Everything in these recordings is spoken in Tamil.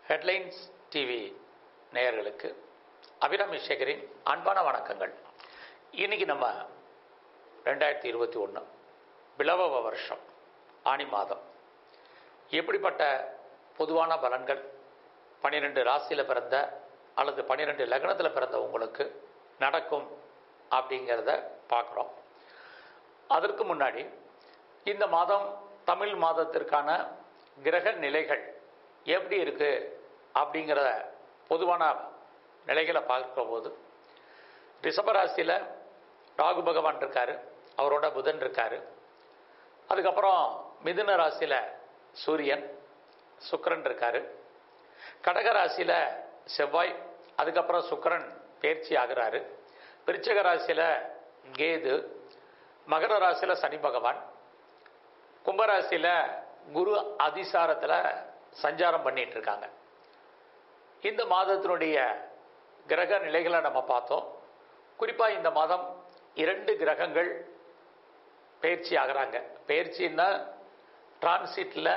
ஹெட்லைன்ஸ் டிவி நேயர்களுக்கு அபிராமி சேகரின் அன்பான வணக்கங்கள் இன்னைக்கு நம்ம ரெண்டாயிரத்தி இருபத்தி ஒன்று பிளவ வருஷம் ஆணி மாதம் எப்படிப்பட்ட பொதுவான பலன்கள் பன்னிரெண்டு ராசியில் பிறந்த அல்லது பன்னிரெண்டு லக்னத்தில் பிறந்த உங்களுக்கு நடக்கும் அப்படிங்கிறத பார்க்குறோம் அதற்கு முன்னாடி இந்த மாதம் தமிழ் மாதத்திற்கான கிரக நிலைகள் எப்படி இருக்கு அப்படிங்கிற பொதுவான நிலைகளை பார்க்கும்போது ரிஷபராசியில் ராகு பகவான் இருக்காரு அவரோட புதன் இருக்காரு அதுக்கப்புறம் மிதுன ராசியில் சூரியன் சுக்கிரன் இருக்காரு கடக ராசியில் செவ்வாய் அதுக்கப்புறம் சுக்கிரன் பயிற்சி ஆகிறாரு விருச்சிக ராசியில் கேது மகர ராசியில் சனி பகவான் கும்பராசியில் குரு அதிசாரத்தில் சஞ்சாரம் பண்ணிட்டு இருக்காங்க இந்த மாதத்தினுடைய கிரக நிலைகளை நம்ம பார்த்தோம் குறிப்பாக இந்த மாதம் இரண்டு கிரகங்கள் பயிற்சி ஆகிறாங்க பயிற்சின்னா டிரான்சிட்டில்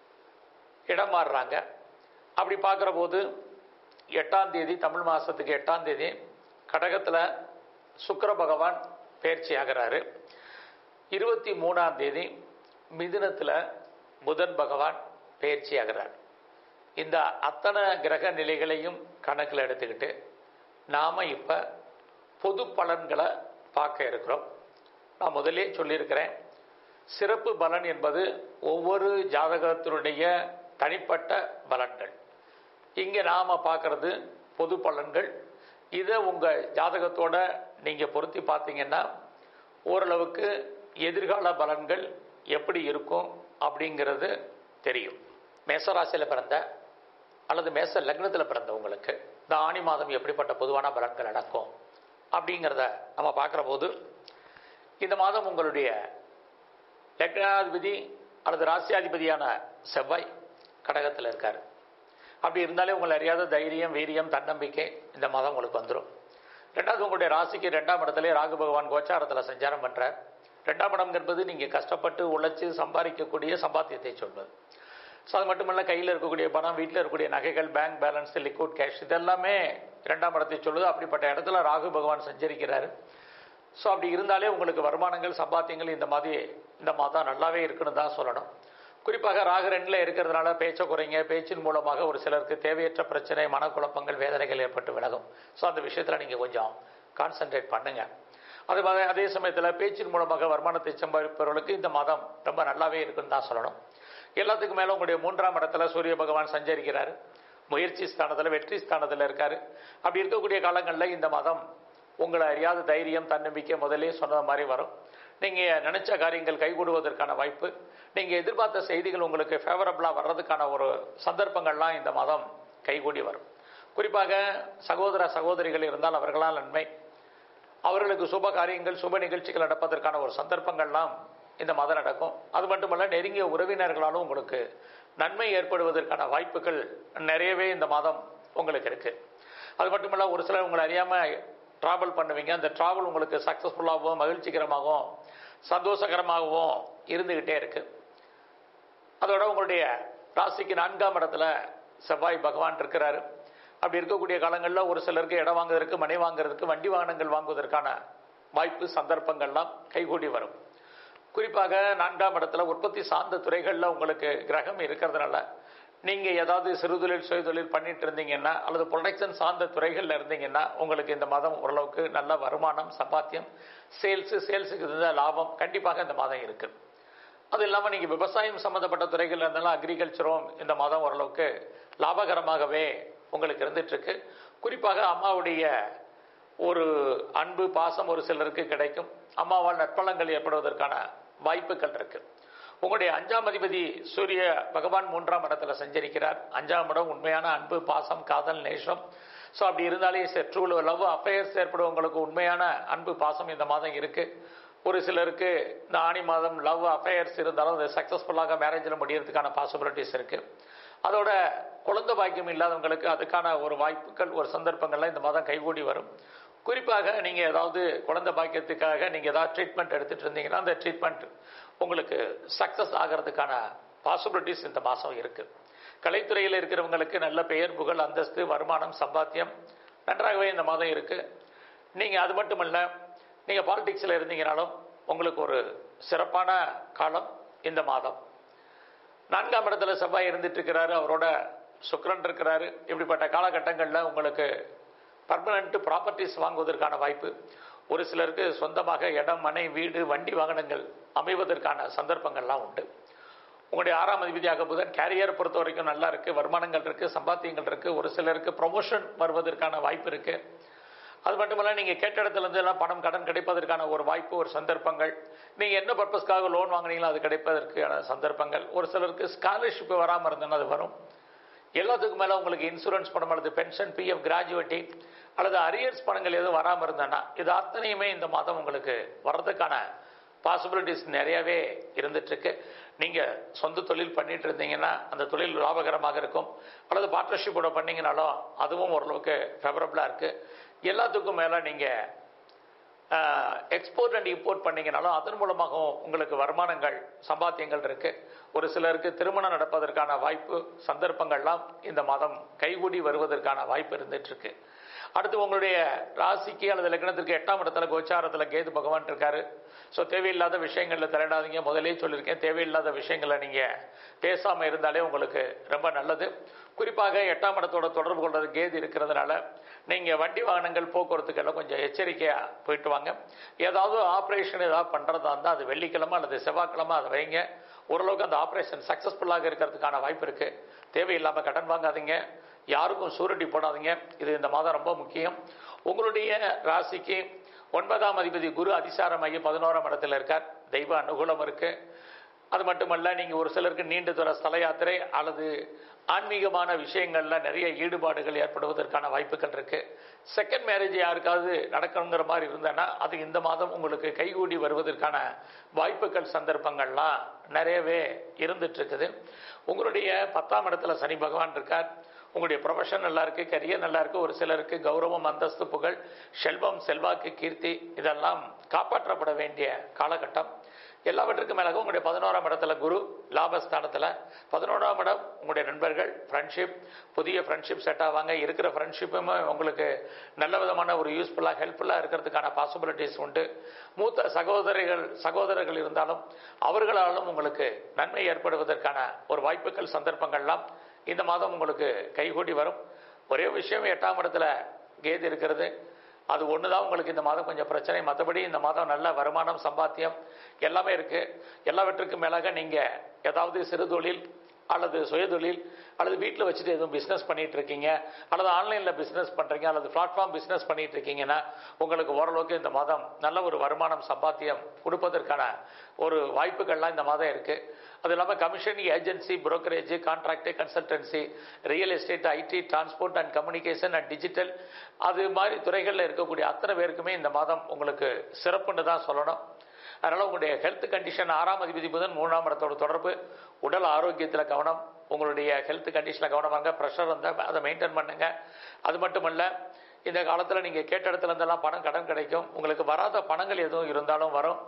இடம் மாறுறாங்க அப்படி பார்க்குற போது எட்டாம் தேதி தமிழ் மாதத்துக்கு எட்டாம் தேதி கடகத்தில் சுக்கிர பகவான் பயிற்சி ஆகிறாரு இருபத்தி மூணாம் தேதி மிதுனத்தில் புதன் பகவான் பயிற்சி ஆகிறார் இந்த அத்தனை கிரக நிலைகளையும் கணக்கில் எடுத்துக்கிட்டு நாம் இப்போ பொது பலன்களை பார்க்க இருக்கிறோம் நான் முதலே சொல்லியிருக்கிறேன் சிறப்பு பலன் என்பது ஒவ்வொரு ஜாதகத்தினுடைய தனிப்பட்ட பலன்கள் இங்கே நாம் பார்க்கறது பொது பலன்கள் இதை உங்கள் ஜாதகத்தோட நீங்கள் பொருத்தி பார்த்தீங்கன்னா ஓரளவுக்கு எதிர்கால பலன்கள் எப்படி இருக்கும் அப்படிங்கிறது தெரியும் மேசராசியில் பிறந்த அல்லது மேச லக்னத்தில் பிறந்தவங்களுக்கு இந்த ஆணி மாதம் எப்படிப்பட்ட பொதுவான பலன்கள் நடக்கும் அப்படிங்கிறத நம்ம பார்க்குற போது இந்த மாதம் உங்களுடைய லக்னாதிபதி அல்லது ராசியாதிபதியான செவ்வாய் கடகத்தில் இருக்கார் அப்படி இருந்தாலே உங்களை அறியாத தைரியம் வீரியம் தன்னம்பிக்கை இந்த மாதம் உங்களுக்கு வந்துடும் ரெண்டாவது உங்களுடைய ராசிக்கு ரெண்டாம் இடத்துல ராகு பகவான் கோச்சாரத்தில் சஞ்சாரம் பண்ணுறார் ரெண்டாம் இடம் என்பது நீங்கள் கஷ்டப்பட்டு உழைச்சி சம்பாதிக்கக்கூடிய சம்பாத்தியத்தை சொல்வது ஸோ அது மட்டுமல்ல கையில் இருக்கக்கூடிய பணம் வீட்டில் இருக்கக்கூடிய நகைகள் பேங்க் பேலன்ஸ் லிக்விட் கேஷ் இதெல்லாமே இரண்டாம் இடத்தை சொல்லுது அப்படிப்பட்ட இடத்துல ராகு பகவான் சஞ்சரிக்கிறாரு ஸோ அப்படி இருந்தாலே உங்களுக்கு வருமானங்கள் சம்பாத்தியங்கள் இந்த மாதிரி இந்த மாதம் நல்லாவே இருக்குன்னு தான் சொல்லணும் குறிப்பாக ராகு ரெண்டில் இருக்கிறதுனால பேச்சை குறைங்க பேச்சின் மூலமாக ஒரு சிலருக்கு தேவையற்ற பிரச்சனை மனக்குழப்பங்கள் வேதனைகள் ஏற்பட்டு விலகும் ஸோ அந்த விஷயத்தில் நீங்கள் கொஞ்சம் கான்சென்ட்ரேட் பண்ணுங்க அதே மாதிரி அதே சமயத்தில் பேச்சின் மூலமாக வருமானத்தை சம்பாதிப்பவர்களுக்கு இந்த மாதம் ரொம்ப நல்லாவே இருக்குன்னு தான் சொல்லணும் எல்லாத்துக்கும் மேலே உங்களுடைய மூன்றாம் இடத்துல சூரிய பகவான் சஞ்சரிக்கிறார் முயற்சி ஸ்தானத்தில் வெற்றி ஸ்தானத்தில் இருக்கார் அப்படி இருக்கக்கூடிய காலங்களில் இந்த மாதம் உங்களை அறியாத தைரியம் தன்னம்பிக்கை முதலே சொன்ன மாதிரி வரும் நீங்கள் நினச்ச காரியங்கள் கைகூடுவதற்கான வாய்ப்பு நீங்கள் எதிர்பார்த்த செய்திகள் உங்களுக்கு ஃபேவரபுளாக வர்றதுக்கான ஒரு சந்தர்ப்பங்கள்லாம் இந்த மாதம் கைகூடி வரும் குறிப்பாக சகோதர சகோதரிகள் இருந்தால் அவர்களால் நன்மை அவர்களுக்கு சுப காரியங்கள் சுப நிகழ்ச்சிகள் நடப்பதற்கான ஒரு சந்தர்ப்பங்கள்லாம் இந்த மாதம் நடக்கும் அது மட்டுமல்ல நெருங்கிய உறவினர்களாலும் உங்களுக்கு நன்மை ஏற்படுவதற்கான வாய்ப்புகள் நிறையவே இந்த மாதம் உங்களுக்கு இருக்கு அது மட்டுமல்ல ஒரு சிலர் உங்களை அறியாமல் ட்ராவல் பண்ணுவீங்க அந்த ட்ராவல் உங்களுக்கு சக்ஸஸ்ஃபுல்லாகவும் மகிழ்ச்சிகரமாகவும் சந்தோஷகரமாகவும் இருந்துக்கிட்டே இருக்கு அதோட உங்களுடைய ராசிக்கு நான்காம் இடத்துல செவ்வாய் பகவான் இருக்கிறாரு அப்படி இருக்கக்கூடிய காலங்களில் ஒரு சிலருக்கு இடம் வாங்குவதற்கு மனை வாங்குறதுக்கு வண்டி வாகனங்கள் வாங்குவதற்கான வாய்ப்பு சந்தர்ப்பங்கள்லாம் கைகூடி வரும் குறிப்பாக நான்காம் இடத்துல உற்பத்தி சார்ந்த துறைகளில் உங்களுக்கு கிரகம் இருக்கிறதுனால நீங்கள் ஏதாவது சிறுதொழில் சுயதொழில் பண்ணிட்டு இருந்தீங்கன்னா அல்லது ப்ரொடக்ஷன் சார்ந்த துறைகளில் இருந்தீங்கன்னா உங்களுக்கு இந்த மாதம் ஓரளவுக்கு நல்ல வருமானம் சம்பாத்தியம் சேல்ஸு சேல்ஸுக்கு இருந்த லாபம் கண்டிப்பாக இந்த மாதம் இருக்குது அது இல்லாமல் நீங்கள் விவசாயம் சம்மந்தப்பட்ட துறைகள் இருந்தாலும் அக்ரிகல்ச்சரும் இந்த மாதம் ஓரளவுக்கு லாபகரமாகவே உங்களுக்கு இருந்துட்டுருக்கு குறிப்பாக அம்மாவுடைய ஒரு அன்பு பாசம் ஒரு சிலருக்கு கிடைக்கும் அம்மாவால் நற்பலங்கள் ஏற்படுவதற்கான வாய்ப்புகள் இருக்கு உங்களுடைய அஞ்சாம் அதிபதி சூரிய பகவான் மூன்றாம் இடத்துல சஞ்சரிக்கிறார் அஞ்சாம் இடம் உண்மையான அன்பு பாசம் காதல் நேசம் ஸோ அப்படி இருந்தாலே ட்ரூ லவ் அஃபேர்ஸ் ஏற்படுவவங்களுக்கு உண்மையான அன்பு பாசம் இந்த மாதம் இருக்கு ஒரு சிலருக்கு இந்த ஆணி மாதம் லவ் அஃபேர்ஸ் இருந்தாலும் அது சக்ஸஸ்ஃபுல்லாக மேரேஜில் முடியறதுக்கான பாசிபிலிட்டிஸ் இருக்கு அதோட குழந்தை பாக்கியம் இல்லாதவங்களுக்கு அதுக்கான ஒரு வாய்ப்புகள் ஒரு சந்தர்ப்பங்கள்லாம் இந்த மாதம் கைகூடி வரும் குறிப்பாக நீங்கள் ஏதாவது குழந்தை பாக்கியத்துக்காக நீங்கள் ஏதாவது ட்ரீட்மெண்ட் எடுத்துகிட்டு இருந்தீங்கன்னா அந்த ட்ரீட்மெண்ட் உங்களுக்கு சக்ஸஸ் ஆகிறதுக்கான பாசிபிலிட்டிஸ் இந்த மாதம் இருக்குது கலைத்துறையில் இருக்கிறவங்களுக்கு நல்ல பெயர் புகழ் அந்தஸ்து வருமானம் சம்பாத்தியம் நன்றாகவே இந்த மாதம் இருக்குது நீங்கள் அது மட்டும் இல்லை நீங்கள் பாலிடிக்ஸில் இருந்தீங்கனாலும் உங்களுக்கு ஒரு சிறப்பான காலம் இந்த மாதம் நான்காம் இடத்துல செவ்வாய் இருந்துட்டு இருக்கிறாரு அவரோட சுக்கிரன் இருக்கிறாரு இப்படிப்பட்ட காலகட்டங்களில் உங்களுக்கு பர்மனண்ட் ப்ராப்பர்ட்டிஸ் வாங்குவதற்கான வாய்ப்பு ஒரு சிலருக்கு சொந்தமாக இடம் மனை வீடு வண்டி வாகனங்கள் அமைவதற்கான சந்தர்ப்பங்கள்லாம் உண்டு உங்களுடைய ஆறாம் அதிபதியாக புதன் கேரியர் பொறுத்த வரைக்கும் நல்லா இருக்கு வருமானங்கள் இருக்கு சம்பாத்தியங்கள் இருக்கு ஒரு சிலருக்கு ப்ரொமோஷன் வருவதற்கான வாய்ப்பு இருக்கு அது மட்டுமல்ல நீங்க கேட்ட இடத்துல இருந்து எல்லாம் பணம் கடன் கிடைப்பதற்கான ஒரு வாய்ப்பு ஒரு சந்தர்ப்பங்கள் நீங்க என்ன பர்பஸ்க்காக லோன் வாங்குனீங்களோ அது கிடைப்பதற்கான சந்தர்ப்பங்கள் ஒரு சிலருக்கு ஸ்காலர்ஷிப் வராமல் இருந்ததுன்னா அது வரும் எல்லாத்துக்கும் மேலே உங்களுக்கு இன்சூரன்ஸ் பணம் அல்லது பென்ஷன் பிஎஃப் கிராஜுவேட்டி அல்லது அரியர்ஸ் பணங்கள் எதுவும் வராமல் இருந்தேன்னா இது அத்தனையுமே இந்த மாதம் உங்களுக்கு வர்றதுக்கான பாசிபிலிட்டிஸ் நிறையவே இருந்துட்டு இருக்கு நீங்க சொந்த தொழில் பண்ணிட்டு இருந்தீங்கன்னா அந்த தொழில் லாபகரமாக இருக்கும் அல்லது பார்ட்னர்ஷிப்போட பண்ணீங்கனாலும் அதுவும் ஓரளவுக்கு ஃபேவரபிளா இருக்கு எல்லாத்துக்கும் மேல நீங்க எக்ஸ்போர்ட் அண்ட் இம்போர்ட் பண்ணீங்கனாலும் அதன் மூலமாகவும் உங்களுக்கு வருமானங்கள் சம்பாத்தியங்கள் இருக்கு ஒரு சிலருக்கு திருமணம் நடப்பதற்கான வாய்ப்பு சந்தர்ப்பங்கள்லாம் இந்த மாதம் கைகூடி வருவதற்கான வாய்ப்பு இருந்துட்டு இருக்கு அடுத்து உங்களுடைய ராசிக்கு அல்லது லக்னத்திற்கு எட்டாம் இடத்துல கோச்சாரத்துல கேது பகவான் இருக்காரு ஸோ தேவையில்லாத விஷயங்களில் தலையிடாதீங்க முதலே சொல்லியிருக்கேன் தேவையில்லாத விஷயங்களை நீங்க பேசாம இருந்தாலே உங்களுக்கு ரொம்ப நல்லது குறிப்பாக எட்டாம் இடத்தோட தொடர்பு கொள்றது கேது இருக்கிறதுனால நீங்க வண்டி வாகனங்கள் போக்குவரத்துக்கெல்லாம் கொஞ்சம் எச்சரிக்கையா போயிட்டு வாங்க ஏதாவது ஆப்ரேஷன் ஏதாவது பண்றதா இருந்தால் அது வெள்ளிக்கிழமை அல்லது செவ்வாய்க்கிழமை அதை வைங்க ஓரளவுக்கு அந்த ஆப்ரேஷன் சக்சஸ்ஃபுல்லாக இருக்கிறதுக்கான வாய்ப்பு இருக்கு தேவையில்லாம கடன் வாங்காதீங்க யாருக்கும் சூரட்டி போடாதீங்க இது இந்த மாதம் ரொம்ப முக்கியம் உங்களுடைய ராசிக்கு ஒன்பதாம் அதிபதி குரு அதிசாரமாகி பதினோராம் இடத்துல இருக்கார் தெய்வ அனுகூலம் இருக்கு அது மட்டுமல்ல நீங்க ஒரு சிலருக்கு நீண்ட தூர ஸ்தல யாத்திரை அல்லது ஆன்மீகமான விஷயங்கள்ல நிறைய ஈடுபாடுகள் ஏற்படுவதற்கான வாய்ப்புகள் இருக்கு செகண்ட் மேரேஜ் யாருக்காவது நடக்கணுங்கிற மாதிரி இருந்தேன்னா அது இந்த மாதம் உங்களுக்கு கைகூடி வருவதற்கான வாய்ப்புகள் சந்தர்ப்பங்கள்லாம் நிறையவே இருந்துட்டு இருக்குது உங்களுடைய பத்தாம் இடத்துல சனி பகவான் இருக்கார் உங்களுடைய ப்ரொஃபஷன் நல்லா இருக்கு கரியர் நல்லா இருக்கு ஒரு சிலருக்கு கௌரவம் அந்தஸ்து புகழ் செல்வம் செல்வாக்கு கீர்த்தி இதெல்லாம் காப்பாற்றப்பட வேண்டிய காலகட்டம் எல்லாவற்றுக்கும் மேலாக உங்களுடைய பதினோராம் இடத்துல குரு லாபஸ்தானத்தில் பதினோராம் இடம் உங்களுடைய நண்பர்கள் ஃப்ரெண்ட்ஷிப் புதிய ஃப்ரெண்ட்ஷிப் செட் ஆவாங்க இருக்கிற ஃப்ரெண்ட்ஷிப்புமே உங்களுக்கு நல்ல விதமான ஒரு யூஸ்ஃபுல்லாக ஹெல்ப்ஃபுல்லாக இருக்கிறதுக்கான பாசிபிலிட்டிஸ் உண்டு மூத்த சகோதரிகள் சகோதரர்கள் இருந்தாலும் அவர்களாலும் உங்களுக்கு நன்மை ஏற்படுவதற்கான ஒரு வாய்ப்புகள் சந்தர்ப்பங்கள்லாம் இந்த மாதம் உங்களுக்கு கைகூடி வரும் ஒரே விஷயம் எட்டாம் இடத்துல கேது இருக்கிறது அது ஒன்று தான் உங்களுக்கு இந்த மாதம் கொஞ்சம் பிரச்சனை மற்றபடி இந்த மாதம் நல்ல வருமானம் சம்பாத்தியம் எல்லாமே இருக்கு எல்லாவற்றுக்கும் மேலாக நீங்கள் ஏதாவது சிறு தொழில் அல்லது சுயதொழில் அல்லது வீட்டில் வச்சுட்டு எதுவும் பிஸ்னஸ் பண்ணிட்டு இருக்கீங்க அல்லது ஆன்லைனில் பிஸ்னஸ் பண்ணுறீங்க அல்லது பிளாட்ஃபார்ம் பிஸ்னஸ் பண்ணிட்டு இருக்கீங்கன்னா உங்களுக்கு ஓரளவுக்கு இந்த மாதம் நல்ல ஒரு வருமானம் சம்பாத்தியம் கொடுப்பதற்கான ஒரு வாய்ப்புகள்லாம் இந்த மாதம் இருக்குது அது இல்லாமல் commission agency brokerage contract consultancy real estate IT transport and communication and digital அது மாதிரி துறைகளில் இருக்கக்கூடிய அத்தனை பேருக்குமே இந்த மாதம் உங்களுக்கு சிறப்புன்னு தான் சொல்லணும் அதனால் உங்களுடைய ஹெல்த் கண்டிஷன் ஆறாம் அதிபதி புதன் மூணாம் இடத்தோட தொடர்பு உடல் ஆரோக்கியத்தில் கவனம் உங்களுடைய ஹெல்த் கண்டிஷனில் கவனமாங்க ப்ரெஷர் இருந்தால் அதை மெயின்டைன் பண்ணுங்க அது மட்டுமல்ல இந்த காலத்தில் நீங்கள் கேட்ட இடத்துல இருந்தெல்லாம் பணம் கடன் கிடைக்கும் உங்களுக்கு வராத பணங்கள் எதுவும் இருந்தாலும் வரும்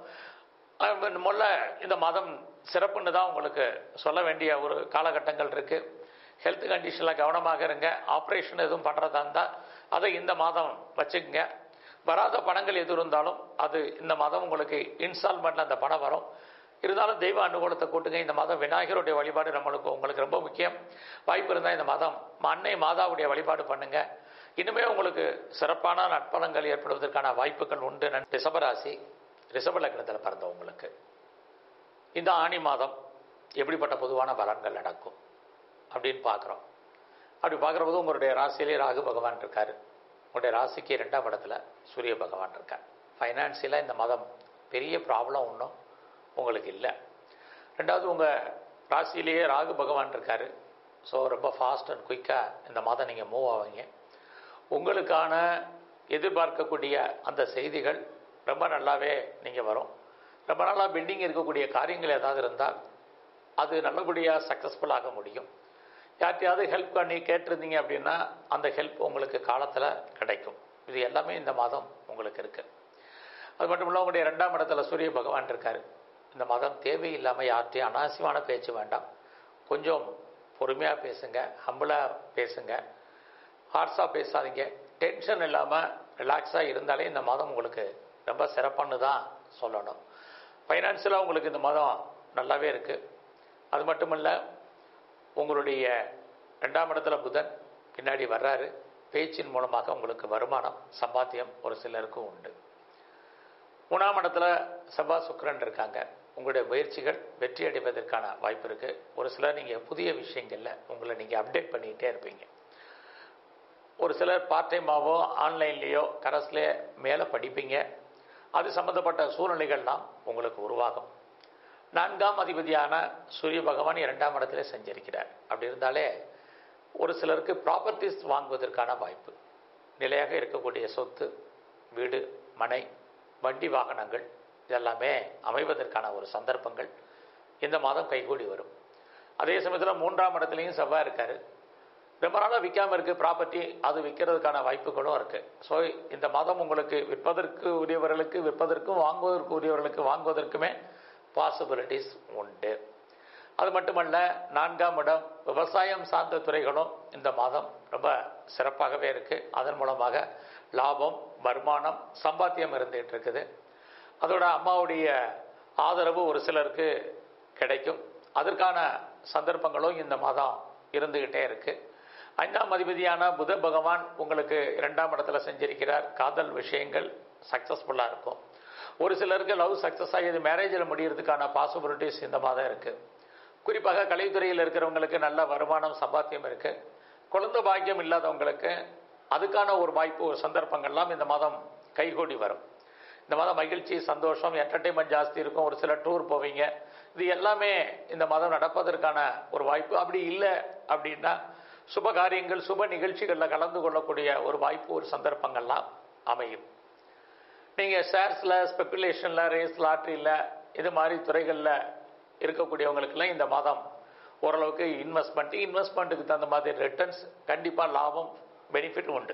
முதல்ல இந்த மாதம் சிறப்புன்னு தான் உங்களுக்கு சொல்ல வேண்டிய ஒரு காலகட்டங்கள் இருக்குது ஹெல்த் கண்டிஷனில் கவனமாக இருங்க ஆப்ரேஷன் எதுவும் பண்ணுறதா இருந்தால் அதை இந்த மாதம் வச்சுக்கோங்க வராத பணங்கள் எது இருந்தாலும் அது இந்த மாதம் உங்களுக்கு இன்ஸ்டால்மெண்ட்டில் அந்த பணம் வரும் இருந்தாலும் தெய்வ அனுகூலத்தை கூட்டுங்க இந்த மாதம் விநாயகருடைய வழிபாடு நம்மளுக்கு உங்களுக்கு ரொம்ப முக்கியம் வாய்ப்பு இருந்தால் இந்த மாதம் அன்னை மாதாவுடைய வழிபாடு பண்ணுங்க இனிமே உங்களுக்கு சிறப்பான நட்பலங்கள் ஏற்படுவதற்கான வாய்ப்புகள் உண்டு ரிஷபராசி ரிஷப லக்னத்தில் பிறந்தவங்களுக்கு இந்த ஆணி மாதம் எப்படிப்பட்ட பொதுவான பலன்கள் நடக்கும் அப்படின்னு பார்க்குறோம் அப்படி பார்க்குற போது உங்களுடைய ராசியிலே ராகு பகவான் இருக்காரு உங்களுடைய ராசிக்கு ரெண்டாம் இடத்துல சூரிய பகவான் இருக்கார் ஃபைனான்சியலாக இந்த மாதம் பெரிய ப்ராப்ளம் ஒன்றும் உங்களுக்கு இல்லை ரெண்டாவது உங்கள் ராசியிலேயே ராகு பகவான் இருக்கார் ஸோ ரொம்ப ஃபாஸ்ட் அண்ட் குயிக்காக இந்த மாதம் நீங்கள் மூவ் ஆவீங்க உங்களுக்கான எதிர்பார்க்கக்கூடிய அந்த செய்திகள் ரொம்ப நல்லாவே நீங்கள் வரும் ரொம்ப நாளாக பெண்டிங் இருக்கக்கூடிய காரியங்கள் ஏதாவது இருந்தால் அது நல்லபடியாக சக்ஸஸ்ஃபுல்லாக முடியும் யார்ட்டையாவது ஹெல்ப் பண்ணி கேட்டிருந்தீங்க அப்படின்னா அந்த ஹெல்ப் உங்களுக்கு காலத்தில் கிடைக்கும் இது எல்லாமே இந்த மாதம் உங்களுக்கு இருக்கு அது மட்டும் இல்லை உங்களுடைய ரெண்டாம் இடத்துல சூரிய பகவான் இருக்கார் இந்த மாதம் தேவையில்லாமல் யார்ட்டையும் அனாவசியமான பேச்சு வேண்டாம் கொஞ்சம் பொறுமையாக பேசுங்க ஹம்பிளாக பேசுங்க ஹார்ஸாக பேசாதீங்க டென்ஷன் இல்லாமல் ரிலாக்ஸாக இருந்தாலே இந்த மாதம் உங்களுக்கு ரொம்ப சிறப்பானு தான் சொல்லணும் ஃபைனான்சியலாக உங்களுக்கு இந்த மாதம் நல்லாவே இருக்குது அது மட்டும் இல்லை உங்களுடைய ரெண்டாம் இடத்துல புதன் பின்னாடி வர்றாரு பேச்சின் மூலமாக உங்களுக்கு வருமானம் சம்பாத்தியம் ஒரு சிலருக்கும் உண்டு மூணாம் இடத்துல செவ்வாய் சுக்கிரன் இருக்காங்க உங்களுடைய முயற்சிகள் வெற்றி அடைவதற்கான வாய்ப்பு இருக்குது ஒரு சிலர் நீங்கள் புதிய விஷயங்களில் உங்களை நீங்கள் அப்டேட் பண்ணிக்கிட்டே இருப்பீங்க ஒரு சிலர் பார்ட் டைமாவோ ஆன்லைன்லேயோ கரஸ்லேயே மேலே படிப்பீங்க அது சம்மந்தப்பட்ட சூழ்நிலைகள்லாம் உங்களுக்கு உருவாகும் நான்காம் அதிபதியான சூரிய பகவான் இரண்டாம் இடத்துல செஞ்சிருக்கிறார் அப்படி இருந்தாலே ஒரு சிலருக்கு ப்ராப்பர்ட்டிஸ் வாங்குவதற்கான வாய்ப்பு நிலையாக இருக்கக்கூடிய சொத்து வீடு மனை வண்டி வாகனங்கள் இதெல்லாமே அமைவதற்கான ஒரு சந்தர்ப்பங்கள் இந்த மாதம் கைகூடி வரும் அதே சமயத்தில் மூன்றாம் இடத்துலையும் செவ்வாய் இருக்காரு ரொம்ப நாளாக விற்காமல் இருக்குது ப்ராப்பர்ட்டி அது விற்கிறதுக்கான வாய்ப்புகளும் இருக்குது ஸோ இந்த மாதம் உங்களுக்கு விற்பதற்கு உரியவர்களுக்கு விற்பதற்கும் வாங்குவதற்கு உரியவர்களுக்கு வாங்குவதற்குமே பாசிபிலிட்டிஸ் உண்டு அது மட்டுமல்ல நான்காம் இடம் விவசாயம் சார்ந்த துறைகளும் இந்த மாதம் ரொம்ப சிறப்பாகவே இருக்குது அதன் மூலமாக லாபம் வருமானம் சம்பாத்தியம் இருந்துகிட்டு இருக்குது அதோட அம்மாவுடைய ஆதரவு ஒரு சிலருக்கு கிடைக்கும் அதற்கான சந்தர்ப்பங்களும் இந்த மாதம் இருந்துகிட்டே இருக்கு ஐந்தாம் அதிபதியான புத பகவான் உங்களுக்கு இரண்டாம் இடத்துல செஞ்சிருக்கிறார் காதல் விஷயங்கள் சக்ஸஸ்ஃபுல்லாக இருக்கும் ஒரு சிலருக்கு லவ் சக்ஸஸ் ஆகி இது மேரேஜில் முடியறதுக்கான பாசிபிலிட்டிஸ் இந்த மாதம் இருக்குது குறிப்பாக கலைத்துறையில் இருக்கிறவங்களுக்கு நல்ல வருமானம் சம்பாத்தியம் இருக்குது குழந்தை பாக்கியம் இல்லாதவங்களுக்கு அதுக்கான ஒரு வாய்ப்பு ஒரு சந்தர்ப்பங்கள்லாம் இந்த மாதம் கைகூடி வரும் இந்த மாதம் மகிழ்ச்சி சந்தோஷம் என்டர்டெயின்மெண்ட் ஜாஸ்தி இருக்கும் ஒரு சில டூர் போவீங்க இது எல்லாமே இந்த மாதம் நடப்பதற்கான ஒரு வாய்ப்பு அப்படி இல்லை அப்படின்னா சுப காரியங்கள் சுப நிகழ்ச்சிகளில் கலந்து கொள்ளக்கூடிய ஒரு வாய்ப்பு ஒரு சந்தர்ப்பங்கள்லாம் அமையும் நீங்கள் ஷேர்ஸில் ஸ்பெக்குலேஷனில் ரேஸ் லாட்ரியில் இது மாதிரி துறைகளில் இருக்கக்கூடியவங்களுக்கெல்லாம் இந்த மாதம் ஓரளவுக்கு இன்வெஸ்ட்மெண்ட் இன்வெஸ்ட்மெண்ட்டுக்கு தகுந்த மாதிரி ரிட்டர்ன்ஸ் கண்டிப்பாக லாபம் பெனிஃபிட் உண்டு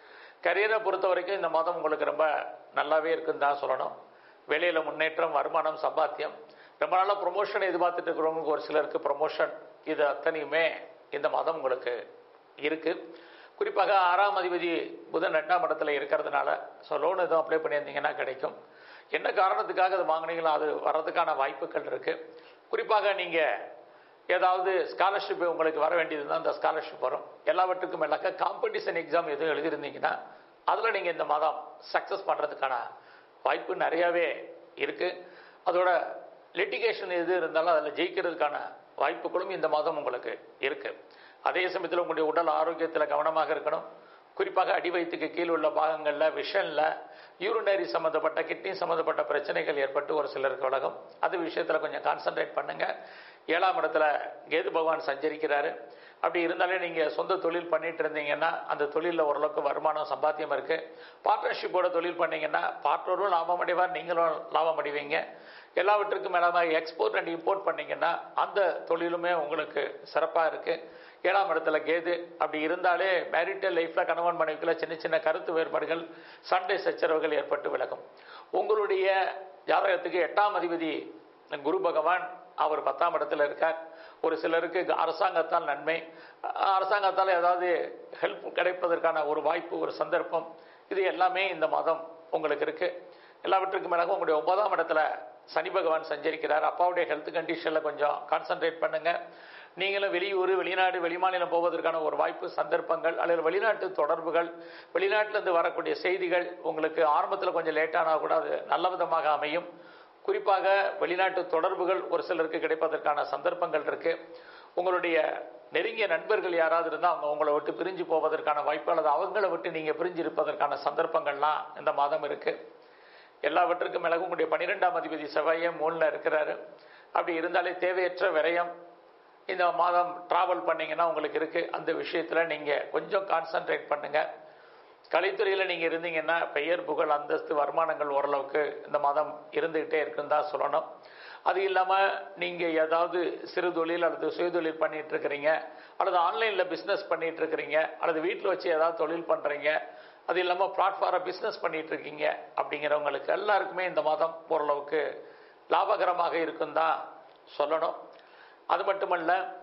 கரியரை பொறுத்த வரைக்கும் இந்த மாதம் உங்களுக்கு ரொம்ப நல்லாவே இருக்குன்னு தான் சொல்லணும் வெளியில் முன்னேற்றம் வருமானம் சம்பாத்தியம் ரொம்ப நாளாக ப்ரொமோஷன் எதிர்பார்த்துட்டு இருக்கிறவங்களுக்கு ஒரு சிலருக்கு ப்ரொமோஷன் இது அத்தனையுமே இந்த மாதம் உங்களுக்கு இருக்குது குறிப்பாக ஆறாம் அதிபதி புதன் ரெண்டாம் இடத்துல இருக்கிறதுனால ஸோ லோன் எதுவும் அப்ளை பண்ணியிருந்தீங்கன்னா கிடைக்கும் என்ன காரணத்துக்காக அது வாங்கினீங்களோ அது வர்றதுக்கான வாய்ப்புகள் இருக்குது குறிப்பாக நீங்கள் ஏதாவது ஸ்காலர்ஷிப் உங்களுக்கு வர வேண்டியது தான் அந்த ஸ்காலர்ஷிப் வரும் எல்லாவற்றுக்கும் மேலாக்க காம்படிஷன் எக்ஸாம் எதுவும் எழுதியிருந்தீங்கன்னா அதில் நீங்கள் இந்த மாதம் சக்ஸஸ் பண்ணுறதுக்கான வாய்ப்பு நிறையாவே இருக்குது அதோட லிட்டிகேஷன் எது இருந்தாலும் அதில் ஜெயிக்கிறதுக்கான வாய்ப்புகளும் இந்த மாதம் உங்களுக்கு இருக்குது அதே சமயத்தில் உங்களுடைய உடல் ஆரோக்கியத்தில் கவனமாக இருக்கணும் குறிப்பாக அடி வயிற்றுக்கு கீழ் உள்ள பாகங்களில் விஷனில் யூரினரி சம்மந்தப்பட்ட கிட்னி சம்மந்தப்பட்ட பிரச்சனைகள் ஏற்பட்டு ஒரு சிலருக்கு விலகும் அது விஷயத்தில் கொஞ்சம் கான்சன்ட்ரேட் பண்ணுங்கள் ஏழாம் இடத்துல கேது பகவான் சஞ்சரிக்கிறாரு அப்படி இருந்தாலே நீங்கள் சொந்த தொழில் பண்ணிட்டு இருந்தீங்கன்னா அந்த தொழிலில் ஓரளவுக்கு வருமானம் சம்பாத்தியம் இருக்குது பார்ட்னர்ஷிப்போட தொழில் பண்ணீங்கன்னா பார்ட்னரும் லாபம் அடைவார் நீங்களும் லாபம் அடைவீங்க எல்லாவற்றுக்கும் மேலாக எக்ஸ்போர்ட் அண்ட் இம்போர்ட் பண்ணீங்கன்னா அந்த தொழிலுமே உங்களுக்கு சிறப்பாக இருக்குது ஏழாம் இடத்துல கேது அப்படி இருந்தாலே மேரிட்டல் லைஃப்பில் கணவன் மனைவிக்குள்ள சின்ன சின்ன கருத்து வேறுபாடுகள் சண்டை சச்சரவுகள் ஏற்பட்டு விலகும் உங்களுடைய ஜாதகத்துக்கு எட்டாம் அதிபதி குரு பகவான் அவர் பத்தாம் இடத்துல இருக்கார் ஒரு சிலருக்கு அரசாங்கத்தால் நன்மை அரசாங்கத்தால் ஏதாவது ஹெல்ப் கிடைப்பதற்கான ஒரு வாய்ப்பு ஒரு சந்தர்ப்பம் இது எல்லாமே இந்த மாதம் உங்களுக்கு இருக்குது எல்லாவற்றுக்கும் மேலாக உங்களுடைய ஒன்பதாம் இடத்துல சனி பகவான் சஞ்சரிக்கிறார் அப்பாவுடைய ஹெல்த் கண்டிஷனில் கொஞ்சம் கான்சன்ட்ரேட் பண்ணுங்கள் நீங்களும் வெளியூர் வெளிநாடு வெளிமாநிலம் போவதற்கான ஒரு வாய்ப்பு சந்தர்ப்பங்கள் அல்லது வெளிநாட்டு தொடர்புகள் வெளிநாட்டிலேருந்து வரக்கூடிய செய்திகள் உங்களுக்கு ஆரம்பத்தில் கொஞ்சம் லேட்டானால் கூட அது நல்ல விதமாக அமையும் குறிப்பாக வெளிநாட்டு தொடர்புகள் ஒரு சிலருக்கு கிடைப்பதற்கான சந்தர்ப்பங்கள் இருக்கு உங்களுடைய நெருங்கிய நண்பர்கள் யாராவது இருந்தால் அவங்க உங்களை விட்டு பிரிஞ்சு போவதற்கான வாய்ப்பு அல்லது அவங்கள விட்டு நீங்கள் பிரிஞ்சு இருப்பதற்கான சந்தர்ப்பங்கள்லாம் இந்த மாதம் இருக்கு எல்லாவற்றுக்கும் மேலாக உங்களுடைய பன்னிரெண்டாம் அதிபதி செவ்வாயே மூணில் இருக்கிறாரு அப்படி இருந்தாலே தேவையற்ற விரயம் இந்த மாதம் ட்ராவல் பண்ணீங்கன்னா உங்களுக்கு இருக்குது அந்த விஷயத்தில் நீங்கள் கொஞ்சம் கான்சன்ட்ரேட் பண்ணுங்கள் கலைத்துறையில் நீங்கள் இருந்தீங்கன்னா பெயர் புகழ் அந்தஸ்து வருமானங்கள் ஓரளவுக்கு இந்த மாதம் இருந்துக்கிட்டே இருக்குன்னு தான் சொல்லணும் அது இல்லாமல் நீங்கள் ஏதாவது சிறு தொழில் அல்லது சுயதொழில் பண்ணிட்டு இருக்கிறீங்க அல்லது ஆன்லைனில் பிஸ்னஸ் பண்ணிட்டு இருக்கிறீங்க அல்லது வீட்டில் வச்சு ஏதாவது தொழில் பண்ணுறீங்க அது இல்லாமல் பிளாட்ஃபாரை பிஸ்னஸ் பண்ணிட்டு இருக்கீங்க அப்படிங்கிறவங்களுக்கு எல்லாருக்குமே இந்த மாதம் ஓரளவுக்கு லாபகரமாக இருக்கும் தான் சொல்லணும் அது மட்டுமல்ல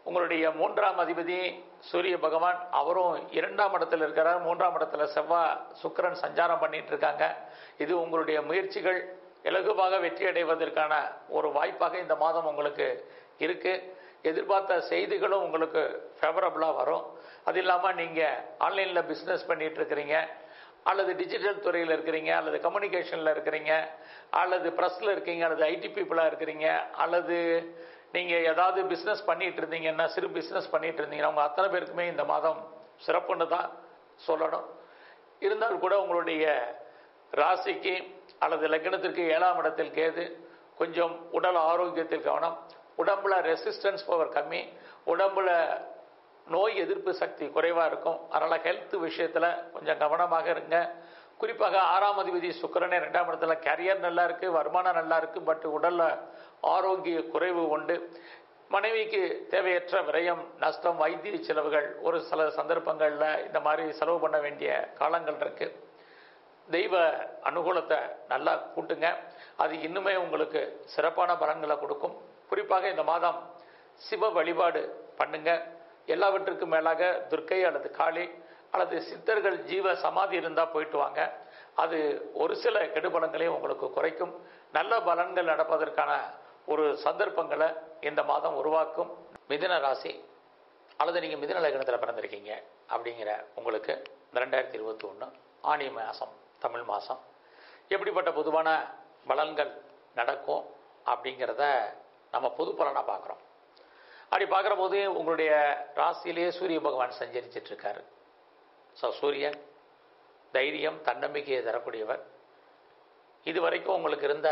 உங்களுடைய மூன்றாம் அதிபதி சூரிய பகவான் அவரும் இரண்டாம் இடத்துல இருக்கிறார் மூன்றாம் இடத்துல செவ்வாய் சுக்கிரன் சஞ்சாரம் பண்ணிட்டு இருக்காங்க இது உங்களுடைய முயற்சிகள் இலகுவாக வெற்றி அடைவதற்கான ஒரு வாய்ப்பாக இந்த மாதம் உங்களுக்கு இருக்கு எதிர்பார்த்த செய்திகளும் உங்களுக்கு ஃபேவரபுளாக வரும் அது இல்லாமல் நீங்கள் ஆன்லைனில் பிஸ்னஸ் பண்ணிட்டு இருக்கிறீங்க அல்லது டிஜிட்டல் துறையில் இருக்கிறீங்க அல்லது கம்யூனிகேஷனில் இருக்கிறீங்க அல்லது ப்ரெஸ்ஸில் இருக்கீங்க அல்லது ஐடி பீப்புளாக இருக்கிறீங்க அல்லது நீங்கள் ஏதாவது பிஸ்னஸ் பண்ணிட்டு இருந்தீங்கன்னா சிறு பிஸ்னஸ் பண்ணிட்டு இருந்தீங்கன்னா உங்கள் அத்தனை பேருக்குமே இந்த மாதம் சிறப்புன்னு தான் சொல்லணும் இருந்தால் கூட உங்களுடைய ராசிக்கு அல்லது லக்னத்திற்கு ஏழாம் இடத்தில் கேது கொஞ்சம் உடல் ஆரோக்கியத்தில் கவனம் உடம்புல ரெசிஸ்டன்ஸ் பவர் கம்மி உடம்புல நோய் எதிர்ப்பு சக்தி குறைவாக இருக்கும் அதனால் ஹெல்த் விஷயத்தில் கொஞ்சம் கவனமாக இருங்க குறிப்பாக ஆறாம் அதிபதி சுக்கிரனே ரெண்டாம் இடத்துல கேரியர் நல்லா இருக்கு வருமானம் நல்லா இருக்கு பட் உடல்ல ஆரோக்கிய குறைவு உண்டு மனைவிக்கு தேவையற்ற விரயம் நஷ்டம் வைத்திய செலவுகள் ஒரு சில சந்தர்ப்பங்களில் இந்த மாதிரி செலவு பண்ண வேண்டிய காலங்கள் இருக்கு தெய்வ அனுகூலத்தை நல்லா கூட்டுங்க அது இன்னுமே உங்களுக்கு சிறப்பான பலன்களை கொடுக்கும் குறிப்பாக இந்த மாதம் சிவ வழிபாடு பண்ணுங்க எல்லாவற்றுக்கும் மேலாக துர்க்கை அல்லது காளி அல்லது சித்தர்கள் ஜீவ சமாதி இருந்தால் போயிட்டு வாங்க அது ஒரு சில கெடுபலங்களையும் உங்களுக்கு குறைக்கும் நல்ல பலன்கள் நடப்பதற்கான ஒரு சந்தர்ப்பங்களை இந்த மாதம் உருவாக்கும் மிதுன ராசி அல்லது நீங்கள் மிதுன லக்னத்தில் பிறந்திருக்கீங்க அப்படிங்கிற உங்களுக்கு இந்த ரெண்டாயிரத்தி இருபத்தி ஒன்று ஆணி மாதம் தமிழ் மாதம் எப்படிப்பட்ட பொதுவான பலன்கள் நடக்கும் அப்படிங்கிறத நம்ம பொது பலனாக பார்க்குறோம் அப்படி பார்க்குற போது உங்களுடைய ராசியிலேயே சூரிய பகவான் சஞ்சரிச்சிட்டு இருக்காரு ஸோ சூரியன் தைரியம் தன்னம்பிக்கையை தரக்கூடியவர் இது வரைக்கும் உங்களுக்கு இருந்த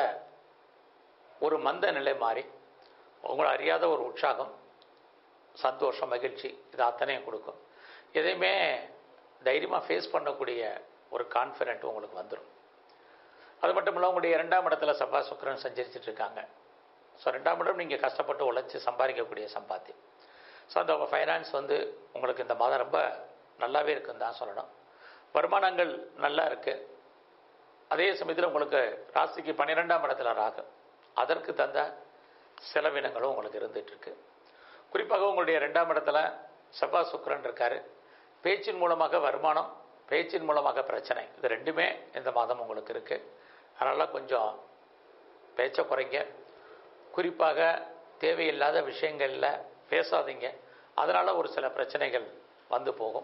ஒரு மந்த நிலை மாறி உங்களை அறியாத ஒரு உற்சாகம் சந்தோஷம் மகிழ்ச்சி இது அத்தனையும் கொடுக்கும் எதையுமே தைரியமாக ஃபேஸ் பண்ணக்கூடிய ஒரு கான்ஃபிடென்ட் உங்களுக்கு வந்துடும் அது மட்டும் இல்லை உங்களுடைய இரண்டாம் இடத்துல செவ்வாய் சுக்கிரன் சஞ்சரிச்சிட்டு இருக்காங்க ஸோ ரெண்டாம் இடம் நீங்கள் கஷ்டப்பட்டு உழைச்சி சம்பாதிக்கக்கூடிய சம்பாத்தியம் ஸோ அந்த ஃபைனான்ஸ் வந்து உங்களுக்கு இந்த மாதம் ரொம்ப நல்லாவே இருக்குன்னு தான் சொல்லணும் வருமானங்கள் நல்லா இருக்கு அதே சமயத்தில் உங்களுக்கு ராசிக்கு பன்னிரெண்டாம் இடத்துல ராகு அதற்கு தந்த செலவினங்களும் உங்களுக்கு இருந்துட்டு இருக்கு குறிப்பாக உங்களுடைய ரெண்டாம் இடத்துல செவ்வாய் சுக்கிரன் இருக்காரு பேச்சின் மூலமாக வருமானம் பேச்சின் மூலமாக பிரச்சனை இது ரெண்டுமே இந்த மாதம் உங்களுக்கு இருக்கு அதனால கொஞ்சம் பேச்சை குறைங்க குறிப்பாக தேவையில்லாத விஷயங்களில் பேசாதீங்க அதனால் ஒரு சில பிரச்சனைகள் வந்து போகும்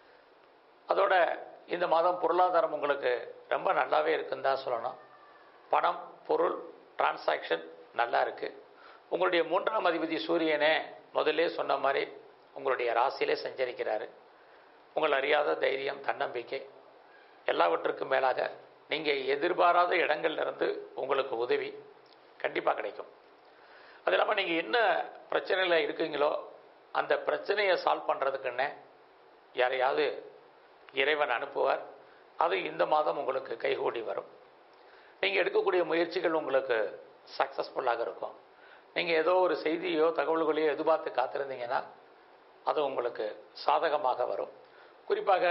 அதோட இந்த மாதம் பொருளாதாரம் உங்களுக்கு ரொம்ப நல்லாவே இருக்குன்னு தான் சொல்லணும் பணம் பொருள் டிரான்சாக்ஷன் நல்லா இருக்குது உங்களுடைய மூன்றாம் அதிபதி சூரியனே முதல்லே சொன்ன மாதிரி உங்களுடைய ராசியிலே சஞ்சரிக்கிறாரு உங்கள் அறியாத தைரியம் தன்னம்பிக்கை எல்லாவற்றுக்கும் மேலாக நீங்கள் எதிர்பாராத இடங்கள்ல இருந்து உங்களுக்கு உதவி கண்டிப்பாக கிடைக்கும் அது இல்லாமல் நீங்கள் என்ன பிரச்சனையில் இருக்கீங்களோ அந்த பிரச்சனையை சால்வ் பண்ணுறதுக்குன்னே யாரையாவது இறைவன் அனுப்புவார் அது இந்த மாதம் உங்களுக்கு கைகூடி வரும் நீங்கள் எடுக்கக்கூடிய முயற்சிகள் உங்களுக்கு சக்ஸஸ்ஃபுல்லாக இருக்கும் நீங்கள் ஏதோ ஒரு செய்தியோ தகவல்களையோ எதிர்பார்த்து காத்திருந்தீங்கன்னா அது உங்களுக்கு சாதகமாக வரும் குறிப்பாக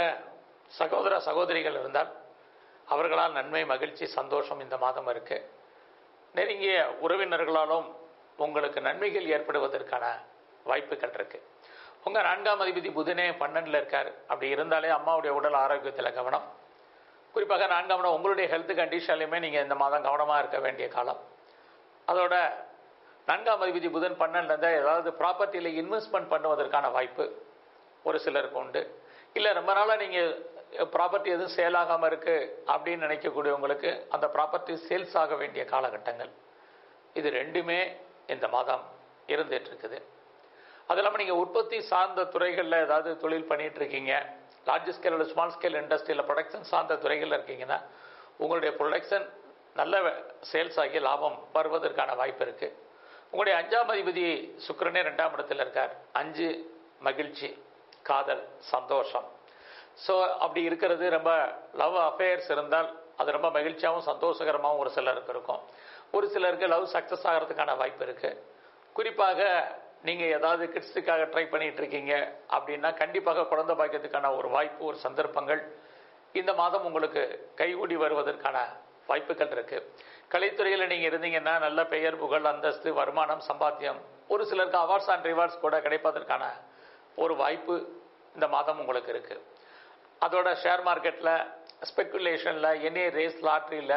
சகோதர சகோதரிகள் இருந்தால் அவர்களால் நன்மை மகிழ்ச்சி சந்தோஷம் இந்த மாதம் இருக்கு நெருங்கிய உறவினர்களாலும் உங்களுக்கு நன்மைகள் ஏற்படுவதற்கான வாய்ப்புகள் இருக்கு உங்கள் நான்காம் அதிபதி புதனே பன்னெண்டில் இருக்கார் அப்படி இருந்தாலே அம்மாவுடைய உடல் ஆரோக்கியத்தில் கவனம் குறிப்பாக நான்காம் இடம் உங்களுடைய ஹெல்த் கண்டிஷன்லையுமே நீங்கள் இந்த மாதம் கவனமாக இருக்க வேண்டிய காலம் அதோட நான்காம் அதிபதி புதன் பன்னெண்டில் இருந்தால் ஏதாவது ப்ராப்பர்ட்டியில் இன்வெஸ்ட்மெண்ட் பண்ணுவதற்கான வாய்ப்பு ஒரு சிலருக்கு உண்டு இல்லை ரொம்ப நாளாக நீங்கள் ப்ராப்பர்ட்டி எதுவும் சேல் ஆகாமல் இருக்குது அப்படின்னு நினைக்கக்கூடியவங்களுக்கு அந்த ப்ராப்பர்ட்டி சேல்ஸ் ஆக வேண்டிய காலகட்டங்கள் இது ரெண்டுமே இந்த மாதம் இருந்துட்டு இருக்குது அது இல்லாமல் நீங்கள் உற்பத்தி சார்ந்த துறைகளில் ஏதாவது தொழில் பண்ணிட்டு இருக்கீங்க லார்ஜ் ஸ்கேல் அல்லது ஸ்மால் ஸ்கேல் இண்டஸ்ட்ரியில் ப்ரொடக்ஷன் சார்ந்த துறைகளில் இருக்கீங்கன்னா உங்களுடைய ப்ரொடக்ஷன் நல்ல சேல்ஸ் ஆகி லாபம் வருவதற்கான வாய்ப்பு இருக்குது உங்களுடைய அஞ்சாம் அதிபதி சுக்கிரனே ரெண்டாம் இடத்துல இருக்கார் அஞ்சு மகிழ்ச்சி காதல் சந்தோஷம் ஸோ அப்படி இருக்கிறது ரொம்ப லவ் அஃபேர்ஸ் இருந்தால் அது ரொம்ப மகிழ்ச்சியாகவும் சந்தோஷகரமாகவும் ஒரு சிலருக்கு இருக்கும் ஒரு சிலருக்கு லவ் சக்ஸஸ் ஆகிறதுக்கான வாய்ப்பு இருக்கு குறிப்பாக நீங்கள் ஏதாவது கிட்ஸுக்காக ட்ரை பண்ணிட்டு இருக்கீங்க அப்படின்னா கண்டிப்பாக குழந்தை பாக்கியத்துக்கான ஒரு வாய்ப்பு ஒரு சந்தர்ப்பங்கள் இந்த மாதம் உங்களுக்கு கைகூடி வருவதற்கான வாய்ப்புகள் இருக்குது கலைத்துறையில் நீங்கள் இருந்தீங்கன்னா நல்ல பெயர் புகழ் அந்தஸ்து வருமானம் சம்பாத்தியம் ஒரு சிலருக்கு அவார்ட்ஸ் அண்ட் ரிவார்ட்ஸ் கூட கிடைப்பதற்கான ஒரு வாய்ப்பு இந்த மாதம் உங்களுக்கு இருக்குது அதோட ஷேர் மார்க்கெட்டில் ஸ்பெக்குலேஷனில் எனி ரேஸ் லாட்ரியில்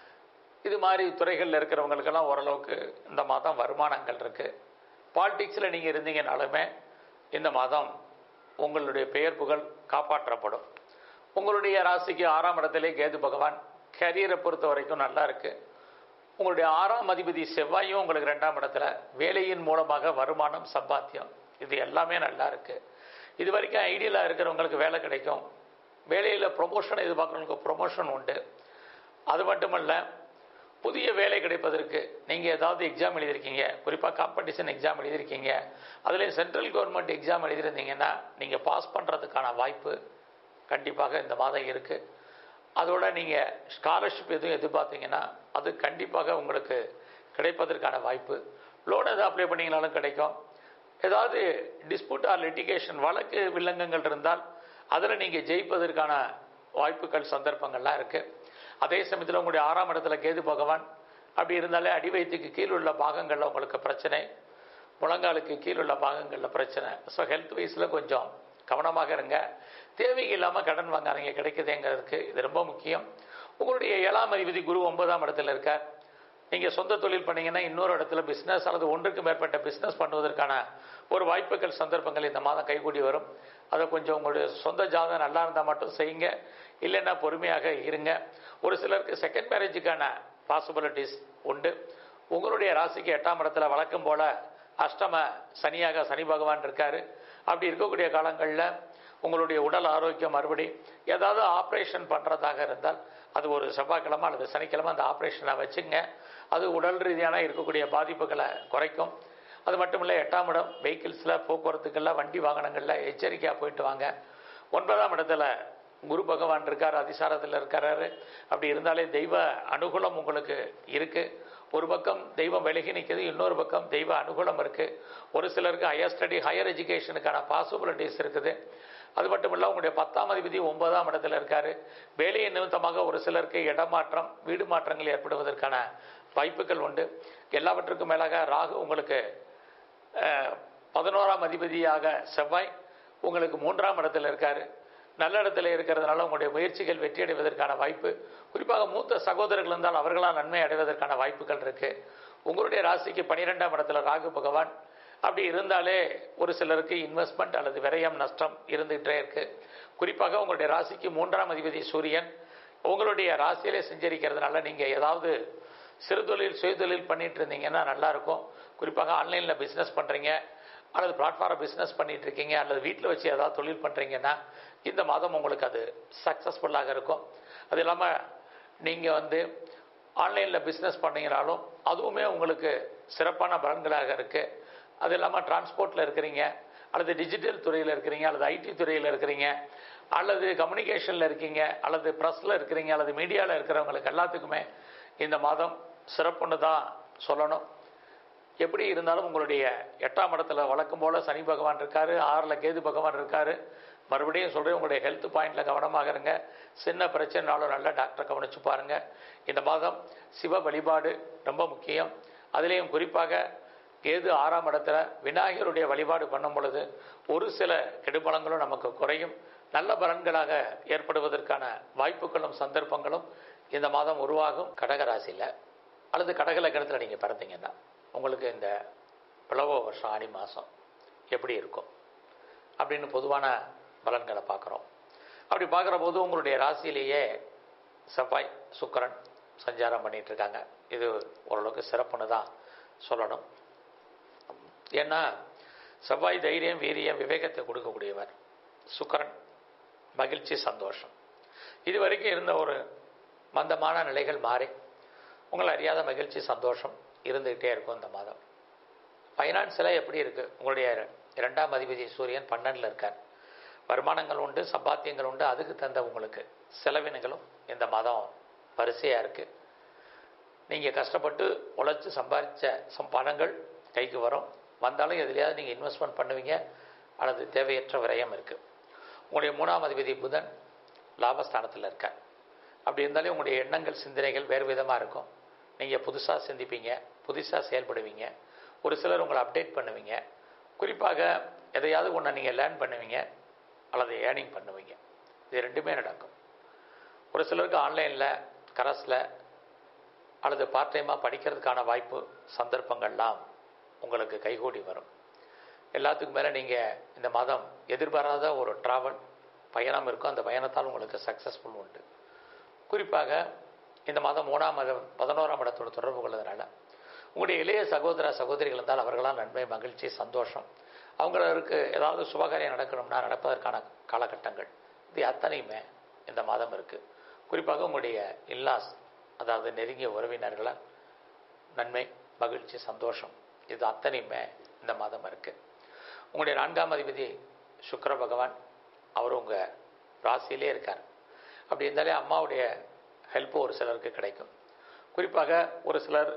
இது மாதிரி துறைகளில் இருக்கிறவங்களுக்கெல்லாம் ஓரளவுக்கு இந்த மாதம் வருமானங்கள் இருக்குது பாலிடிக்ஸில் நீங்கள் இருந்தீங்கனாலுமே இந்த மாதம் உங்களுடைய பெயர் புகழ் காப்பாற்றப்படும் உங்களுடைய ராசிக்கு ஆறாம் இடத்திலே கேது பகவான் கரியரை பொறுத்த வரைக்கும் நல்லா இருக்கு உங்களுடைய ஆறாம் அதிபதி செவ்வாயும் உங்களுக்கு ரெண்டாம் இடத்துல வேலையின் மூலமாக வருமானம் சம்பாத்தியம் இது எல்லாமே நல்லா இருக்கு இது வரைக்கும் ஐடியலாக இருக்கிறவங்களுக்கு வேலை கிடைக்கும் வேலையில் ப்ரொமோஷன் எதிர்பார்க்குறவங்களுக்கு ப்ரொமோஷன் உண்டு அது மட்டுமல்ல புதிய வேலை கிடைப்பதற்கு நீங்கள் ஏதாவது எக்ஸாம் எழுதியிருக்கீங்க குறிப்பாக காம்படிஷன் எக்ஸாம் எழுதியிருக்கீங்க அதுலேயும் சென்ட்ரல் கவர்மெண்ட் எக்ஸாம் எழுதியிருந்தீங்கன்னா நீங்கள் பாஸ் பண்ணுறதுக்கான வாய்ப்பு கண்டிப்பாக இந்த மாதம் இருக்குது அதோட நீங்கள் ஸ்காலர்ஷிப் எதுவும் எதிர்பார்த்தீங்கன்னா அது கண்டிப்பாக உங்களுக்கு கிடைப்பதற்கான வாய்ப்பு லோன் எதாவது அப்ளை பண்ணிங்கனாலும் கிடைக்கும் ஏதாவது டிஸ்பியூட் ஆர் லிட்டிகேஷன் வழக்கு வில்லங்கங்கள் இருந்தால் அதில் நீங்கள் ஜெயிப்பதற்கான வாய்ப்புகள் சந்தர்ப்பங்கள்லாம் இருக்குது அதே சமயத்தில் உங்களுடைய ஆறாம் இடத்துல கேது பகவான் அப்படி இருந்தாலே அடிவயத்துக்கு கீழ் உள்ள பாகங்களில் உங்களுக்கு பிரச்சனை முழங்காலுக்கு கீழ் உள்ள பாகங்களில் பிரச்சனை ஸோ ஹெல்த் வைஸில் கொஞ்சம் கவனமாக இருங்க தேவைக்கு இல்லாமல் கடன் வாங்காதீங்க கிடைக்குதுங்கிறதுக்கு இது ரொம்ப முக்கியம் உங்களுடைய ஏழாம் அதிபதி குரு ஒன்பதாம் இடத்துல இருக்கார் நீங்கள் சொந்த தொழில் பண்ணீங்கன்னா இன்னொரு இடத்துல பிஸ்னஸ் அல்லது ஒன்றுக்கு மேற்பட்ட பிஸ்னஸ் பண்ணுவதற்கான ஒரு வாய்ப்புகள் சந்தர்ப்பங்கள் இந்த மாதம் கைகூடி வரும் அதை கொஞ்சம் உங்களுடைய சொந்த ஜாதகம் நல்லா இருந்தால் மட்டும் செய்யுங்க இல்லைன்னா பொறுமையாக இருங்க ஒரு சிலருக்கு செகண்ட் மேரேஜுக்கான பாசிபிலிட்டிஸ் உண்டு உங்களுடைய ராசிக்கு எட்டாம் இடத்துல வழக்கம் போல அஷ்டம சனியாக சனி பகவான் இருக்காரு அப்படி இருக்கக்கூடிய காலங்களில் உங்களுடைய உடல் ஆரோக்கியம் மறுபடி ஏதாவது ஆப்ரேஷன் பண்ணுறதாக இருந்தால் அது ஒரு செவ்வாய்க்கிழமை அல்லது சனிக்கிழமை அந்த ஆப்ரேஷனை வச்சுங்க அது உடல் ரீதியான இருக்கக்கூடிய பாதிப்புகளை குறைக்கும் அது மட்டும் இல்லை எட்டாம் இடம் வெஹிக்கிள்ஸில் போக்குவரத்துக்கெல்லாம் வண்டி வாகனங்களில் எச்சரிக்கையாக போயிட்டு வாங்க ஒன்பதாம் இடத்துல குரு பகவான் இருக்கார் அதிசாரத்தில் இருக்காரு அப்படி இருந்தாலே தெய்வ அனுகூலம் உங்களுக்கு இருக்கு ஒரு பக்கம் தெய்வம் விலகி நிற்குது இன்னொரு பக்கம் தெய்வ அனுகூலம் இருக்கு ஒரு சிலருக்கு ஹையர் ஸ்டடி ஹையர் எஜுகேஷனுக்கான பாசிபிலிட்டிஸ் இருக்குது அது மட்டும் இல்லை உங்களுடைய பத்தாம் அதிபதி ஒன்பதாம் இடத்துல இருக்காரு வேலையின் நிமித்தமாக ஒரு சிலருக்கு இடமாற்றம் வீடு மாற்றங்கள் ஏற்படுவதற்கான வாய்ப்புகள் உண்டு எல்லாவற்றுக்கும் மேலாக ராகு உங்களுக்கு அஹ், பதினோராம் அதிபதியாக செவ்வாய் உங்களுக்கு மூன்றாம் இடத்துல இருக்காரு நல்ல இடத்துல இருக்கிறதுனால உங்களுடைய முயற்சிகள் வெற்றி அடைவதற்கான வாய்ப்பு குறிப்பாக மூத்த சகோதரர்கள் இருந்தால் அவர்களால் நன்மை அடைவதற்கான வாய்ப்புகள் இருக்கு உங்களுடைய ராசிக்கு பனிரெண்டாம் இடத்துல ராகு பகவான் அப்படி இருந்தாலே ஒரு சிலருக்கு இன்வெஸ்ட்மெண்ட் அல்லது விரயம் நஷ்டம் இருந்துகிட்டே இருக்கு குறிப்பாக உங்களுடைய ராசிக்கு மூன்றாம் அதிபதி சூரியன் உங்களுடைய ராசியிலே செஞ்சரிக்கிறதுனால நீங்கள் ஏதாவது சிறு தொழில் சுயதொழில் பண்ணிட்டு இருந்தீங்கன்னா நல்லா இருக்கும் குறிப்பாக ஆன்லைனில் பிஸ்னஸ் பண்ணுறீங்க அல்லது பிளாட்ஃபார்ம் பிஸ்னஸ் பண்ணிட்டு இருக்கீங்க அல்லது வீட்டில் வச்சு ஏதாவது தொழில் பண்ணுறீங்கன்னா இந்த மாதம் உங்களுக்கு அது சக்ஸஸ்ஃபுல்லாக இருக்கும் அது இல்லாமல் நீங்கள் வந்து ஆன்லைனில் பிஸ்னஸ் பண்ணீங்கனாலும் அதுவுமே உங்களுக்கு சிறப்பான பலன்களாக இருக்குது அது இல்லாமல் டிரான்ஸ்போர்ட்டில் இருக்கிறீங்க அல்லது டிஜிட்டல் துறையில் இருக்கிறீங்க அல்லது ஐடி துறையில் இருக்கிறீங்க அல்லது கம்யூனிகேஷனில் இருக்கீங்க அல்லது ப்ரெஸ்ஸில் இருக்கிறீங்க அல்லது மீடியாவில் இருக்கிறவங்களுக்கு எல்லாத்துக்குமே இந்த மாதம் சிறப்புன்னு தான் சொல்லணும் எப்படி இருந்தாலும் உங்களுடைய எட்டாம் இடத்துல வழக்கம் போல் சனி பகவான் இருக்காரு ஆறில் கேது பகவான் இருக்காரு மறுபடியும் சொல்கிறேன் உங்களுடைய ஹெல்த் பாயிண்டில் கவனமாக இருங்க சின்ன பிரச்சனைனாலும் நல்லா டாக்டரை கவனிச்சு பாருங்க இந்த மாதம் சிவ வழிபாடு ரொம்ப முக்கியம் அதுலேயும் குறிப்பாக கேது ஆறாம் இடத்துல விநாயகருடைய வழிபாடு பண்ணும் பொழுது ஒரு சில கெடுபலங்களும் நமக்கு குறையும் நல்ல பலன்களாக ஏற்படுவதற்கான வாய்ப்புகளும் சந்தர்ப்பங்களும் இந்த மாதம் உருவாகும் கடகராசியில் அல்லது கடக லக்னத்தில் நீங்கள் பிறந்தீங்கன்னா உங்களுக்கு இந்த பிளவ வருஷம் ஆடி மாதம் எப்படி இருக்கும் அப்படின்னு பொதுவான பலன்களை பார்க்குறோம் அப்படி பார்க்குற போது உங்களுடைய ராசியிலேயே செவ்வாய் சுக்கிரன் சஞ்சாரம் பண்ணிட்டு இருக்காங்க இது ஓரளவுக்கு சிறப்புன்னு தான் சொல்லணும் ஏன்னா செவ்வாய் தைரியம் வீரியம் விவேகத்தை கொடுக்கக்கூடியவர் சுக்கிரன் மகிழ்ச்சி சந்தோஷம் இது வரைக்கும் இருந்த ஒரு மந்தமான நிலைகள் மாறி உங்களை அறியாத மகிழ்ச்சி சந்தோஷம் இருந்துக்கிட்டே இருக்கும் இந்த மாதம் ஃபைனான்ஸில் எப்படி இருக்குது உங்களுடைய இரண்டாம் அதிபதி சூரியன் பன்னெண்டில் இருக்கார் வருமானங்கள் உண்டு சம்பாத்தியங்கள் உண்டு அதுக்கு தந்த உங்களுக்கு செலவினங்களும் இந்த மாதம் வரிசையாக இருக்குது நீங்கள் கஷ்டப்பட்டு உழைச்சி சம்பாதிச்ச சம் பணங்கள் கைக்கு வரும் வந்தாலும் எதுலையாவது நீங்கள் இன்வெஸ்ட்மெண்ட் பண்ணுவீங்க அல்லது தேவையற்ற விரயம் இருக்குது உங்களுடைய மூணாம் அதிபதி புதன் லாபஸ்தானத்தில் இருக்கார் அப்படி இருந்தாலே உங்களுடைய எண்ணங்கள் சிந்தனைகள் வேறு விதமாக இருக்கும் நீங்கள் புதுசாக சிந்திப்பீங்க புதுசாக செயல்படுவீங்க ஒரு சிலர் உங்களை அப்டேட் பண்ணுவீங்க குறிப்பாக எதையாவது ஒன்று நீங்கள் லேர்ன் பண்ணுவீங்க அல்லது ஏர்னிங் பண்ணுவீங்க இது ரெண்டுமே நடக்கும் ஒரு சிலருக்கு ஆன்லைனில் கரஸில் அல்லது பார்ட் டைமாக படிக்கிறதுக்கான வாய்ப்பு சந்தர்ப்பங்கள்லாம் உங்களுக்கு கைகூடி வரும் எல்லாத்துக்கும் மேலே நீங்கள் இந்த மாதம் எதிர்பாராத ஒரு ட்ராவல் பயணம் இருக்கும் அந்த பயணத்தால் உங்களுக்கு சக்ஸஸ்ஃபுல் உண்டு குறிப்பாக இந்த மாதம் மூணாம் மாதம் பதினோராம் இடத்தோட தொடர்பு கொள்வதனால உங்களுடைய இளைய சகோதர சகோதரிகள் இருந்தால் அவர்களால் நன்மை மகிழ்ச்சி சந்தோஷம் அவங்களுக்கு ஏதாவது சுபகாரியம் நடக்கணும்னா நடப்பதற்கான காலகட்டங்கள் இது அத்தனையுமே இந்த மாதம் இருக்குது குறிப்பாக உங்களுடைய இல்லாஸ் அதாவது நெருங்கிய உறவினர்களால் நன்மை மகிழ்ச்சி சந்தோஷம் இது அத்தனையுமே இந்த மாதம் இருக்குது உங்களுடைய நான்காம் அதிபதி சுக்கர பகவான் அவர் உங்கள் ராசியிலே இருக்கார் அப்படி இருந்தாலே அம்மாவுடைய ஹெல்ப்பு ஒரு சிலருக்கு கிடைக்கும் குறிப்பாக ஒரு சிலர்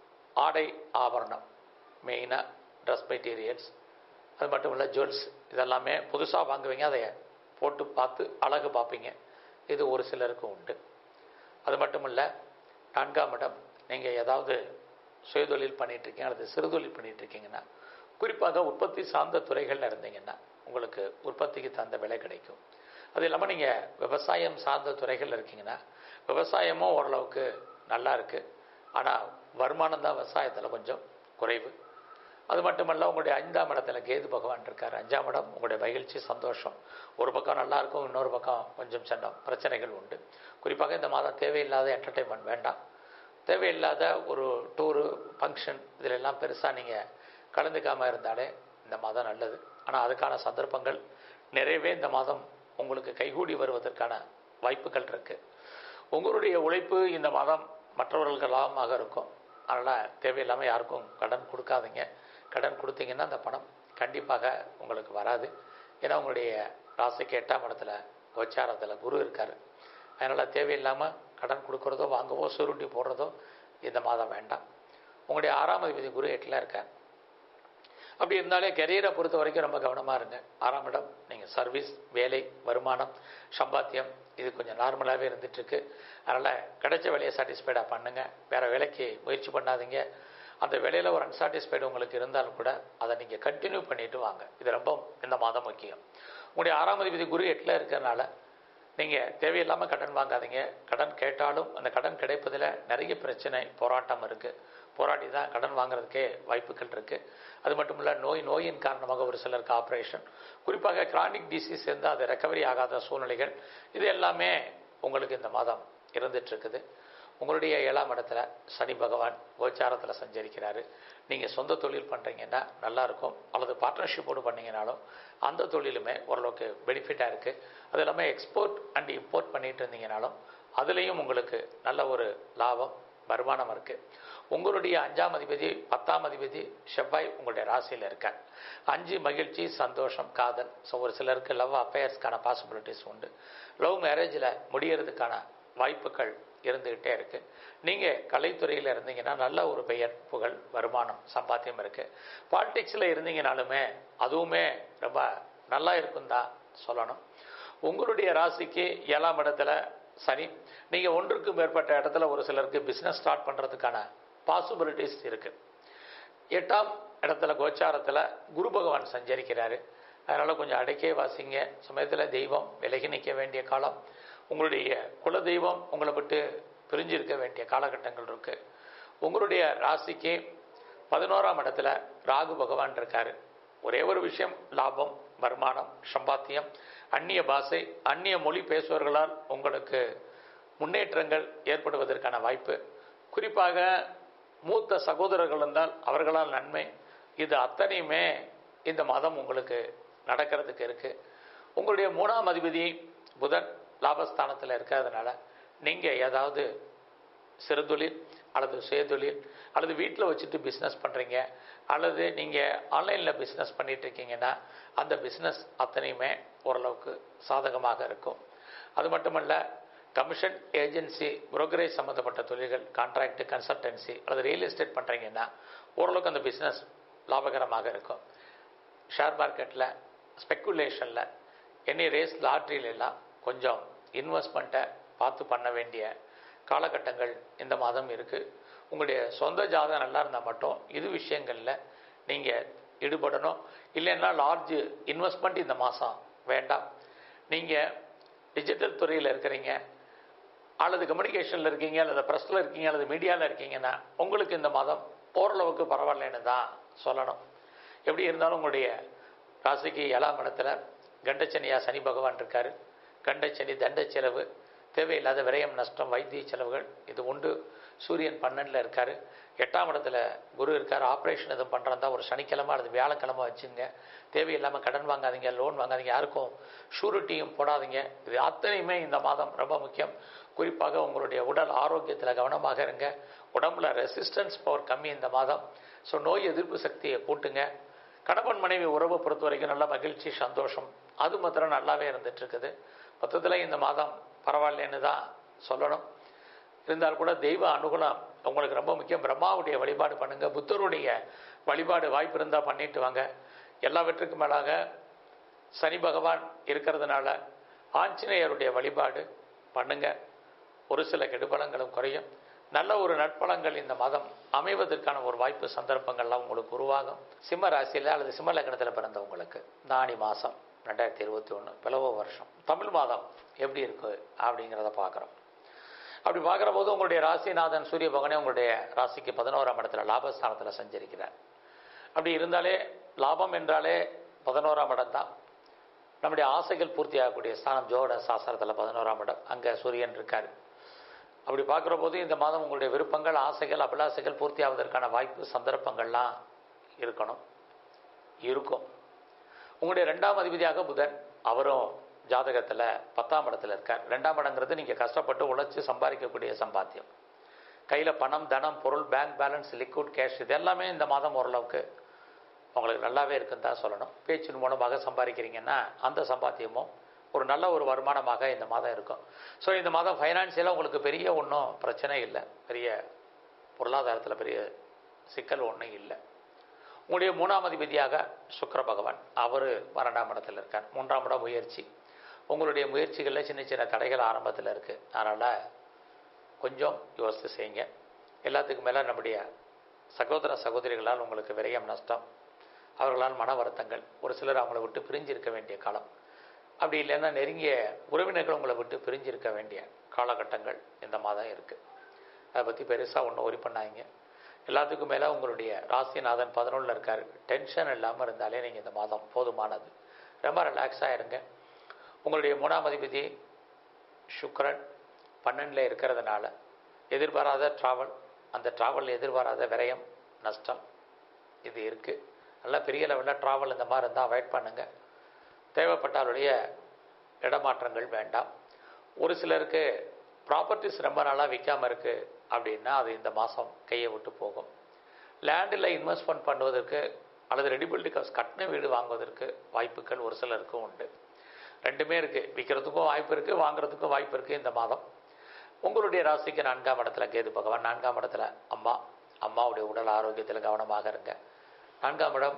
ஆடை ஆபரணம் மெயினாக ட்ரெஸ் மெட்டீரியல்ஸ் அது மட்டும் இல்லை ஜுவல்ஸ் இதெல்லாமே புதுசாக வாங்குவீங்க அதை போட்டு பார்த்து அழகு பார்ப்பீங்க இது ஒரு சிலருக்கு உண்டு அது மட்டும் இல்லை நான்காம் இடம் நீங்கள் ஏதாவது சுயதொழில் பண்ணிகிட்ருக்கீங்க அல்லது சிறுதொழில் பண்ணிகிட்ருக்கீங்கன்னா குறிப்பாக உற்பத்தி சார்ந்த துறைகளில் இருந்தீங்கன்னா உங்களுக்கு உற்பத்திக்கு தகுந்த விலை கிடைக்கும் அது இல்லாமல் நீங்கள் விவசாயம் சார்ந்த துறைகளில் இருக்கீங்கன்னா விவசாயமும் ஓரளவுக்கு நல்லா இருக்குது ஆனால் வருமானம் தான் விவசாயத்தில் கொஞ்சம் குறைவு அது மட்டுமல்ல உங்களுடைய ஐந்தாம் இடத்துல கேது பகவான் இருக்கார் அஞ்சாம் இடம் உங்களுடைய மகிழ்ச்சி சந்தோஷம் ஒரு பக்கம் நல்லா இருக்கும் இன்னொரு பக்கம் கொஞ்சம் சண்டம் பிரச்சனைகள் உண்டு குறிப்பாக இந்த மாதம் தேவையில்லாத என்டர்டெயின்மெண்ட் வேண்டாம் தேவையில்லாத ஒரு டூரு ஃபங்க்ஷன் இதில் எல்லாம் பெருசாக நீங்கள் கலந்துக்காமல் இருந்தாலே இந்த மாதம் நல்லது ஆனால் அதுக்கான சந்தர்ப்பங்கள் நிறையவே இந்த மாதம் உங்களுக்கு கைகூடி வருவதற்கான வாய்ப்புகள் இருக்குது உங்களுடைய உழைப்பு இந்த மாதம் மற்றவர்களுக்கு லாபமாக இருக்கும் அதனால் தேவையில்லாமல் யாருக்கும் கடன் கொடுக்காதீங்க கடன் கொடுத்தீங்கன்னா அந்த பணம் கண்டிப்பாக உங்களுக்கு வராது ஏன்னா உங்களுடைய ராசிக்கு எட்டாம் இடத்துல கோச்சாரத்தில் குரு இருக்கார் அதனால் தேவையில்லாமல் கடன் கொடுக்குறதோ வாங்கவோ சுருட்டி போடுறதோ இந்த மாதம் வேண்டாம் உங்களுடைய ஆறாம் அதிபதி குரு எட்டில் இருக்கார் அப்படி இருந்தாலே கெரியரை பொறுத்த வரைக்கும் ரொம்ப கவனமாக இருங்க ஆறாம் இடம் நீங்கள் சர்வீஸ் வேலை வருமானம் சம்பாத்தியம் இது கொஞ்சம் நார்மலாகவே இருந்துகிட்ருக்கு அதனால் கிடைச்ச வேலையை சாட்டிஸ்ஃபைடாக பண்ணுங்கள் வேறு வேலைக்கு முயற்சி பண்ணாதீங்க அந்த வேலையில் ஒரு அன்சாட்டிஸ்ஃபைடு உங்களுக்கு இருந்தாலும் கூட அதை நீங்கள் கண்டினியூ பண்ணிட்டு வாங்க இது ரொம்ப இந்த மாதம் முக்கியம் உங்களுடைய ஆறாம் அதிபதி குரு எட்டில் இருக்கிறனால நீங்கள் தேவையில்லாமல் கடன் வாங்காதீங்க கடன் கேட்டாலும் அந்த கடன் கிடைப்பதில் நிறைய பிரச்சனை போராட்டம் இருக்குது போராடி தான் கடன் வாங்குறதுக்கே வாய்ப்புகள் இருக்குது அது மட்டும் இல்லை நோய் நோயின் காரணமாக ஒரு சிலருக்கு ஆப்ரேஷன் குறிப்பாக கிரானிக் டிசீஸ் இருந்தால் அது ரெக்கவரி ஆகாத சூழ்நிலைகள் இது எல்லாமே உங்களுக்கு இந்த மாதம் இருந்துகிட்ருக்குது உங்களுடைய ஏழாம் இடத்துல சனி பகவான் கோச்சாரத்தில் சஞ்சரிக்கிறாரு நீங்கள் சொந்த தொழில் பண்ணுறீங்கன்னா நல்லாயிருக்கும் அல்லது பார்ட்னர்ஷிப்போடு பண்ணீங்கனாலும் அந்த தொழிலுமே ஓரளவுக்கு பெனிஃபிட்டாக இருக்குது அது இல்லாமல் எக்ஸ்போர்ட் அண்ட் இம்போர்ட் பண்ணிட்டு இருந்தீங்கனாலும் அதுலேயும் உங்களுக்கு நல்ல ஒரு லாபம் வருமானம் இருக்குது உங்களுடைய அஞ்சாம் அதிபதி பத்தாம் அதிபதி செவ்வாய் உங்களுடைய ராசியில் இருக்கார் அஞ்சு மகிழ்ச்சி சந்தோஷம் காதல் ஸோ ஒரு சிலருக்கு லவ் அஃபேர்ஸ்க்கான பாசிபிலிட்டிஸ் உண்டு லவ் மேரேஜில் முடியறதுக்கான வாய்ப்புகள் இருந்துக்கிட்டே இருக்குது நீங்கள் கலைத்துறையில் இருந்தீங்கன்னா நல்ல ஒரு பெயர் புகழ் வருமானம் சம்பாத்தியம் இருக்குது பாலிடிக்ஸில் இருந்தீங்கனாலுமே அதுவுமே ரொம்ப நல்லா இருக்கும் தான் சொல்லணும் உங்களுடைய ராசிக்கு ஏழாம் இடத்துல சனி நீங்கள் ஒன்றுக்கு மேற்பட்ட இடத்துல ஒரு சிலருக்கு பிஸ்னஸ் ஸ்டார்ட் பண்ணுறதுக்கான பாசிபிலிட்டிஸ் இருக்குது எட்டாம் இடத்துல கோச்சாரத்தில் குரு பகவான் சஞ்சரிக்கிறாரு அதனால் கொஞ்சம் அடைக்கே வாசிங்க சமயத்தில் தெய்வம் விலகி நிற்க வேண்டிய காலம் உங்களுடைய குல தெய்வம் உங்களை விட்டு பிரிஞ்சிருக்க வேண்டிய காலகட்டங்கள் இருக்குது உங்களுடைய ராசிக்கு பதினோராம் இடத்துல ராகு பகவான் இருக்கார் ஒரே ஒரு விஷயம் லாபம் வருமானம் சம்பாத்தியம் அந்நிய பாஷை அந்நிய மொழி பேசுபவர்களால் உங்களுக்கு முன்னேற்றங்கள் ஏற்படுவதற்கான வாய்ப்பு குறிப்பாக மூத்த சகோதரர்கள் இருந்தால் அவர்களால் நன்மை இது அத்தனையுமே இந்த மாதம் உங்களுக்கு நடக்கிறதுக்கு இருக்குது உங்களுடைய மூணாம் அதிபதி புதன் லாபஸ்தானத்தில் இருக்கிறதுனால நீங்கள் ஏதாவது சிறுதொழில் அல்லது சுயதொழில் அல்லது வீட்டில் வச்சுட்டு பிஸ்னஸ் பண்ணுறீங்க அல்லது நீங்கள் ஆன்லைனில் பிஸ்னஸ் பண்ணிட்டு இருக்கீங்கன்னா அந்த பிஸ்னஸ் அத்தனையுமே ஓரளவுக்கு சாதகமாக இருக்கும் அது மட்டுமல்ல கமிஷன் ஏஜென்சி புரோக்கரேஜ் சம்மந்தப்பட்ட தொழில்கள் கான்ட்ராக்ட் கன்சல்டன்சி அல்லது ரியல் எஸ்டேட் பண்ணுறீங்கன்னா ஓரளவுக்கு அந்த பிஸ்னஸ் லாபகரமாக இருக்கும் ஷேர் மார்க்கெட்டில் ஸ்பெக்குலேஷனில் எனி ரேஸ் லாட்ரியிலெல்லாம் கொஞ்சம் இன்வெஸ்ட்மெண்ட்டை பார்த்து பண்ண வேண்டிய காலகட்டங்கள் இந்த மாதம் இருக்குது உங்களுடைய சொந்த ஜாதகம் நல்லா இருந்தால் மட்டும் இது விஷயங்களில் நீங்கள் ஈடுபடணும் இல்லைன்னா லார்ஜ் இன்வெஸ்ட்மெண்ட் இந்த மாதம் வேண்டாம் நீங்கள் டிஜிட்டல் துறையில் இருக்கிறீங்க அல்லது கம்யூனிகேஷனில் இருக்கீங்க அல்லது ப்ரெஸ்ஸில் இருக்கீங்க அல்லது மீடியாவில் இருக்கீங்கன்னா உங்களுக்கு இந்த மாதம் ஓரளவுக்கு பரவாயில்லைன்னு தான் சொல்லணும் எப்படி இருந்தாலும் உங்களுடைய ராசிக்கு ஏழாம் இடத்துல கண்டச்சனியா சனி பகவான் இருக்கார் கண்டச்சனி தண்ட செலவு தேவையில்லாத விரயம் நஷ்டம் வைத்திய செலவுகள் இது உண்டு சூரியன் பன்னெண்டில் இருக்கார் எட்டாம் இடத்துல குரு இருக்கார் ஆப்ரேஷன் எதுவும் பண்ணுறதா ஒரு சனிக்கிழமை அல்லது வியாழக்கிழமை வச்சுங்க தேவையில்லாமல் கடன் வாங்காதீங்க லோன் வாங்காதீங்க யாருக்கும் ஷூரிட்டியும் போடாதீங்க இது அத்தனையுமே இந்த மாதம் ரொம்ப முக்கியம் குறிப்பாக உங்களுடைய உடல் ஆரோக்கியத்தில் கவனமாக இருங்க உடம்புல ரெசிஸ்டன்ஸ் பவர் கம்மி இந்த மாதம் ஸோ நோய் எதிர்ப்பு சக்தியை கூட்டுங்க கணவன் மனைவி உறவை பொறுத்த வரைக்கும் நல்ல மகிழ்ச்சி சந்தோஷம் அது மாத்திரம் நல்லாவே இருந்துட்டு இருக்குது மொத்தத்தில் இந்த மாதம் பரவாயில்லைன்னு தான் சொல்லணும் இருந்தால் கூட தெய்வ அனுகூலம் உங்களுக்கு ரொம்ப முக்கியம் பிரம்மாவுடைய வழிபாடு பண்ணுங்க புத்தருடைய வழிபாடு வாய்ப்பு இருந்தால் பண்ணிட்டு வாங்க எல்லாவற்றுக்கும் மேலாக சனி பகவான் இருக்கிறதுனால ஆஞ்சநேயருடைய வழிபாடு பண்ணுங்க ஒரு சில கெடுபலங்களும் குறையும் நல்ல ஒரு நட்பலங்கள் இந்த மாதம் அமைவதற்கான ஒரு வாய்ப்பு சந்தர்ப்பங்கள்லாம் உங்களுக்கு உருவாகும் சிம்ம ராசியில் அல்லது சிம்ம லக்னத்தில் பிறந்தவங்களுக்கு நாணி மாதம் ரெண்டாயிரத்தி இருபத்தி ஒன்று பிளவ வருஷம் தமிழ் மாதம் எப்படி இருக்கு அப்படிங்கிறத பார்க்குறோம் அப்படி பார்க்குற போது உங்களுடைய ராசிநாதன் சூரிய பகவானே உங்களுடைய ராசிக்கு பதினோராம் இடத்துல லாபஸ்தானத்தில் சஞ்சரிக்கிறார் அப்படி இருந்தாலே லாபம் என்றாலே பதினோராம் இடம் தான் நம்முடைய ஆசைகள் பூர்த்தி ஆகக்கூடிய ஸ்தானம் ஜோட சாஸ்திரத்தில் பதினோராம் இடம் அங்கே சூரியன் இருக்கார் அப்படி பார்க்குற போது இந்த மாதம் உங்களுடைய விருப்பங்கள் ஆசைகள் அபிலாசைகள் பூர்த்தி ஆவதற்கான வாய்ப்பு சந்தர்ப்பங்கள்லாம் இருக்கணும் இருக்கும் உங்களுடைய ரெண்டாம் அதிபதியாக புதன் அவரும் ஜாதகத்தில் பத்தாம் இடத்துல இருக்கார் ரெண்டாம் இடங்கிறது நீங்கள் கஷ்டப்பட்டு உழைச்சி சம்பாதிக்கக்கூடிய சம்பாத்தியம் கையில் பணம் தனம் பொருள் பேங்க் பேலன்ஸ் லிக்விட் கேஷ் இது எல்லாமே இந்த மாதம் ஓரளவுக்கு உங்களுக்கு நல்லாவே இருக்குன்னு தான் சொல்லணும் பேச்சின் மூலமாக சம்பாதிக்கிறீங்கன்னா அந்த சம்பாத்தியமும் ஒரு நல்ல ஒரு வருமானமாக இந்த மாதம் இருக்கும் ஸோ இந்த மாதம் ஃபைனான்சியலாக உங்களுக்கு பெரிய ஒன்றும் பிரச்சனை இல்லை பெரிய பொருளாதாரத்தில் பெரிய சிக்கல் ஒன்றும் இல்லை உங்களுடைய மூணாம் அதிபதியாக சுக்கர பகவான் அவர் பன்னெண்டாம் இடத்துல இருக்கார் மூன்றாம் இடம் முயற்சி உங்களுடைய முயற்சிகளில் சின்ன சின்ன தடைகள் ஆரம்பத்தில் இருக்குது அதனால் கொஞ்சம் யோசித்து செய்யுங்க எல்லாத்துக்கும் மேலே நம்முடைய சகோதர சகோதரிகளால் உங்களுக்கு விரயம் நஷ்டம் அவர்களால் மன வருத்தங்கள் ஒரு சிலர் அவங்கள விட்டு பிரிஞ்சிருக்க வேண்டிய காலம் அப்படி இல்லைன்னா நெருங்கிய உறவினர்கள் உங்களை விட்டு பிரிஞ்சிருக்க வேண்டிய காலகட்டங்கள் இந்த மாதம் இருக்குது அதை பற்றி பெருசாக ஒன்றும் ஒரி பண்ணாதீங்க எல்லாத்துக்கும் மேலே உங்களுடைய ராசிநாதன் பதினொன்றில் இருக்கார் டென்ஷன் இல்லாமல் இருந்தாலே நீங்கள் இந்த மாதம் போதுமானது ரொம்ப ரிலாக்ஸாக இருங்க உங்களுடைய மூணாம் அதிபதி சுக்கரன் பன்னெண்டில் இருக்கிறதுனால எதிர்பாராத ட்ராவல் அந்த ட்ராவல் எதிர்பாராத விரயம் நஷ்டம் இது இருக்குது நல்லா பெரிய லெவலில் ட்ராவல் இந்த மாதிரி இருந்தால் அவாய்ட் பண்ணுங்கள் தேவைப்பட்டாலுடைய இடமாற்றங்கள் வேண்டாம் ஒரு சிலருக்கு ப்ராப்பர்ட்டிஸ் ரொம்ப நாளாக விற்காமல் இருக்குது அப்படின்னா அது இந்த மாதம் கையை விட்டு போகும் லேண்டில் இன்வெஸ்ட்மெண்ட் பண்ணுவதற்கு அல்லது ரெடிபிலிட்டி காசு கட்டின வீடு வாங்குவதற்கு வாய்ப்புகள் ஒரு சிலருக்கும் உண்டு ரெண்டுமே இருக்குது விற்கிறதுக்கும் வாய்ப்பு இருக்குது வாங்குறதுக்கும் வாய்ப்பு இருக்குது இந்த மாதம் உங்களுடைய ராசிக்கு நான்காம் இடத்துல கேது பகவான் நான்காம் இடத்துல அம்மா அம்மாவுடைய உடல் ஆரோக்கியத்தில் கவனமாக இருங்க நான்காம் இடம்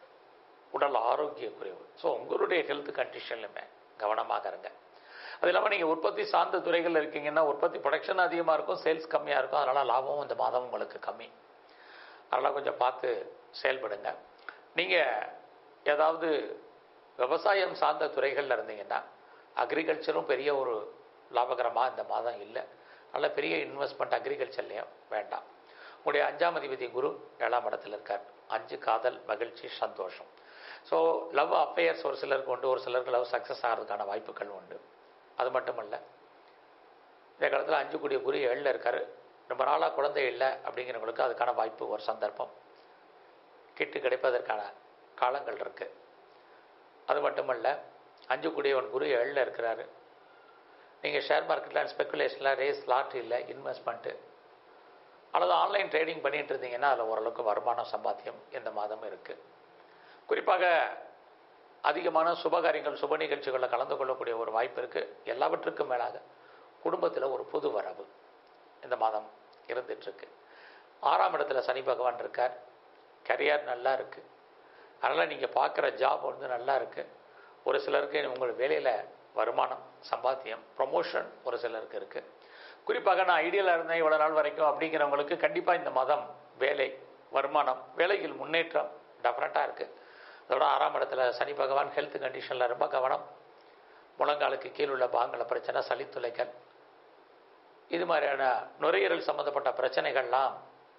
உடல் ஆரோக்கிய குறைவு ஸோ உங்களுடைய ஹெல்த் கண்டிஷன்லுமே கவனமாக இருங்க அது இல்லாமல் நீங்கள் உற்பத்தி சார்ந்த துறைகளில் இருக்கீங்கன்னா உற்பத்தி ப்ரொடக்ஷன் அதிகமாக இருக்கும் சேல்ஸ் கம்மியாக இருக்கும் அதனால் லாபமும் இந்த மாதம் உங்களுக்கு கம்மி அதனால் கொஞ்சம் பார்த்து செயல்படுங்க நீங்கள் ஏதாவது விவசாயம் சார்ந்த துறைகளில் இருந்தீங்கன்னா அக்ரிகல்ச்சரும் பெரிய ஒரு லாபகரமாக இந்த மாதம் இல்லை நல்ல பெரிய இன்வெஸ்ட்மெண்ட் அக்ரிகல்ச்சர்லேயும் வேண்டாம் உங்களுடைய அஞ்சாம் அதிபதி குரு ஏழாம் இடத்துல இருக்கார் அஞ்சு காதல் மகிழ்ச்சி சந்தோஷம் ஸோ லவ் அஃபேயர்ஸ் ஒரு சிலருக்கு உண்டு ஒரு சிலருக்கு லவ் சக்ஸஸ் ஆகிறதுக்கான வாய்ப்புகள் உண்டு அது மட்டும் இல்லை இந்த காலத்தில் அஞ்சு கூடிய குரு ஏழில் இருக்கார் ரொம்ப நாளாக குழந்தை இல்லை அப்படிங்கிறவங்களுக்கு அதுக்கான வாய்ப்பு ஒரு சந்தர்ப்பம் கிட்டு கிடைப்பதற்கான காலங்கள் இருக்குது அது மட்டுமல்ல அஞ்சு கூடியவன் குரு ஏழில் இருக்கிறாரு நீங்கள் ஷேர் மார்க்கெட்டில் ஸ்பெக்குலேஷனில் ரேஸ் லாட்ரியில் இன்வெஸ்ட்மெண்ட்டு அல்லது ஆன்லைன் ட்ரேடிங் பண்ணிட்டு இருந்தீங்கன்னா அதில் ஓரளவுக்கு வருமானம் சம்பாத்தியம் இந்த மாதம் இருக்குது குறிப்பாக அதிகமான சுபகாரியங்கள் சுப நிகழ்ச்சிகளில் கலந்து கொள்ளக்கூடிய ஒரு வாய்ப்பு இருக்குது எல்லாவற்றுக்கும் மேலாக குடும்பத்தில் ஒரு புது வரவு இந்த மாதம் இருந்துகிட்ருக்கு ஆறாம் இடத்துல சனி பகவான் இருக்கார் கரியர் நல்லா இருக்குது அதனால் நீங்கள் பார்க்குற ஜாப் வந்து நல்லா இருக்குது ஒரு சிலருக்கு உங்கள் வேலையில் வருமானம் சம்பாத்தியம் ப்ரொமோஷன் ஒரு சிலருக்கு இருக்குது குறிப்பாக நான் ஐடியலாக இருந்தேன் இவ்வளோ நாள் வரைக்கும் அப்படிங்கிறவங்களுக்கு கண்டிப்பாக இந்த மாதம் வேலை வருமானம் வேலையில் முன்னேற்றம் டெஃபரெண்ட்டாக இருக்குது அதோட ஆறாம் இடத்துல சனி பகவான் ஹெல்த் கண்டிஷனில் ரொம்ப கவனம் முழங்காலுக்கு கீழ் உள்ள பாகங்கள பிரச்சனை சளித்துளைகள் இது மாதிரியான நுரையீரல் சம்மந்தப்பட்ட பிரச்சனைகள்லாம்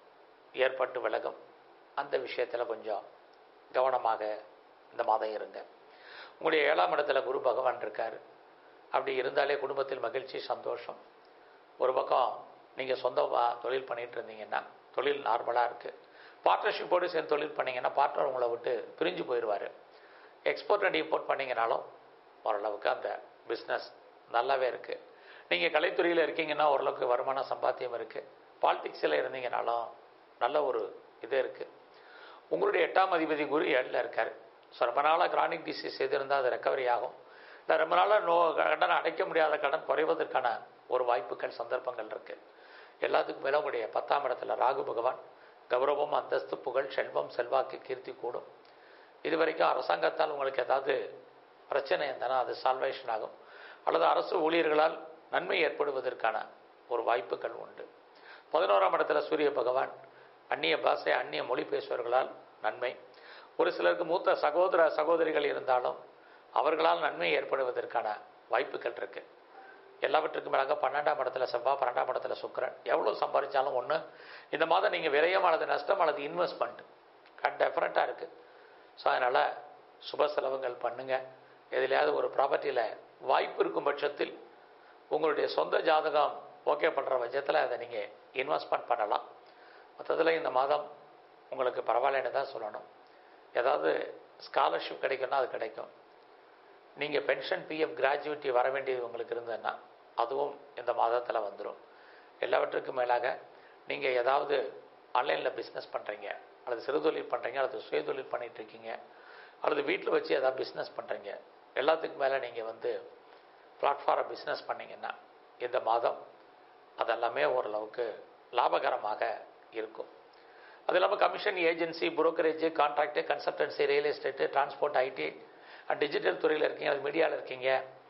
ஏற்பட்டு விலகும் அந்த விஷயத்தில் கொஞ்சம் கவனமாக இந்த மாதம் இருங்க உங்களுடைய ஏழாம் இடத்துல குரு பகவான் இருக்கார் அப்படி இருந்தாலே குடும்பத்தில் மகிழ்ச்சி சந்தோஷம் ஒரு பக்கம் நீங்கள் சொந்தமாக தொழில் பண்ணிகிட்டு இருந்தீங்கன்னா தொழில் நார்மலாக இருக்குது பார்ட்னர்ஷிப்போடு சேர்ந்து தொழில் பண்ணிங்கன்னா பார்ட்னர் உங்களை விட்டு பிரிஞ்சு போயிடுவார் எக்ஸ்போர்ட் அண்ட் இம்போர்ட் பண்ணிங்கனாலும் ஓரளவுக்கு அந்த பிஸ்னஸ் நல்லாவே இருக்குது நீங்கள் கலைத்துறையில் இருக்கீங்கன்னா ஓரளவுக்கு வருமான சம்பாத்தியம் இருக்குது பாலிடிக்ஸில் இருந்தீங்கனாலும் நல்ல ஒரு இது இருக்குது உங்களுடைய எட்டாம் அதிபதி குரு ஏழில் இருக்கார் ஸோ ரொம்ப நாளாக கிரானிக் டிசீஸ் எது இருந்தால் அது ரெக்கவரி ஆகும் இல்லை ரொம்ப நாளாக நோ கடன் அடைக்க முடியாத கடன் குறைவதற்கான ஒரு வாய்ப்புகள் சந்தர்ப்பங்கள் இருக்குது எல்லாத்துக்கும் மேலே உங்களுடைய பத்தாம் இடத்துல ராகு பகவான் கௌரவம் அந்தஸ்து புகழ் செல்வம் செல்வாக்கு கீர்த்தி கூடும் இது வரைக்கும் அரசாங்கத்தால் உங்களுக்கு ஏதாவது பிரச்சனை இருந்தாலும் அது சால்வேஷன் ஆகும் அல்லது அரசு ஊழியர்களால் நன்மை ஏற்படுவதற்கான ஒரு வாய்ப்புகள் உண்டு பதினோராம் இடத்துல சூரிய பகவான் அந்நிய பாஷை அந்நிய மொழி பேசுபவர்களால் நன்மை ஒரு சிலருக்கு மூத்த சகோதர சகோதரிகள் இருந்தாலும் அவர்களால் நன்மை ஏற்படுவதற்கான வாய்ப்புகள் இருக்குது எல்லாவற்றுக்கும் மேலாக பன்னெண்டாம் இடத்துல செவ்வாய் பன்னெண்டாம் இடத்துல சுக்கரன் எவ்வளோ சம்பாதிச்சாலும் ஒன்று இந்த மாதம் நீங்கள் விரயம் அல்லது நஷ்டம் அல்லது இன்வெஸ்ட்மெண்ட் டெஃபரெண்ட்டாக இருக்குது ஸோ அதனால் சுப செலவுகள் பண்ணுங்கள் எதுலையாவது ஒரு ப்ராப்பர்ட்டியில் வாய்ப்பு இருக்கும் பட்சத்தில் உங்களுடைய சொந்த ஜாதகம் ஓகே பண்ணுற பட்சத்தில் அதை நீங்கள் இன்வெஸ்ட்மெண்ட் பண்ணலாம் மொத்தத்தில் இந்த மாதம் உங்களுக்கு பரவாயில்லன்னு தான் சொல்லணும் ஏதாவது ஸ்காலர்ஷிப் கிடைக்கும்னா அது கிடைக்கும் நீங்கள் பென்ஷன் பிஎஃப் கிராஜுவிட்டி வர வேண்டியது உங்களுக்கு இருந்ததுன்னா அதுவும் இந்த மாதத்தில் வந்துடும் எல்லாவற்றுக்கும் மேலாக நீங்கள் ஏதாவது ஆன்லைனில் பிஸ்னஸ் பண்ணுறீங்க அல்லது சிறுதொழில் பண்ணுறீங்க அல்லது சுயதொழில் பண்ணிகிட்டு இருக்கீங்க அல்லது வீட்டில் வச்சு ஏதாவது பிஸ்னஸ் பண்ணுறீங்க எல்லாத்துக்கும் மேலே நீங்கள் வந்து பிளாட்ஃபார்ம் பிஸ்னஸ் பண்ணிங்கன்னா இந்த மாதம் அதெல்லாமே ஓரளவுக்கு லாபகரமாக இருக்கும் அது இல்லாமல் commission agency brokerage contract consultancy real estate transport IT and digital துறையில் இருக்கீங்க அது மீடியாவில் இருக்கீங்க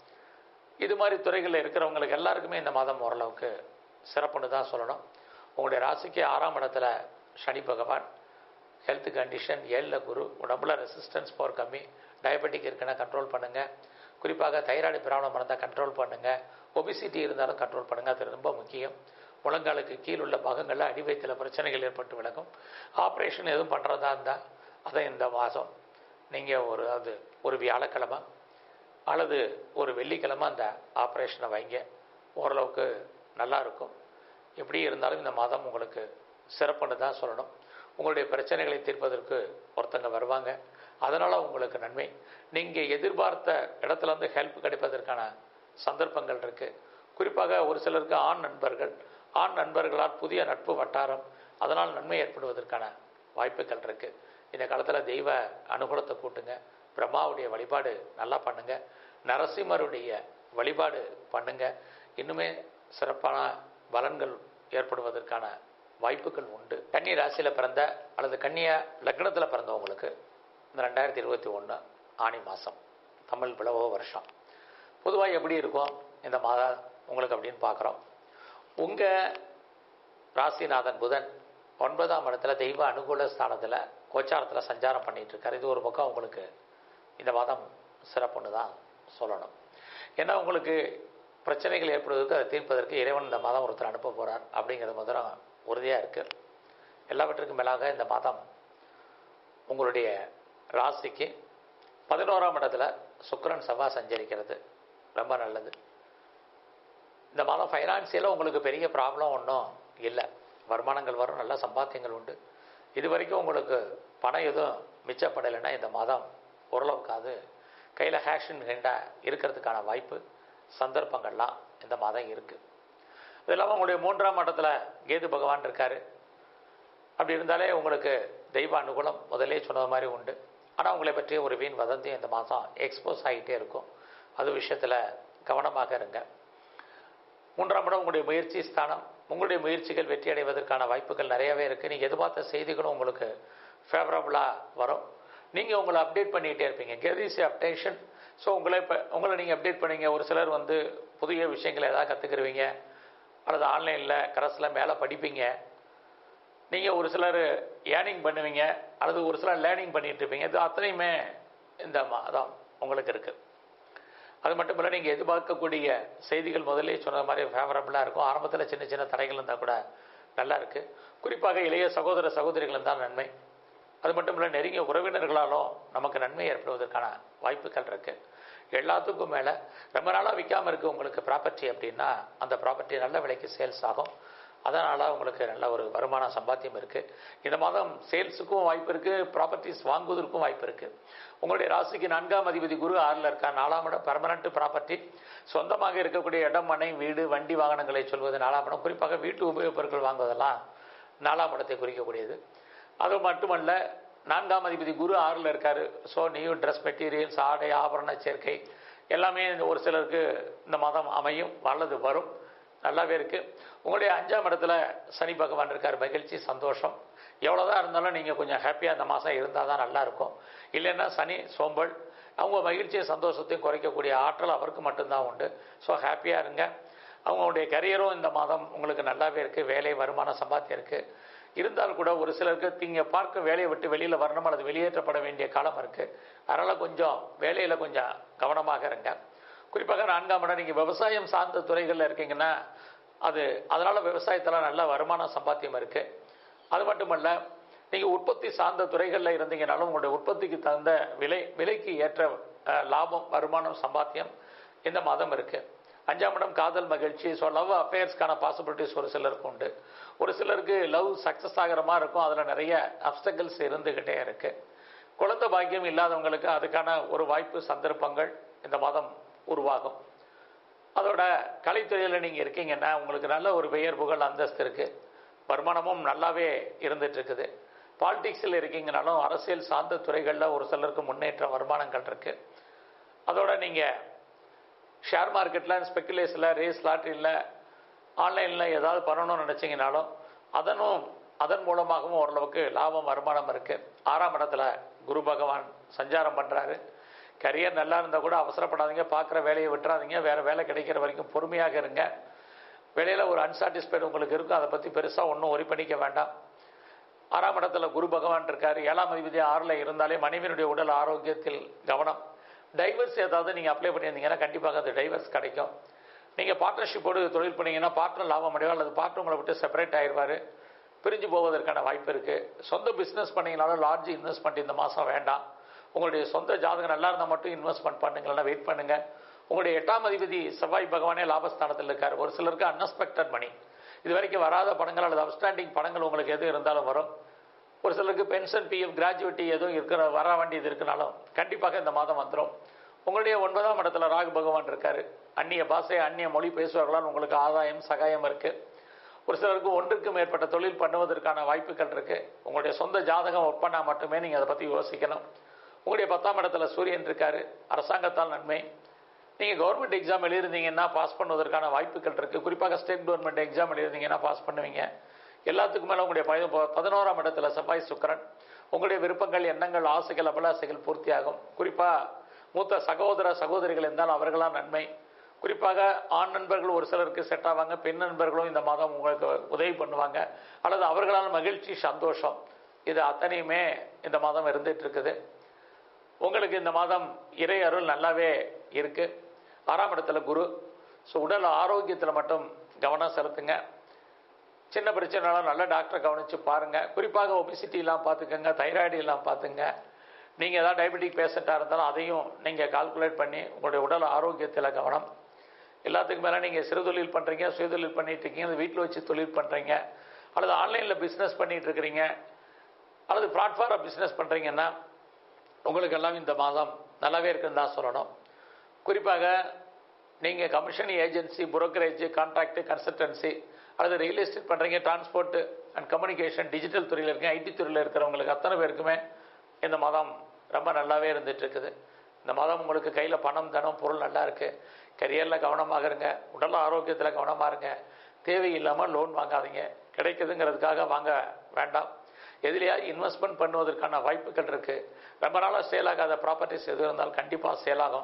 இது மாதிரி துறைகளில் இருக்கிறவங்களுக்கு எல்லாருக்குமே இந்த மாதம் ஓரளவுக்கு சிறப்புன்னு தான் சொல்லணும் உங்களுடைய ராசிக்கு ஆறாம் இடத்துல சனி பகவான் ஹெல்த் கண்டிஷன் ஏழில் குரு உடம்புல ரெசிஸ்டன்ஸ் பவர் கம்மி டயபெட்டிக் இருக்குன்னா கண்ட்ரோல் பண்ணுங்கள் குறிப்பாக தைராய்டு ப்ராப்ளம் இருந்தால் கண்ட்ரோல் பண்ணுங்கள் ஒபிசிட்டி இருந்தாலும் கண்ட்ரோல் பண்ணுங்கள் அது ரொம்ப முக்கியம் முழங்காலுக்கு கீழ் உள்ள பாகங்களில் அடிவயத்தில் பிரச்சனைகள் ஏற்பட்டு விலகும் ஆப்ரேஷன் எதுவும் பண்ணுறதா இருந்தால் அதை இந்த மாதம் நீங்கள் ஒரு அது ஒரு வியாழக்கிழமை அல்லது ஒரு வெள்ளிக்கிழமை அந்த ஆப்ரேஷனை வைங்க ஓரளவுக்கு நல்லா இருக்கும் எப்படி இருந்தாலும் இந்த மாதம் உங்களுக்கு சிறப்புன்னு தான் சொல்லணும் உங்களுடைய பிரச்சனைகளை தீர்ப்பதற்கு ஒருத்தங்க வருவாங்க அதனால் உங்களுக்கு நன்மை நீங்கள் எதிர்பார்த்த இடத்துல இருந்து ஹெல்ப் கிடைப்பதற்கான சந்தர்ப்பங்கள் இருக்குது குறிப்பாக ஒரு சிலருக்கு ஆண் நண்பர்கள் ஆண் நண்பர்களால் புதிய நட்பு வட்டாரம் அதனால் நன்மை ஏற்படுவதற்கான வாய்ப்புகள் இருக்குது இந்த காலத்தில் தெய்வ அனுகூலத்தை கூட்டுங்க பிரம்மாவுடைய வழிபாடு நல்லா பண்ணுங்க நரசிம்மருடைய வழிபாடு பண்ணுங்க இன்னுமே சிறப்பான பலன்கள் ஏற்படுவதற்கான வாய்ப்புகள் உண்டு கன்னி ராசியில் பிறந்த அல்லது கன்னியா லக்னத்தில் பிறந்தவங்களுக்கு இந்த ரெண்டாயிரத்தி இருபத்தி ஒன்று ஆணி மாதம் தமிழ் பிளவோ வருஷம் பொதுவாக எப்படி இருக்கும் இந்த மாதம் உங்களுக்கு அப்படின்னு பார்க்குறோம் உங்கள் ராசிநாதன் புதன் ஒன்பதாம் இடத்துல தெய்வ அனுகூல ஸ்தானத்தில் கோச்சாரத்தில் சஞ்சாரம் பண்ணிட்டு இருக்காரு இது ஒரு பக்கம் உங்களுக்கு இந்த மாதம் சிறப்புன்னு தான் சொல்லணும் ஏன்னா உங்களுக்கு பிரச்சனைகள் ஏற்படுவதற்கு அதை தீர்ப்பதற்கு இறைவன் இந்த மாதம் ஒருத்தர் அனுப்ப போகிறார் அப்படிங்கிறது முதலம் உறுதியாக இருக்குது எல்லாவற்றுக்கும் மேலாக இந்த மாதம் உங்களுடைய ராசிக்கு பதினோராம் இடத்துல சுக்கிரன் செவ்வாய் சஞ்சரிக்கிறது ரொம்ப நல்லது இந்த மாதம் ஃபைனான்சியலாக உங்களுக்கு பெரிய ப்ராப்ளம் ஒன்றும் இல்லை வருமானங்கள் வரும் நல்ல சம்பாத்தியங்கள் உண்டு இது வரைக்கும் உங்களுக்கு பணம் எதுவும் மிச்சப்படலைன்னா இந்த மாதம் ஓரளவுக்காவது கையில் ஹேஷன் ஹெண்டாக இருக்கிறதுக்கான வாய்ப்பு சந்தர்ப்பங்கள்லாம் இந்த மாதம் இருக்குது அது இல்லாமல் உங்களுடைய மூன்றாம் மட்டத்தில் கேது பகவான் இருக்கார் அப்படி இருந்தாலே உங்களுக்கு தெய்வ அனுகூலம் முதலே சொன்னது மாதிரி உண்டு ஆனால் உங்களை பற்றிய ஒரு வீண் வதந்தி இந்த மாதம் எக்ஸ்போஸ் ஆகிட்டே இருக்கும் அது விஷயத்தில் கவனமாக இருங்க மூன்றாம் இடம் உங்களுடைய முயற்சி ஸ்தானம் உங்களுடைய முயற்சிகள் வெற்றி அடைவதற்கான வாய்ப்புகள் நிறையவே இருக்குது நீங்கள் எதிர்பார்த்த செய்திகளும் உங்களுக்கு ஃபேவரபுளாக வரும் நீங்கள் உங்களை அப்டேட் பண்ணிகிட்டே இருப்பீங்க கெதிஸ் அப்டேஷன் ஸோ உங்களை இப்போ உங்களை நீங்கள் அப்டேட் பண்ணுவீங்க ஒரு சிலர் வந்து புதிய விஷயங்களை ஏதாவது கற்றுக்குருவீங்க அல்லது ஆன்லைனில் கரஸில் மேலே படிப்பீங்க நீங்கள் ஒரு சிலர் ஏர்னிங் பண்ணுவீங்க அல்லது ஒரு சிலர் லேர்னிங் பண்ணிட்டு இருப்பீங்க இது அத்தனையுமே இந்த மாதம் உங்களுக்கு இருக்குது அது மட்டும் இல்லை நீங்கள் எதிர்பார்க்கக்கூடிய செய்திகள் முதல்ல சொன்ன மாதிரி ஃபேவரபுளாக இருக்கும் ஆரம்பத்தில் சின்ன சின்ன தடைகள் இருந்தால் கூட நல்லா இருக்குது குறிப்பாக இளைய சகோதர சகோதரிகள் இருந்தால் நன்மை அது மட்டும் இல்லை நெருங்கிய உறவினர்களாலும் நமக்கு நன்மை ஏற்படுவதற்கான வாய்ப்புகள் இருக்குது எல்லாத்துக்கும் மேலே ரொம்ப நாளாக விற்காமல் இருக்குது உங்களுக்கு ப்ராப்பர்ட்டி அப்படின்னா அந்த ப்ராப்பர்ட்டி நல்ல விலைக்கு சேல்ஸ் ஆகும் அதனால் உங்களுக்கு நல்ல ஒரு வருமான சம்பாத்தியம் இருக்குது இந்த மாதம் சேல்ஸுக்கும் வாய்ப்பு இருக்குது ப்ராப்பர்ட்டிஸ் வாங்குவதற்கும் வாய்ப்பு இருக்குது உங்களுடைய ராசிக்கு நான்காம் அதிபதி குரு ஆறில் இருக்கா நாலாம் இடம் பெர்மனண்ட் ப்ராப்பர்ட்டி சொந்தமாக இருக்கக்கூடிய இடம் மனை வீடு வண்டி வாகனங்களை சொல்வது நாலாம் இடம் குறிப்பாக வீட்டு உபயோகப் பொருட்கள் வாங்குவதெல்லாம் நாலாம் இடத்தை குறிக்கக்கூடியது அது மட்டுமல்ல நான்காம் அதிபதி குரு ஆறில் இருக்காரு ஸோ நியூ ட்ரெஸ் மெட்டீரியல்ஸ் ஆடை ஆபரண சேர்க்கை எல்லாமே இந்த ஒரு சிலருக்கு இந்த மாதம் அமையும் வல்லது வரும் நல்லாவே இருக்குது உங்களுடைய அஞ்சாம் இடத்துல சனி பகவான் இருக்கார் மகிழ்ச்சி சந்தோஷம் எவ்வளோதான் இருந்தாலும் நீங்கள் கொஞ்சம் ஹாப்பியாக இந்த மாதம் இருந்தால் தான் நல்லா இருக்கும் இல்லைன்னா சனி சோம்பல் அவங்க மகிழ்ச்சியும் சந்தோஷத்தையும் குறைக்கக்கூடிய ஆற்றல் அவருக்கு மட்டும்தான் உண்டு ஸோ ஹாப்பியாக இருங்க அவங்களுடைய கரியரும் இந்த மாதம் உங்களுக்கு நல்லாவே இருக்குது வேலை வருமானம் சம்பாத்தியம் இருக்குது இருந்தாலும் கூட ஒரு சிலருக்கு நீங்கள் பார்க்க வேலையை விட்டு வெளியில் வரணும் அல்லது வெளியேற்றப்பட வேண்டிய காலம் இருக்குது அதனால் கொஞ்சம் வேலையில் கொஞ்சம் கவனமாக இருங்க குறிப்பாக நான்காம் இடம் நீங்கள் விவசாயம் சார்ந்த துறைகளில் இருக்கீங்கன்னா அது அதனால் விவசாயத்தில் நல்ல வருமான சம்பாத்தியம் இருக்குது அது மட்டுமல்ல நீங்கள் உற்பத்தி சார்ந்த துறைகளில் இருந்தீங்கனாலும் உங்களுடைய உற்பத்திக்கு தகுந்த விலை விலைக்கு ஏற்ற அஹ், லாபம் வருமானம் சம்பாத்தியம் இந்த மாதம் இருக்குது அஞ்சாம் இடம் காதல் மகிழ்ச்சி ஸோ லவ் அஃபேர்ஸ்க்கான பாசிபிலிட்டிஸ் ஒரு சிலருக்கு உண்டு ஒரு சிலருக்கு லவ் சக்ஸஸ் ஆகிற மாதிரி இருக்கும் அதில் நிறைய அப்டக்கிள்ஸ் இருந்துக்கிட்டே இருக்குது குழந்தை பாக்கியம் இல்லாதவங்களுக்கு அதுக்கான ஒரு வாய்ப்பு சந்தர்ப்பங்கள் இந்த மாதம் உருவாகும் அதோட கலைத்துறையில் நீங்கள் இருக்கீங்கன்னா உங்களுக்கு நல்ல ஒரு பெயர் புகழ் அந்தஸ்து இருக்குது வருமானமும் நல்லாவே இருந்துட்டு இருக்குது பாலிடிக்ஸில் இருக்கீங்கனாலும் அரசியல் சார்ந்த துறைகளில் ஒரு சிலருக்கு முன்னேற்ற வருமானங்கள் இருக்குது அதோட நீங்கள் ஷேர் மார்க்கெட்டில் ஸ்பெக்குலேஷனில் ரேஸ் லாட்ரியில் ஆன்லைனில் ஏதாவது பண்ணணும்னு நினச்சிங்கனாலும் அதனும் அதன் மூலமாகவும் ஓரளவுக்கு லாபம் வருமானம் இருக்குது ஆறாம் இடத்துல குரு பகவான் சஞ்சாரம் பண்ணுறாரு கரியர் நல்லா இருந்தால் கூட அவசரப்படாதீங்க பார்க்குற வேலையை விட்டுறாதீங்க வேறு வேலை கிடைக்கிற வரைக்கும் பொறுமையாக இருங்க வேலையில் ஒரு அன்சாட்டிஸ்ஃபைடு உங்களுக்கு இருக்கும் அதை பற்றி பெருசாக ஒன்றும் ஒரி பண்ணிக்க வேண்டாம் ஆறாம் இடத்துல குரு பகவான் இருக்கார் ஏழாம் அதிபதி ஆறில் இருந்தாலே மனைவியினுடைய உடல் ஆரோக்கியத்தில் கவனம் டைவர்ஸ் ஏதாவது நீங்கள் அப்ளை பண்ணியிருந்தீங்கன்னா கண்டிப்பாக அந்த டைவர்ஸ் கிடைக்கும் நீங்கள் பார்ட்னர்ஷிப்போடு தொழில் பண்ணீங்கன்னா பார்ட்னர் லாபம் அடையும் அல்லது பார்ட்னர் உங்களை விட்டு செப்பரேட் ஆயிடுவார் பிரிஞ்சு போவதற்கான வாய்ப்பு இருக்குது சொந்த பிஸ்னஸ் பண்ணீங்கனாலும் லார்ஜ் இன்வெஸ்ட்மெண்ட் இந்த மாதம் வேண்டாம் உங்களுடைய சொந்த ஜாதகம் நல்லா இருந்தால் மட்டும் இன்வெஸ்ட்மெண்ட் பண்ணுங்களா வெயிட் பண்ணுங்கள் உங்களுடைய எட்டாம் அதிபதி செவ்வாய் பகவானே லாபஸ்தானத்தில் இருக்கார் ஒரு சிலருக்கு அன்எக்ஸ்பெக்டட் மணி இது வரைக்கும் வராத படங்கள் அல்லது அப்ஸ்டாண்டிங் படங்கள் உங்களுக்கு எது இருந்தாலும் வரும் ஒரு சிலருக்கு பென்ஷன் பிஎஃப் கிராஜுவிட்டி எதுவும் இருக்கிற வர வேண்டியது இருக்குனாலும் கண்டிப்பாக இந்த மாதம் வந்துடும் உங்களுடைய ஒன்பதாம் இடத்துல ராகு பகவான் இருக்காரு அந்நிய பாஷை அந்நிய மொழி பேசுவார்களால் உங்களுக்கு ஆதாயம் சகாயம் இருக்கு ஒரு சிலருக்கு ஒன்றுக்கு மேற்பட்ட தொழில் பண்ணுவதற்கான வாய்ப்புகள் இருக்கு உங்களுடைய சொந்த ஜாதகம் ஒர்க் பண்ணால் மட்டுமே நீங்கள் அதை பற்றி யோசிக்கணும் உங்களுடைய பத்தாம் இடத்துல சூரியன் இருக்காரு அரசாங்கத்தால் நன்மை நீங்கள் கவர்மெண்ட் எக்ஸாம் எழுதிருந்தீங்கன்னா பாஸ் பண்ணுவதற்கான வாய்ப்புகள் இருக்குது குறிப்பாக ஸ்டேட் கவர்மெண்ட் எக்ஸாம் எழுதிருந்தீங்கன்னா பாஸ் பண்ணுவீங்க எல்லாத்துக்கும் மேலே உங்களுடைய பதி பதினோராம் இடத்துல செவ்வாய் சுக்கரன் உங்களுடைய விருப்பங்கள் எண்ணங்கள் ஆசைகள் அபிலாசைகள் பூர்த்தியாகும் குறிப்பாக மூத்த சகோதர சகோதரிகள் இருந்தால் அவர்களால் நன்மை குறிப்பாக ஆண் நண்பர்கள் ஒரு சிலருக்கு செட் ஆவாங்க பெண் நண்பர்களும் இந்த மாதம் உங்களுக்கு உதவி பண்ணுவாங்க அல்லது அவர்களால் மகிழ்ச்சி சந்தோஷம் இது அத்தனையுமே இந்த மாதம் இருந்துட்டு இருக்குது உங்களுக்கு இந்த மாதம் இறை அருள் நல்லாவே இருக்கு ஆறாம் இடத்துல குரு ஸோ உடல் ஆரோக்கியத்தில் மட்டும் கவனம் செலுத்துங்க சின்ன பிரச்சனைலாம் நல்ல டாக்டரை கவனித்து பாருங்கள் குறிப்பாக ஒபிசிட்டிலாம் பார்த்துக்கங்க தைராய்டு எல்லாம் பார்த்துங்க நீங்கள் ஏதாவது டயபெட்டிக் பேஷண்ட்டாக இருந்தாலும் அதையும் நீங்கள் கால்குலேட் பண்ணி உங்களுடைய உடல் ஆரோக்கியத்தில் கவனம் எல்லாத்துக்கும் மேலே நீங்கள் சிறுதொழில் பண்ணுறீங்க சுயதொழில் பண்ணிட்டு இருக்கீங்க வீட்டில் வச்சு தொழில் பண்ணுறீங்க அல்லது ஆன்லைனில் பிஸ்னஸ் பண்ணிட்டு இருக்கிறீங்க அல்லது பிளாட்ஃபார்ம் பிஸ்னஸ் பண்ணுறீங்கன்னா உங்களுக்கு எல்லாம் இந்த மாதம் நல்லாவே இருக்குன்னு தான் சொல்லணும் குறிப்பாக நீங்கள் commission agency brokerage contract consultancy அல்லது ரியல் எஸ்டேட் பண்ணுறீங்க டிரான்ஸ்போர்ட் அண்ட் கம்யூனிகேஷன் டிஜிட்டல் துறையில் இருக்கீங்க ஐடி துறையில் இருக்கிறவங்களுக்கு அத்தனை பேருக்குமே இந்த மாதம் ரொம்ப நல்லாவே இருந்துட்டு இருக்குது இந்த மாதம் உங்களுக்கு கையில் பணம் தனம் பொருள் நல்லா இருக்குது கரியரில் கவனமாக இருங்க உடல் ஆரோக்கியத்தில் கவனமாக இருங்க தேவையில்லாமல் லோன் வாங்காதீங்க கிடைக்குதுங்கிறதுக்காக வாங்க வேண்டாம் எதுலையாவது இன்வெஸ்ட்மெண்ட் பண்ணுவதற்கான வாய்ப்புகள் இருக்குது ரொம்ப நாளாக சேல் ஆகாத ப்ராப்பர்ட்டிஸ் எது இருந்தாலும் கண்டிப்பாக சேல் ஆகும்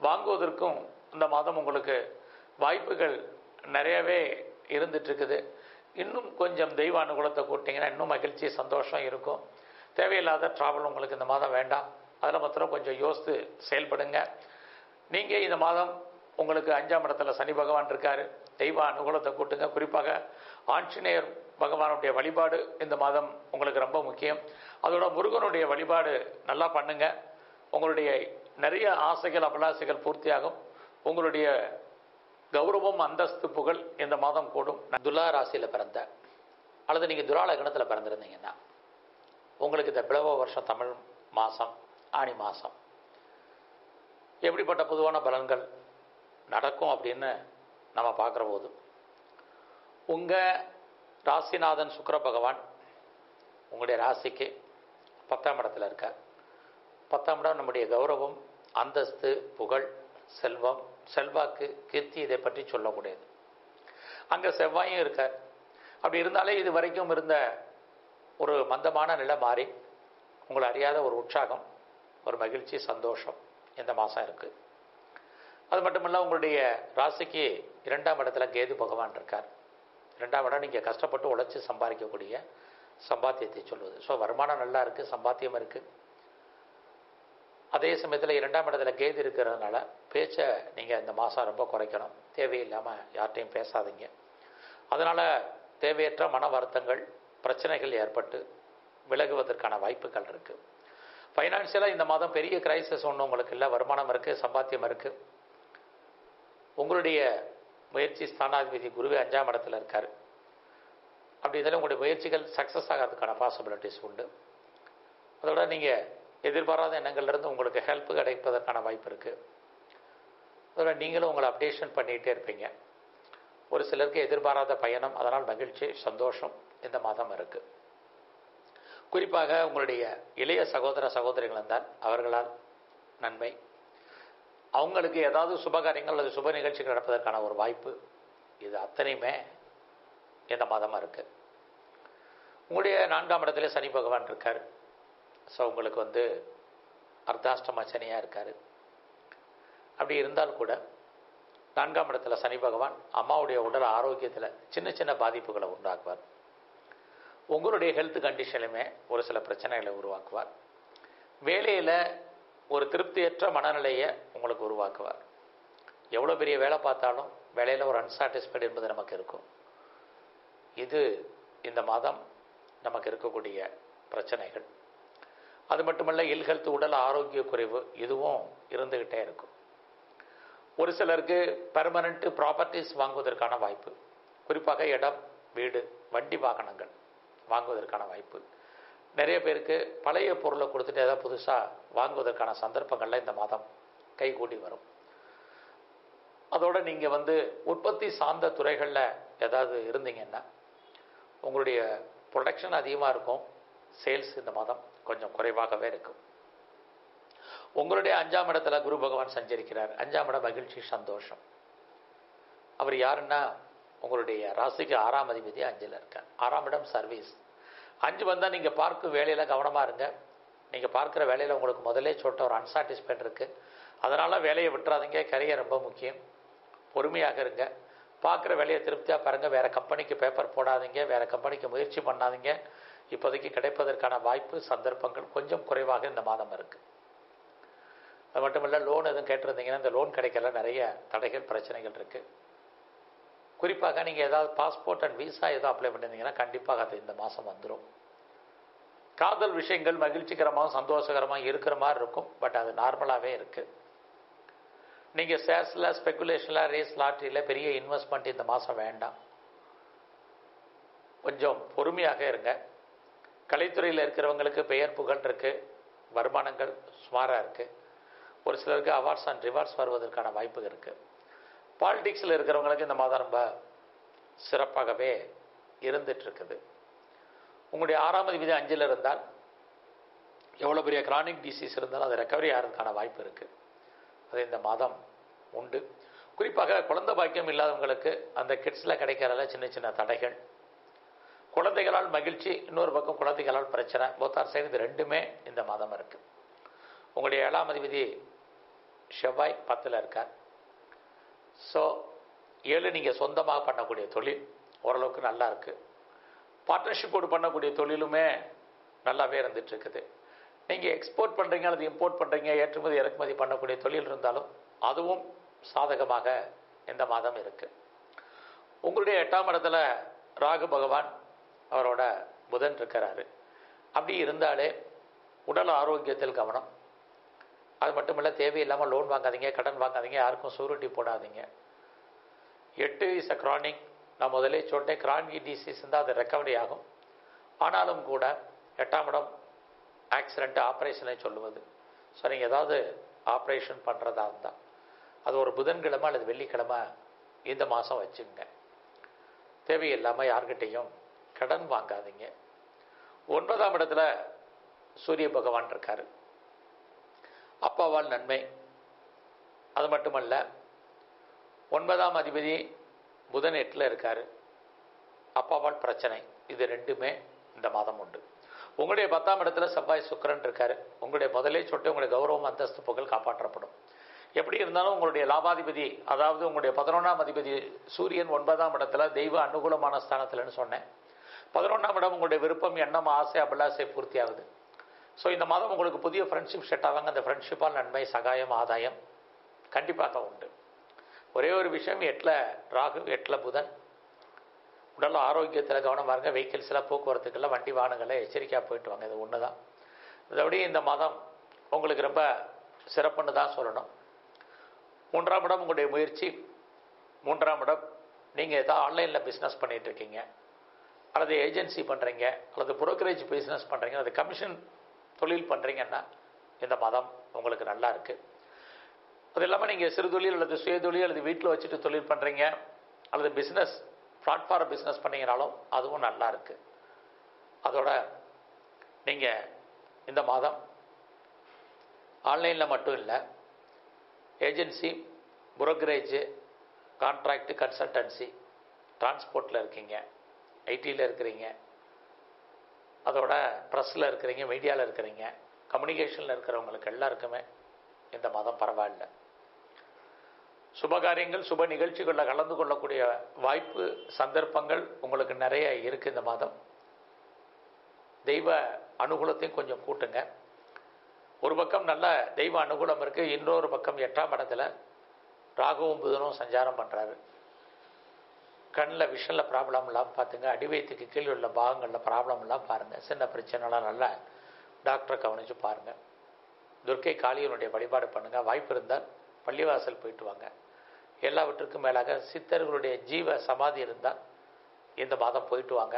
வாங்குவதற்கும் இந்த மாதம் உங்களுக்கு வாய்ப்புகள் நிறையவே இருந்துட்டு இருக்குது இன்னும் கொஞ்சம் தெய்வ அனுகூலத்தை கூட்டிங்கன்னா இன்னும் மகிழ்ச்சி சந்தோஷம் இருக்கும் தேவையில்லாத ட்ராவல் உங்களுக்கு இந்த மாதம் வேண்டாம் அதில் மாத்திரம் கொஞ்சம் யோசித்து செயல்படுங்க நீங்கள் இந்த மாதம் உங்களுக்கு அஞ்சாம் இடத்துல சனி பகவான் இருக்காரு தெய்வ அனுகூலத்தை கூட்டுங்க குறிப்பாக ஆஞ்சநேயர் பகவானுடைய வழிபாடு இந்த மாதம் உங்களுக்கு ரொம்ப முக்கியம் அதோட முருகனுடைய வழிபாடு நல்லா பண்ணுங்க உங்களுடைய நிறைய ஆசைகள் அபிலாசைகள் பூர்த்தியாகும் உங்களுடைய கௌரவம் அந்தஸ்து புகழ் இந்த மாதம் கூடும் துலா ராசியில் பிறந்த அல்லது நீங்கள் துலா லக்னத்தில் பிறந்திருந்தீங்கன்னா உங்களுக்கு இந்த பிளவ வருஷம் தமிழ் மாதம் ஆணி மாதம் எப்படிப்பட்ட பொதுவான பலன்கள் நடக்கும் அப்படின்னு நம்ம பார்க்குற போது உங்கள் ராசிநாதன் சுக்கிர பகவான் உங்களுடைய ராசிக்கு பத்தாம் இடத்துல இருக்கார் பத்தாம் இடம் நம்முடைய கௌரவம் அந்தஸ்து புகழ் செல்வம் செல்வாக்கு கீர்த்தி இதை பற்றி சொல்லக்கூடியது அங்கே செவ்வாயும் இருக்கார் அப்படி இருந்தாலே இது வரைக்கும் இருந்த ஒரு மந்தமான நிலை மாறி உங்களை அறியாத ஒரு உற்சாகம் ஒரு மகிழ்ச்சி சந்தோஷம் இந்த மாதம் இருக்குது அது மட்டும் இல்லை உங்களுடைய ராசிக்கு இரண்டாம் இடத்துல கேது பகவான் இருக்கார் இரண்டாம் இடம் நீங்கள் கஷ்டப்பட்டு உழைச்சி சம்பாதிக்கக்கூடிய சம்பாத்தியத்தை சொல்லுவது ஸோ வருமானம் நல்லா இருக்குது சம்பாத்தியம் இருக்குது அதே சமயத்தில் இரண்டாம் இடத்துல கேது இருக்கிறதுனால பேச்சை நீங்கள் இந்த மாதம் ரொம்ப குறைக்கணும் தேவையில்லாமல் யார்கிட்டையும் பேசாதீங்க அதனால் தேவையற்ற மன வருத்தங்கள் பிரச்சனைகள் ஏற்பட்டு விலகுவதற்கான வாய்ப்புகள் இருக்குது ஃபைனான்சியலாக இந்த மாதம் பெரிய கிரைசிஸ் ஒன்றும் உங்களுக்கு இல்லை வருமானம் இருக்குது சம்பாத்தியம் இருக்குது உங்களுடைய முயற்சி ஸ்தானாதிபதி குருவே அஞ்சாம் இடத்துல இருக்கார் அப்படி இருந்தாலும் உங்களுடைய முயற்சிகள் சக்ஸஸ் ஆகிறதுக்கான பாசிபிலிட்டிஸ் உண்டு அதோட நீங்கள் எதிர்பாராத எண்ணங்கள்லேருந்து உங்களுக்கு ஹெல்ப் கிடைப்பதற்கான வாய்ப்பு இருக்குது அதோட நீங்களும் உங்களை அப்டேஷன் பண்ணிகிட்டே இருப்பீங்க ஒரு சிலருக்கு எதிர்பாராத பயணம் அதனால் மகிழ்ச்சி சந்தோஷம் இந்த மாதம் இருக்குது குறிப்பாக உங்களுடைய இளைய சகோதர சகோதரிகள் இருந்தால் அவர்களால் நன்மை அவங்களுக்கு ஏதாவது சுபகாரியங்கள் அல்லது சுப நிகழ்ச்சிகள் நடப்பதற்கான ஒரு வாய்ப்பு இது அத்தனையுமே இந்த மாதமாக இருக்குது உங்களுடைய நான்காம் இடத்துல சனி பகவான் இருக்கார் ஸோ உங்களுக்கு வந்து அர்த்தாஷ்டம சனியாக இருக்கார் அப்படி இருந்தால் கூட நான்காம் இடத்துல சனி பகவான் அம்மாவுடைய உடல் ஆரோக்கியத்தில் சின்ன சின்ன பாதிப்புகளை உண்டாக்குவார் உங்களுடைய ஹெல்த் கண்டிஷன்லையுமே ஒரு சில பிரச்சனைகளை உருவாக்குவார் வேலையில் ஒரு திருப்தியற்ற மனநிலையை உங்களுக்கு உருவாக்குவார் எவ்வளோ பெரிய வேலை பார்த்தாலும் வேலையில் ஒரு அன்சாட்டிஸ்ஃபைடு என்பது நமக்கு இருக்கும் இது இந்த மாதம் நமக்கு இருக்கக்கூடிய பிரச்சனைகள் அது மட்டுமல்ல இல் ஹெல்த் உடல் ஆரோக்கிய குறைவு இதுவும் இருந்துக்கிட்டே இருக்கும் ஒரு சிலருக்கு பெர்மனண்ட் ப்ராப்பர்ட்டிஸ் வாங்குவதற்கான வாய்ப்பு குறிப்பாக இடம் வீடு வண்டி வாகனங்கள் வாங்குவதற்கான வாய்ப்பு நிறைய பேருக்கு பழைய பொருளை கொடுத்துட்டு ஏதாவது புதுசாக வாங்குவதற்கான சந்தர்ப்பங்கள்ல இந்த மாதம் கைகூடி வரும் அதோட நீங்கள் வந்து உற்பத்தி சார்ந்த துறைகளில் ஏதாவது இருந்தீங்கன்னா உங்களுடைய ப்ரொடக்ஷன் அதிகமாக இருக்கும் சேல்ஸ் இந்த மாதம் கொஞ்சம் குறைவாகவே இருக்கும் உங்களுடைய அஞ்சாம் இடத்துல குரு பகவான் சஞ்சரிக்கிறார் அஞ்சாம் இடம் மகிழ்ச்சி சந்தோஷம் அவர் யாருன்னா உங்களுடைய ராசிக்கு ஆறாம் அதிபதி அஞ்சில் இருக்கார் ஆறாம் இடம் சர்வீஸ் அஞ்சு வந்தால் நீங்கள் பார்க்கும் வேலையில் கவனமாக இருங்க நீங்கள் பார்க்குற வேலையில் உங்களுக்கு முதலே சொல்லிட்ட ஒரு அன்சாட்டிஸ்ஃபைட் இருக்குது அதனால் வேலையை விட்டுறாதீங்க கரியர் ரொம்ப முக்கியம் பொறுமையாக இருங்க பார்க்குற வேலையை திருப்தியாக பாருங்கள் வேறு கம்பெனிக்கு பேப்பர் போடாதீங்க வேறு கம்பெனிக்கு முயற்சி பண்ணாதீங்க இப்போதைக்கு கிடைப்பதற்கான வாய்ப்பு சந்தர்ப்பங்கள் கொஞ்சம் குறைவாக இந்த மாதம் இருக்குது அது மட்டும் இல்லை லோன் எதுவும் கேட்டிருந்தீங்கன்னா இந்த லோன் கிடைக்கல நிறைய தடைகள் பிரச்சனைகள் இருக்குது குறிப்பாக நீங்கள் ஏதாவது பாஸ்போர்ட் அண்ட் விசா எதுவும் அப்ளை பண்ணியிருந்தீங்கன்னா கண்டிப்பாக அது இந்த மாதம் வந்துடும் காதல் விஷயங்கள் மகிழ்ச்சிகரமாகவும் சந்தோஷகரமாக இருக்கிற மாதிரி இருக்கும் பட் அது நார்மலாகவே இருக்குது நீங்கள் ஷேர்ஸில் ஸ்பெக்குலேஷனில் ரேஸ் லாட்ரியில் பெரிய இன்வெஸ்ட்மெண்ட் இந்த மாதம் வேண்டாம் கொஞ்சம் பொறுமையாக இருங்க கலைத்துறையில் இருக்கிறவங்களுக்கு பெயர் புகழ் இருக்குது வருமானங்கள் சுமாராக இருக்குது ஒரு சிலருக்கு அவார்ட்ஸ் அண்ட் ரிவார்ட்ஸ் வருவதற்கான வாய்ப்பு இருக்குது பாலிடிக்ஸில் இருக்கிறவங்களுக்கு இந்த மாதம் ரொம்ப சிறப்பாகவே இருந்துகிட்ருக்குது உங்களுடைய ஆறாம் அதிபதி அஞ்சில் இருந்தால் எவ்வளோ பெரிய கிரானிக் டிசீஸ் இருந்தாலும் அது ரெக்கவரி ஆகிறதுக்கான வாய்ப்பு இருக்குது அது இந்த மாதம் உண்டு குறிப்பாக குழந்தை பாக்கியம் இல்லாதவங்களுக்கு அந்த கிட்ஸில் கிடைக்கிறதுல சின்ன சின்ன தடைகள் குழந்தைகளால் மகிழ்ச்சி இன்னொரு பக்கம் குழந்தைகளால் பிரச்சனை போத்தார் சைடு இது ரெண்டுமே இந்த மாதம் இருக்குது உங்களுடைய ஏழாம் அதிபதி செவ்வாய் பத்தில் இருக்கார் ஸோ ஏழு நீங்கள் சொந்தமாக பண்ணக்கூடிய தொழில் ஓரளவுக்கு நல்லா இருக்குது பார்ட்னர்ஷிப்போடு பண்ணக்கூடிய தொழிலுமே நல்லாவே இருந்துட்டு இருக்குது நீங்கள் எக்ஸ்போர்ட் பண்ணுறீங்க அல்லது இம்போர்ட் பண்ணுறீங்க ஏற்றுமதி இறக்குமதி பண்ணக்கூடிய தொழில் இருந்தாலும் அதுவும் சாதகமாக இந்த மாதம் இருக்குது உங்களுடைய எட்டாம் இடத்துல ராகு பகவான் அவரோட புதன் இருக்கிறாரு அப்படி இருந்தாலே உடல் ஆரோக்கியத்தில் கவனம் அது மட்டும் இல்லை தேவையில்லாமல் லோன் வாங்காதீங்க கடன் வாங்காதீங்க யாருக்கும் சூரிட்டி போடாதீங்க எட்டு இஸ் அ கிரானிக் நான் முதலே சொன்னேன் கிரானிக் டிசீஸ் இருந்தால் அது ரெக்கவரி ஆகும் ஆனாலும் கூட எட்டாம் இடம் ஆக்சிடெண்ட் ஆப்ரேஷனை சொல்லுவது ஸோ நீங்கள் ஏதாவது ஆப்ரேஷன் பண்ணுறதா இருந்தால் அது ஒரு புதன்கிழமை அல்லது வெள்ளிக்கிழமை இந்த மாதம் வச்சுங்க தேவையில்லாமல் யார்கிட்டையும் கடன் வாங்காதீங்க ஒன்பதாம் இடத்துல சூரிய பகவான் இருக்கார் அப்பாவால் நன்மை அது மட்டுமல்ல ஒன்பதாம் அதிபதி புதன் எட்டில் இருக்கார் அப்பாவால் பிரச்சனை இது ரெண்டுமே இந்த மாதம் உண்டு உங்களுடைய பத்தாம் இடத்துல செவ்வாய் சுக்கரன் இருக்காரு உங்களுடைய முதலே சொட்டு உங்களுடைய கௌரவம் அந்தஸ்து புகழ் காப்பாற்றப்படும் எப்படி இருந்தாலும் உங்களுடைய லாபாதிபதி அதாவது உங்களுடைய பதினொன்றாம் அதிபதி சூரியன் ஒன்பதாம் இடத்துல தெய்வ அனுகூலமான ஸ்தானத்தில்னு சொன்னேன் பதினொன்றாம் இடம் உங்களுடைய விருப்பம் எண்ணம் ஆசை அபிலாசை பூர்த்தி ஆகுது ஸோ இந்த மாதம் உங்களுக்கு புதிய ஃப்ரெண்ட்ஷிப் செட் ஆவாங்க அந்த ஃப்ரெண்ட்ஷிப்பால் நன்மை சகாயம் ஆதாயம் கண்டிப்பாக உண்டு ஒரே ஒரு விஷயம் எட்டில் ராகு எட்டில் புதன் உடல் ஆரோக்கியத்தில் கவனமாக இருங்க வெஹிக்கிள்ஸில் போக்குவரத்துக்கெல்லாம் வண்டி வாகனங்களில் எச்சரிக்கையாக போயிட்டு வாங்க இது ஒன்று தான் இதைவிட இந்த மாதம் உங்களுக்கு ரொம்ப சிறப்புன்னு தான் சொல்லணும் மூன்றாம் இடம் உங்களுடைய முயற்சி மூன்றாம் இடம் நீங்கள் ஏதாவது ஆன்லைனில் பிஸ்னஸ் பண்ணிகிட்டு இருக்கீங்க அல்லது ஏஜென்சி பண்ணுறீங்க அல்லது புரோக்கரேஜ் பிஸ்னஸ் பண்ணுறீங்க அல்லது கமிஷன் தொழில் பண்ணுறீங்கன்னா இந்த மாதம் உங்களுக்கு நல்லா இருக்குது அது இல்லாமல் நீங்கள் சிறு தொழில் அல்லது சுய தொழில் அல்லது வீட்டில் வச்சுட்டு தொழில் பண்ணுறீங்க அல்லது பிஸ்னஸ் பிளாட்ஃபார்ம் பிஸ்னஸ் பண்ணீங்கனாலும் அதுவும் நல்லா இருக்குது அதோட நீங்கள் இந்த மாதம் ஆன்லைனில் மட்டும் இல்லை ஏஜென்சி புரோக்கரேஜு கான்ட்ராக்டு கன்சல்டன்சி டிரான்ஸ்போர்ட்டில் இருக்கீங்க ஐடியில் இருக்கிறீங்க அதோட ப்ரெஸ்ஸில் இருக்கிறீங்க மீடியாவில் இருக்கிறீங்க கம்யூனிகேஷனில் இருக்கிறவங்களுக்கு எல்லாருக்குமே இந்த மாதம் பரவாயில்ல சுபகாரியங்கள் சுப நிகழ்ச்சிகளில் கலந்து கொள்ளக்கூடிய வாய்ப்பு சந்தர்ப்பங்கள் உங்களுக்கு நிறைய இருக்குது இந்த மாதம் தெய்வ அனுகூலத்தையும் கொஞ்சம் கூட்டுங்க ஒரு பக்கம் நல்ல தெய்வ அனுகூலம் இருக்குது இன்னொரு பக்கம் எட்டாம் இடத்துல ராகுவும் புதனும் சஞ்சாரம் பண்ணுறாரு கண்ணில் விஷனில் ப்ராப்ளம் இல்லாமல் பார்த்துங்க அடிவயத்துக்கு கீழே உள்ள பாகங்களில் ப்ராப்ளம் எல்லாம் பாருங்கள் சின்ன பிரச்சனைலாம் நல்லா டாக்டரை கவனித்து பாருங்கள் துர்க்கை காளியனுடைய வழிபாடு பண்ணுங்கள் வாய்ப்பு இருந்தால் பள்ளிவாசல் போயிட்டு வாங்க எல்லாவற்றுக்கும் மேலாக சித்தர்களுடைய ஜீவ சமாதி இருந்தால் இந்த மாதம் போயிட்டு வாங்க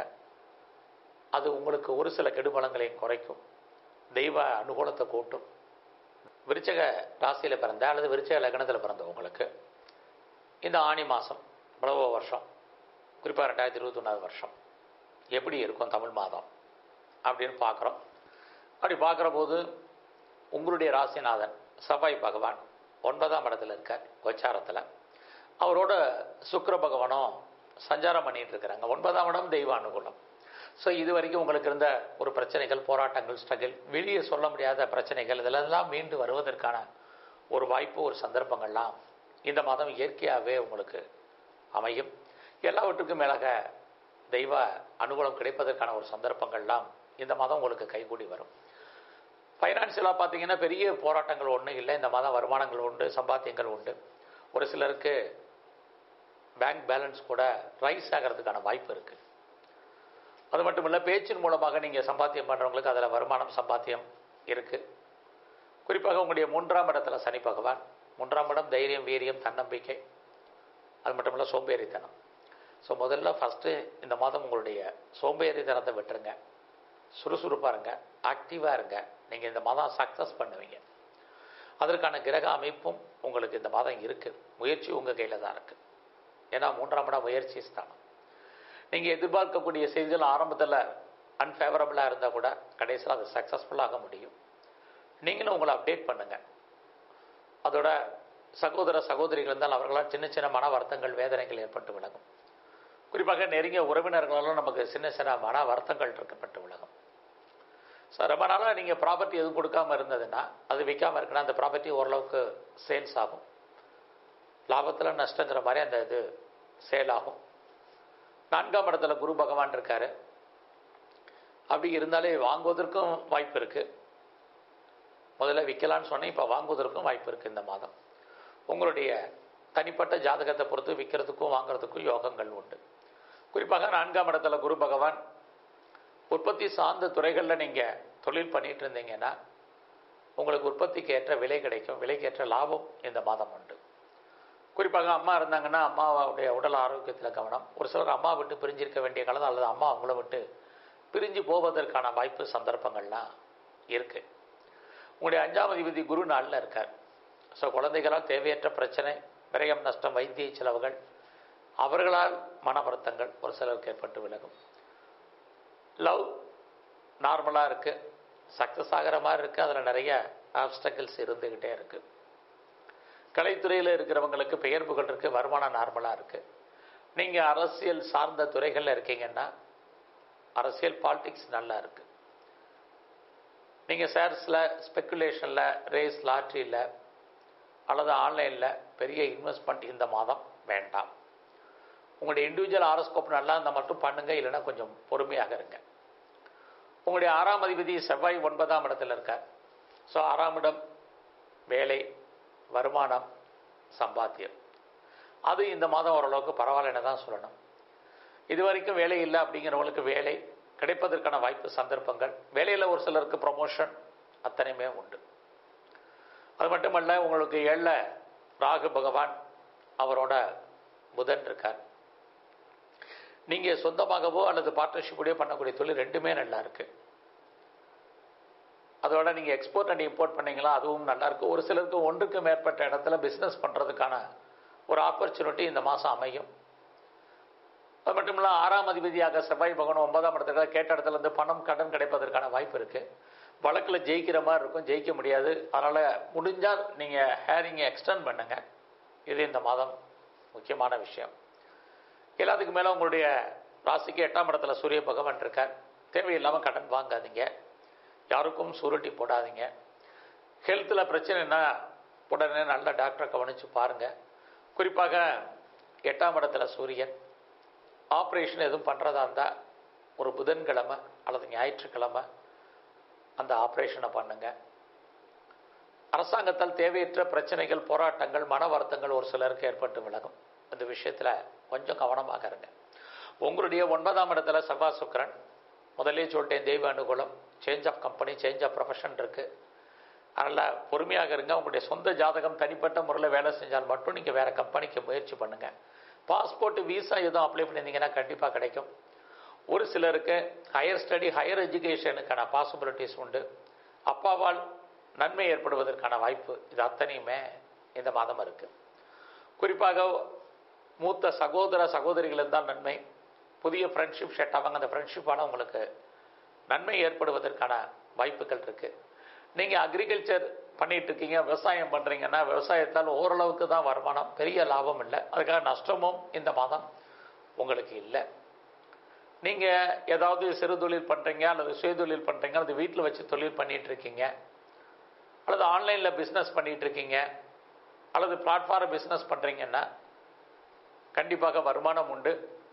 அது உங்களுக்கு ஒரு சில கெடுபலங்களையும் குறைக்கும் தெய்வ அனுகூலத்தை கூட்டும் விருச்சக ராசியில் பிறந்த அல்லது விருச்சக லக்னத்தில் பிறந்தவங்களுக்கு இந்த ஆணி மாதம் இவ்வளவோ வருஷம் குறிப்பாக ரெண்டாயிரத்தி இருபத்தொன்னாவது வருஷம் எப்படி இருக்கும் தமிழ் மாதம் அப்படின்னு பார்க்குறோம் அப்படி பார்க்குற போது உங்களுடைய ராசிநாதன் செவ்வாய் பகவான் ஒன்பதாம் இடத்துல இருக்கார் கோச்சாரத்தில் அவரோட சுக்கிர பகவானும் சஞ்சாரம் பண்ணிட்டு இருக்கிறாங்க ஒன்பதாம் இடம் தெய்வ அனுகூலம் ஸோ இது வரைக்கும் உங்களுக்கு இருந்த ஒரு பிரச்சனைகள் போராட்டங்கள் ஸ்ட்ரகிள் வெளியே சொல்ல முடியாத பிரச்சனைகள் இதெல்லாம் மீண்டு வருவதற்கான ஒரு வாய்ப்பு ஒரு சந்தர்ப்பங்கள்லாம் இந்த மாதம் இயற்கையாகவே உங்களுக்கு அமையும் எல்லாவற்றுக்கும் மேலாக தெய்வ அனுகூலம் கிடைப்பதற்கான ஒரு சந்தர்ப்பங்கள்லாம் இந்த மாதம் உங்களுக்கு கைகூடி வரும் ஃபைனான்சியலாக பார்த்தீங்கன்னா பெரிய போராட்டங்கள் ஒன்றும் இல்லை இந்த மாதம் வருமானங்கள் உண்டு சம்பாத்தியங்கள் உண்டு ஒரு சிலருக்கு பேங்க் பேலன்ஸ் கூட ரைஸ் ஆகிறதுக்கான வாய்ப்பு இருக்குது அது மட்டும் இல்லை பேச்சின் மூலமாக நீங்கள் சம்பாத்தியம் பண்ணுறவங்களுக்கு அதில் வருமானம் சம்பாத்தியம் இருக்குது குறிப்பாக உங்களுடைய மூன்றாம் இடத்துல சனி பகவான் மூன்றாம் இடம் தைரியம் வீரியம் தன்னம்பிக்கை அது மட்டும் இல்லை சோம்பேறித்தனம் ஸோ முதல்ல ஃபஸ்ட்டு இந்த மாதம் உங்களுடைய சோம்பேறித்தனத்தை விட்டுருங்க சுறுசுறுப்பாக இருங்க ஆக்டிவாக இருங்க நீங்கள் இந்த மாதம் சக்ஸஸ் பண்ணுவீங்க அதற்கான கிரக அமைப்பும் உங்களுக்கு இந்த மாதம் இருக்குது முயற்சி உங்கள் கையில் தான் இருக்குது ஏன்னா மூன்றாம் இடம் முயற்சி ஸ்தானம் நீங்கள் எதிர்பார்க்கக்கூடிய செய்திகள் ஆரம்பத்தில் அன்ஃபேவரபுளாக இருந்தால் கூட கடைசியில் அது சக்ஸஸ்ஃபுல்லாக முடியும் நீங்களும் உங்களை அப்டேட் பண்ணுங்கள் அதோட சகோதர சகோதரிகள் இருந்தால் அவர்களால் சின்ன சின்ன மன வருத்தங்கள் வேதனைகள் ஏற்பட்டு விலகும் குறிப்பாக நெருங்கிய உறவினர்களாலும் நமக்கு சின்ன சின்ன மன வருத்தங்கள் இருக்கப்பட்டு விலகும் ஸோ ரொம்ப நாளாக நீங்கள் ப்ராப்பர்ட்டி எதுவும் கொடுக்காம இருந்ததுன்னா அது விற்காமல் இருக்குன்னா அந்த ப்ராப்பர்ட்டி ஓரளவுக்கு சேல்ஸ் ஆகும் லாபத்தில் நஷ்டங்கிற மாதிரி அந்த இது சேல் ஆகும் நான்காம் இடத்துல குரு பகவான் இருக்காரு அப்படி இருந்தாலே வாங்குவதற்கும் வாய்ப்பு இருக்குது முதல்ல விற்கலான்னு சொன்னேன் இப்போ வாங்குவதற்கும் வாய்ப்பு இருக்குது இந்த மாதம் உங்களுடைய தனிப்பட்ட ஜாதகத்தை பொறுத்து விற்கிறதுக்கும் வாங்குறதுக்கும் யோகங்கள் உண்டு குறிப்பாக நான்காம் இடத்துல குரு பகவான் உற்பத்தி சார்ந்த துறைகளில் நீங்கள் தொழில் பண்ணிட்டு இருந்தீங்கன்னா உங்களுக்கு உற்பத்திக்கு ஏற்ற விலை கிடைக்கும் விலைக்கு ஏற்ற லாபம் இந்த மாதம் உண்டு குறிப்பாக அம்மா இருந்தாங்கன்னா அம்மாவுடைய உடல் ஆரோக்கியத்தில் கவனம் ஒரு சிலர் அம்மா விட்டு பிரிஞ்சிருக்க வேண்டிய காலம் அல்லது அம்மா அவங்கள விட்டு பிரிஞ்சு போவதற்கான வாய்ப்பு சந்தர்ப்பங்கள்லாம் இருக்குது உங்களுடைய அஞ்சாம் அதிபதி குரு நாளில் இருக்கார் ஸோ குழந்தைகளால் தேவையற்ற பிரச்சனை விரயம் நஷ்டம் வைத்திய செலவுகள் அவர்களால் மன வருத்தங்கள் ஒரு சிலருக்கு ஏற்பட்டு விலகும் லவ் நார்மலாக இருக்குது சக்ஸஸ் ஆகிற மாதிரி இருக்குது அதில் நிறைய ஆப்ஸ்டக்கிள்ஸ் இருந்துக்கிட்டே இருக்குது கலைத்துறையில் இருக்கிறவங்களுக்கு பெயர் புகழ் இருக்குது வருமானம் நார்மலாக இருக்குது நீங்கள் அரசியல் சார்ந்த துறைகளில் இருக்கீங்கன்னா அரசியல் பாலிடிக்ஸ் நல்லா இருக்குது நீங்கள் ஷேர்ஸில் ஸ்பெக்குலேஷனில் ரேஸ் லாட்ரியில் அல்லது ஆன்லைனில் பெரிய இன்வெஸ்ட்மெண்ட் இந்த மாதம் வேண்டாம் உங்களுடைய இண்டிவிஜுவல் ஆரோஸ்கோப் நல்லா இருந்தால் மட்டும் பண்ணுங்கள் இல்லைன்னா கொஞ்சம் பொறுமையாக இருங்க உங்களுடைய ஆறாம் அதிபதி செவ்வாய் ஒன்பதாம் இடத்துல இருக்கார் ஸோ ஆறாம் இடம் வேலை வருமானம் சம்பாத்தியம் அது இந்த மாதம் ஓரளவுக்கு பரவாயில்லன்னு தான் சொல்லணும் இது வரைக்கும் வேலை இல்லை அப்படிங்கிறவங்களுக்கு வேலை கிடைப்பதற்கான வாய்ப்பு சந்தர்ப்பங்கள் வேலையில் ஒரு சிலருக்கு ப்ரொமோஷன் அத்தனையுமே உண்டு அது மட்டுமல்ல உங்களுக்கு ஏழில் ராகு பகவான் அவரோட புதன் இருக்கார் நீங்கள் சொந்தமாகவோ அல்லது பார்ட்னர்ஷிப்போடையோ பண்ணக்கூடிய தொழில் ரெண்டுமே நல்லா இருக்கு அதோட நீங்கள் எக்ஸ்போர்ட் அண்ட் இம்போர்ட் பண்ணீங்களா அதுவும் நல்லா இருக்கு ஒரு சிலருக்கு ஒன்றுக்கு மேற்பட்ட இடத்துல பிஸ்னஸ் பண்ணுறதுக்கான ஒரு ஆப்பர்ச்சுனிட்டி இந்த மாதம் அமையும் அது மட்டும் இல்லை ஆறாம் அதிபதியாக செவ்வாய் பகவான் ஒன்பதாம் இடத்துல கேட்ட இடத்துல இருந்து பணம் கடன் கிடைப்பதற்கான வாய்ப்பு இருக்குது வழக்கில் ஜெயிக்கிற மாதிரி இருக்கும் ஜெயிக்க முடியாது அதனால் முடிஞ்சால் நீங்கள் ஹேரிங்கை எக்ஸ்டெண்ட் பண்ணுங்கள் இது இந்த மாதம் முக்கியமான விஷயம் எல்லாத்துக்கு மேலே உங்களுடைய ராசிக்கு எட்டாம் இடத்துல சூரிய பகவான் இருக்கார் தேவையில்லாமல் கடன் வாங்காதீங்க யாருக்கும் சுருட்டி போடாதீங்க ஹெல்த்தில் பிரச்சனைனா உடனே நல்ல டாக்டரை கவனித்து பாருங்கள் குறிப்பாக எட்டாம் இடத்துல சூரியன் ஆப்ரேஷன் எதுவும் பண்ணுறதா இருந்தால் ஒரு புதன்கிழமை அல்லது ஞாயிற்றுக்கிழமை அந்த ஆப்ரேஷனை பண்ணுங்க அரசாங்கத்தால் தேவையற்ற பிரச்சனைகள் போராட்டங்கள் மன வருத்தங்கள் ஒரு சிலருக்கு ஏற்பட்டு விலகும் இந்த விஷயத்தில் கொஞ்சம் கவனமாக இருங்க உங்களுடைய ஒன்பதாம் இடத்துல செவ்வாய் சுக்கரன் முதல்ல சொல்லிட்டேன் தெய்வ அனுகூலம் change of company change of profession இருக்குது அதனால் பொறுமையாக இருங்க உங்களுடைய சொந்த ஜாதகம் தனிப்பட்ட முறையில் வேலை செஞ்சால் மட்டும் நீங்கள் வேறு கம்பெனிக்கு முயற்சி பண்ணுங்கள் பாஸ்போர்ட் விசா எதுவும் அப்ளை பண்ணியிருந்தீங்கன்னா கண்டிப்பாக கிடைக்கும் ஒரு சிலருக்கு ஹையர் ஸ்டடி ஹையர் எஜுகேஷனுக்கான பாசிபிலிட்டிஸ் உண்டு அப்பாவால் நன்மை ஏற்படுவதற்கான வாய்ப்பு இது அத்தனையுமே இந்த மாதம் இருக்குது குறிப்பாக மூத்த சகோதர சகோதரிகள் இருந்தால் நன்மை புதிய ஃப்ரெண்ட்ஷிப் செட் ஆவாங்க அந்த ஃப்ரெண்ட்ஷிப்பால் உங்களுக்கு நன்மை ஏற்படுவதற்கான வாய்ப்புகள் இருக்குது நீங்கள் அக்ரிகல்ச்சர் பண்ணிட்டு இருக்கீங்க விவசாயம் பண்ணுறீங்கன்னா விவசாயத்தால் ஓரளவுக்கு தான் வருமானம் பெரிய லாபம் இல்லை அதுக்காக நஷ்டமும் இந்த மாதம் உங்களுக்கு இல்லை நீங்கள் ஏதாவது சிறு தொழில் பண்ணுறீங்க அல்லது சுயதொழில் பண்ணுறீங்க அல்லது வீட்டில் வச்சு தொழில் பண்ணிட்டு இருக்கீங்க அல்லது ஆன்லைனில் பிஸ்னஸ் பண்ணிட்டு இருக்கீங்க அல்லது பிளாட்ஃபார்ம் பிஸ்னஸ் பண்ணுறீங்கன்னா கண்டிப்பாக வருமானம் உண்டு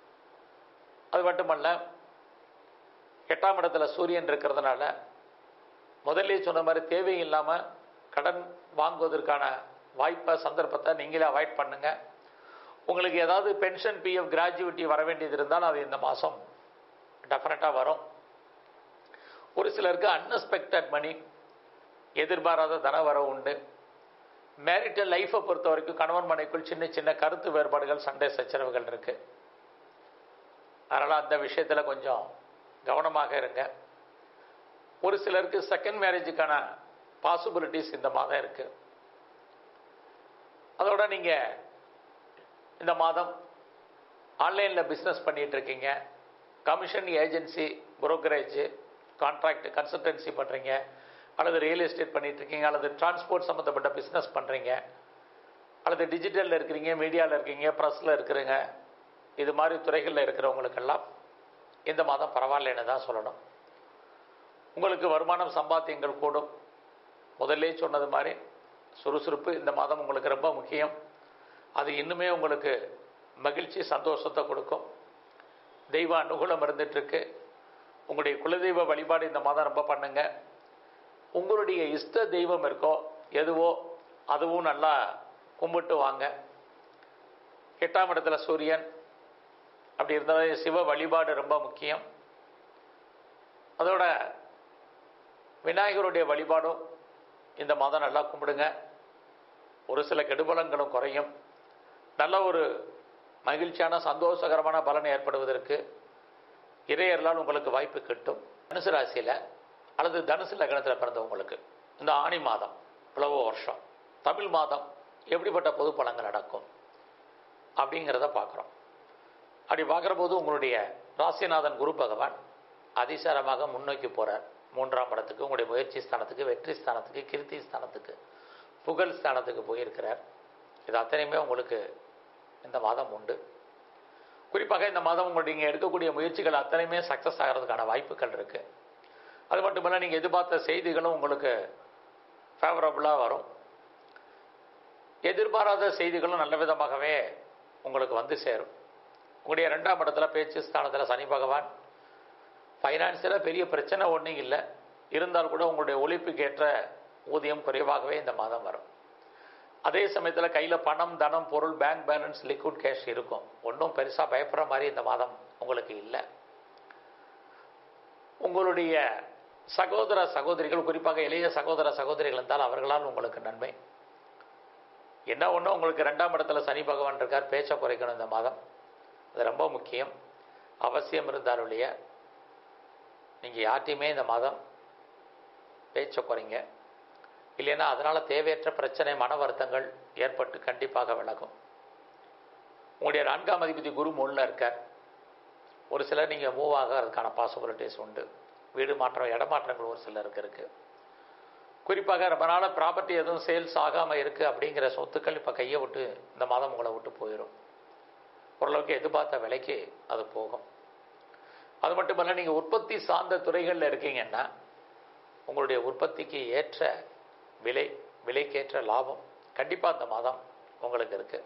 அது மட்டுமல்ல எட்டாம் இடத்துல சூரியன் இருக்கிறதுனால முதல்ல சொன்ன மாதிரி தேவையில்லாமல் கடன் வாங்குவதற்கான வாய்ப்பை சந்தர்ப்பத்தை நீங்களே அவாய்ட் பண்ணுங்க உங்களுக்கு ஏதாவது பென்ஷன் பிஎஃப் கிராஜுவிட்டி வர வேண்டியது இருந்தால் அது இந்த மாதம் டெஃபினட்டாக வரும் ஒரு சிலருக்கு அன்எக்ஸ்பெக்டட் மணி எதிர்பாராத தன வரவு உண்டு மேரிட்டல் லைஃப்பை பொறுத்த வரைக்கும் கணவன் மனைக்குள் சின்ன சின்ன கருத்து வேறுபாடுகள் சண்டை சச்சரவுகள் இருக்கு அதனால் அந்த விஷயத்தில் கொஞ்சம் கவனமாக இருங்க ஒரு சிலருக்கு செகண்ட் மேரேஜுக்கான பாசிபிலிட்டிஸ் இந்த மாதம் இருக்கு அதோட நீங்கள் இந்த மாதம் ஆன்லைனில் பிஸ்னஸ் பண்ணிட்டு இருக்கீங்க commission agency brokerage contract consultancy பண்ணுறீங்க அல்லது ரியல் எஸ்டேட் பண்ணிட்டு இருக்கீங்க அல்லது டிரான்ஸ்போர்ட் சம்மந்தப்பட்ட பிஸ்னஸ் பண்ணுறீங்க அல்லது டிஜிட்டலில் இருக்கிறீங்க மீடியாவில் இருக்கீங்க ப்ரெஸ்ஸில் இருக்கிறீங்க இது மாதிரி துறைகளில் இருக்கிறவங்களுக்கெல்லாம் இந்த மாதம் பரவாயில்லைன்னு தான் சொல்லணும் உங்களுக்கு வருமானம் சம்பாத்தியங்கள் கூடும் முதல்லே சொன்னது மாதிரி சுறுசுறுப்பு இந்த மாதம் உங்களுக்கு ரொம்ப முக்கியம் அது இன்னுமே உங்களுக்கு மகிழ்ச்சி சந்தோஷத்தை கொடுக்கும் தெய்வ அனுகூலம் இருந்துகிட்ருக்கு உங்களுடைய குலதெய்வ வழிபாடு இந்த மாதம் ரொம்ப பண்ணுங்க உங்களுடைய இஷ்ட தெய்வம் இருக்கோ எதுவோ அதுவும் நல்லா கும்பிட்டு வாங்க எட்டாம் இடத்துல சூரியன் அப்படி இருந்தாலும் சிவ வழிபாடு ரொம்ப முக்கியம் அதோட விநாயகருடைய வழிபாடும் இந்த மாதம் நல்லா கும்பிடுங்க ஒரு சில கெடுபலங்களும் குறையும் நல்ல ஒரு மகிழ்ச்சியான சந்தோஷகரமான பலன் ஏற்படுவதற்கு இறையர்களால் உங்களுக்கு வாய்ப்பு கிட்டும் தனுசு ராசியில் அல்லது தனுசு லக்னத்தில் பிறந்தவங்களுக்கு இந்த ஆணி மாதம் பிளவ வருஷம் தமிழ் மாதம் எப்படிப்பட்ட பொது பலன்கள் நடக்கும் அப்படிங்கிறத பார்க்குறோம் அப்படி பார்க்குற போது உங்களுடைய ராசிநாதன் குரு பகவான் அதிசாரமாக முன்னோக்கி போகிறார் மூன்றாம் இடத்துக்கு உங்களுடைய முயற்சி ஸ்தானத்துக்கு வெற்றி ஸ்தானத்துக்கு கீர்த்தி ஸ்தானத்துக்கு புகழ் ஸ்தானத்துக்கு போயிருக்கிறார் இது அத்தனையுமே உங்களுக்கு இந்த மாதம் உண்டு குறிப்பாக இந்த மாதம் உங்களுடைய நீங்கள் எடுக்கக்கூடிய முயற்சிகள் அத்தனையுமே சக்ஸஸ் ஆகிறதுக்கான வாய்ப்புகள் இருக்குது அது மட்டும் இல்லை நீங்கள் எதிர்பார்த்த செய்திகளும் உங்களுக்கு ஃபேவரபுளாக வரும் எதிர்பாராத செய்திகளும் நல்ல விதமாகவே உங்களுக்கு வந்து சேரும் உங்களுடைய ரெண்டாம் இடத்துல பேச்சு ஸ்தானத்தில் சனி பகவான் ஃபைனான்சியலாக பெரிய பிரச்சனை ஒன்றும் இல்லை இருந்தால் கூட உங்களுடைய உழைப்புக்கேற்ற ஊதியம் குறைவாகவே இந்த மாதம் வரும் அதே சமயத்தில் கையில் பணம் தனம் பொருள் பேங்க் பேலன்ஸ் லிக்விட் கேஷ் இருக்கும் ஒன்றும் பெருசாக பயப்படுற மாதிரி இந்த மாதம் உங்களுக்கு இல்லை உங்களுடைய சகோதர சகோதரிகள் குறிப்பாக இளைய சகோதர சகோதரிகள் இருந்தால் அவர்களால் உங்களுக்கு நன்மை என்ன ஒன்று உங்களுக்கு ரெண்டாம் இடத்துல சனி பகவான் இருக்கார் பேச்சை குறைக்கணும் இந்த மாதம் அது ரொம்ப முக்கியம் அவசியம் இருந்தாலுடைய நீங்கள் யார்ட்டையுமே இந்த மாதம் பேச்சை குறைங்க இல்லைன்னா அதனால் தேவையற்ற பிரச்சனை மன வருத்தங்கள் ஏற்பட்டு கண்டிப்பாக விலகும் உங்களுடைய நான்காம் அதிபதி குரு மூணில் இருக்கார் ஒரு சிலர் நீங்கள் மூவ் ஆகிறதுக்கான பாசிபிலிட்டிஸ் உண்டு வீடு மாற்றம் இடமாற்றங்கள் ஒரு சிலருக்கு இருக்குது குறிப்பாக ரொம்ப நாளாக ப்ராப்பர்ட்டி எதுவும் சேல்ஸ் ஆகாமல் இருக்குது அப்படிங்கிற சொத்துக்கள் இப்போ கையை விட்டு இந்த மாதம் உங்களை விட்டு போயிடும் ஓரளவுக்கு எதிர்பார்த்த விலைக்கு அது போகும் அது மட்டுமல்ல நீங்கள் உற்பத்தி சார்ந்த துறைகளில் இருக்கீங்கன்னா உங்களுடைய உற்பத்திக்கு ஏற்ற விலை விலைக்கேற்ற லாபம் கண்டிப்பாக இந்த மாதம் உங்களுக்கு இருக்குது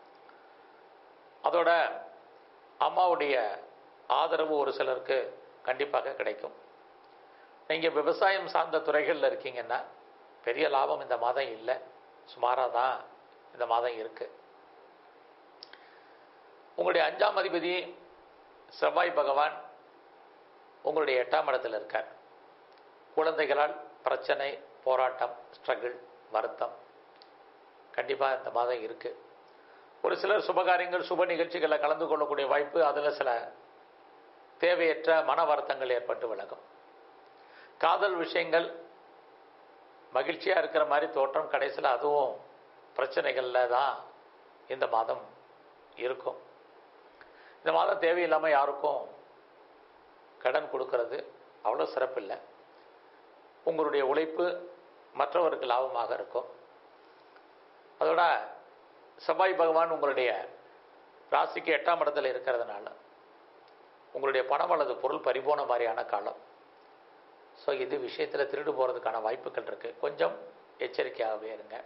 அதோட அம்மாவுடைய ஆதரவு ஒரு சிலருக்கு கண்டிப்பாக கிடைக்கும் நீங்கள் விவசாயம் சார்ந்த துறைகளில் இருக்கீங்கன்னா பெரிய லாபம் இந்த மாதம் இல்லை சுமாராக தான் இந்த மாதம் இருக்குது உங்களுடைய அஞ்சாம் அதிபதி செவ்வாய் பகவான் உங்களுடைய எட்டாம் இடத்தில் இருக்கார் குழந்தைகளால் பிரச்சனை போராட்டம் ஸ்ட்ரகிள் வருத்தம் கண்டிப்பாக இந்த மாதம் இருக்குது ஒரு சிலர் சுபகாரியங்கள் சுப நிகழ்ச்சிகளில் கலந்து கொள்ளக்கூடிய வாய்ப்பு அதில் சில தேவையற்ற மன வருத்தங்கள் ஏற்பட்டு விலகும் காதல் விஷயங்கள் மகிழ்ச்சியாக இருக்கிற மாதிரி தோற்றம் கடைசியில் அதுவும் பிரச்சனைகளில் தான் இந்த மாதம் இருக்கும் இந்த மாதம் தேவையில்லாமல் யாருக்கும் கடன் கொடுக்கறது அவ்வளோ சிறப்பில்லை உங்களுடைய உழைப்பு மற்றவருக்கு லாபமாக இருக்கும் அதோட செவ்வாய் பகவான் உங்களுடைய ராசிக்கு எட்டாம் இடத்துல இருக்கிறதுனால உங்களுடைய பணம் அல்லது பொருள் பறிபோன மாதிரியான காலம் ஸோ இது விஷயத்தில் திருடு போகிறதுக்கான வாய்ப்புகள் இருக்குது கொஞ்சம் எச்சரிக்கையாகவே இருங்க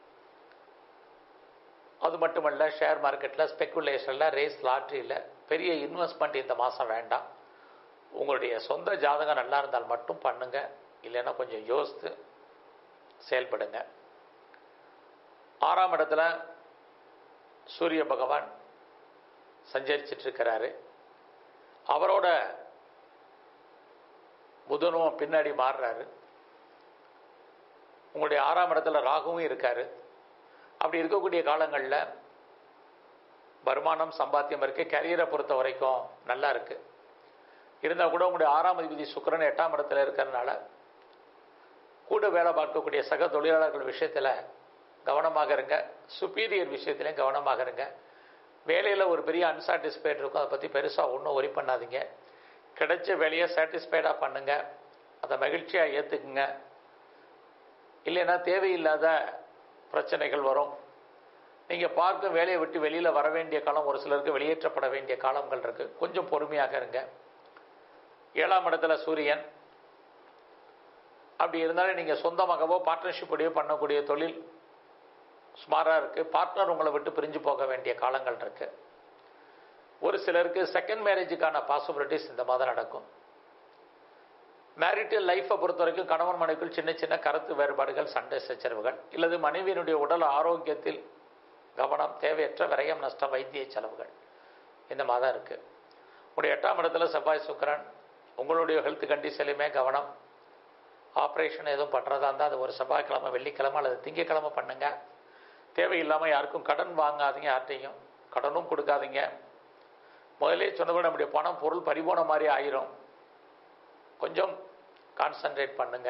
அது மட்டுமல்ல ஷேர் மார்க்கெட்டில் ஸ்பெக்குலேஷனில் ரேஸ் லாட்ரியில் பெரிய இன்வெஸ்ட்மெண்ட் இந்த மாதம் வேண்டாம் உங்களுடைய சொந்த ஜாதகம் நல்லா இருந்தால் மட்டும் பண்ணுங்கள் இல்லைன்னா கொஞ்சம் யோசித்து செயல்படுங்க ஆறாம் இடத்துல சூரிய பகவான் சஞ்சரிச்சிட்டு இருக்கிறாரு அவரோட புதனும் பின்னாடி மாறுறாரு உங்களுடைய ஆறாம் இடத்துல ராகுவும் இருக்காரு அப்படி இருக்கக்கூடிய காலங்களில் வருமானம் சம்பாத்தியம் இருக்குது கரியரை பொறுத்த வரைக்கும் நல்லா இருக்குது இருந்தால் கூட உங்களுடைய ஆறாம் அதிபதி சுக்கரன் எட்டாம் இடத்துல இருக்கிறதுனால கூட வேலை பார்க்கக்கூடிய சக தொழிலாளர்கள் விஷயத்தில் கவனமாக இருங்க சுப்பீரியர் விஷயத்துலையும் கவனமாக இருங்க வேலையில் ஒரு பெரிய அன்சாட்டிஸ்ஃபைட் இருக்கும் அதை பற்றி பெருசாக ஒன்றும் ஒரி பண்ணாதீங்க கிடைச்ச வேலையை சாட்டிஸ்ஃபைடாக பண்ணுங்கள் அதை மகிழ்ச்சியாக ஏற்றுக்குங்க இல்லைன்னா தேவையில்லாத பிரச்சனைகள் வரும் நீங்கள் பார்க்கும் வேலையை விட்டு வெளியில் வர வேண்டிய காலம் ஒரு சிலருக்கு வெளியேற்றப்பட வேண்டிய காலங்கள் இருக்குது கொஞ்சம் பொறுமையாக இருங்க ஏழாம் இடத்துல சூரியன் அப்படி இருந்தாலும் நீங்கள் சொந்தமாகவோ பார்ட்னர்ஷிப்போடையோ பண்ணக்கூடிய தொழில் சுமாராக இருக்குது பார்ட்னர் உங்களை விட்டு பிரிஞ்சு போக வேண்டிய காலங்கள் இருக்குது ஒரு சிலருக்கு செகண்ட் மேரேஜுக்கான பாசிபிலிட்டிஸ் இந்த மாதம் நடக்கும் மேரிட்டல் லைஃப்பை பொறுத்த வரைக்கும் கணவன் மனைவிக்குள் சின்ன சின்ன கருத்து வேறுபாடுகள் சண்டை சச்சரவுகள் இல்லது மனைவியினுடைய உடல் ஆரோக்கியத்தில் கவனம் தேவையற்ற விரயம் நஷ்டம் வைத்திய செலவுகள் இந்த மாதம் இருக்குது உங்களுடைய எட்டாம் இடத்துல செவ்வாய் சுக்கரன் உங்களுடைய ஹெல்த் கண்டிஷன்லையுமே கவனம் ஆப்ரேஷன் எதுவும் பண்ணுறதா இருந்தால் அது ஒரு செவ்வாய்க்கிழமை வெள்ளிக்கிழமை அல்லது திங்கக்கிழமை பண்ணுங்க தேவையில்லாமல் யாருக்கும் கடன் வாங்காதீங்க யார்ட்டையும் கடனும் கொடுக்காதீங்க முதலே சொன்னபடி நம்முடைய பணம் பொருள் பறிபோன மாதிரி ஆயிரும் கொஞ்சம் கான்சன்ட்ரேட் பண்ணுங்க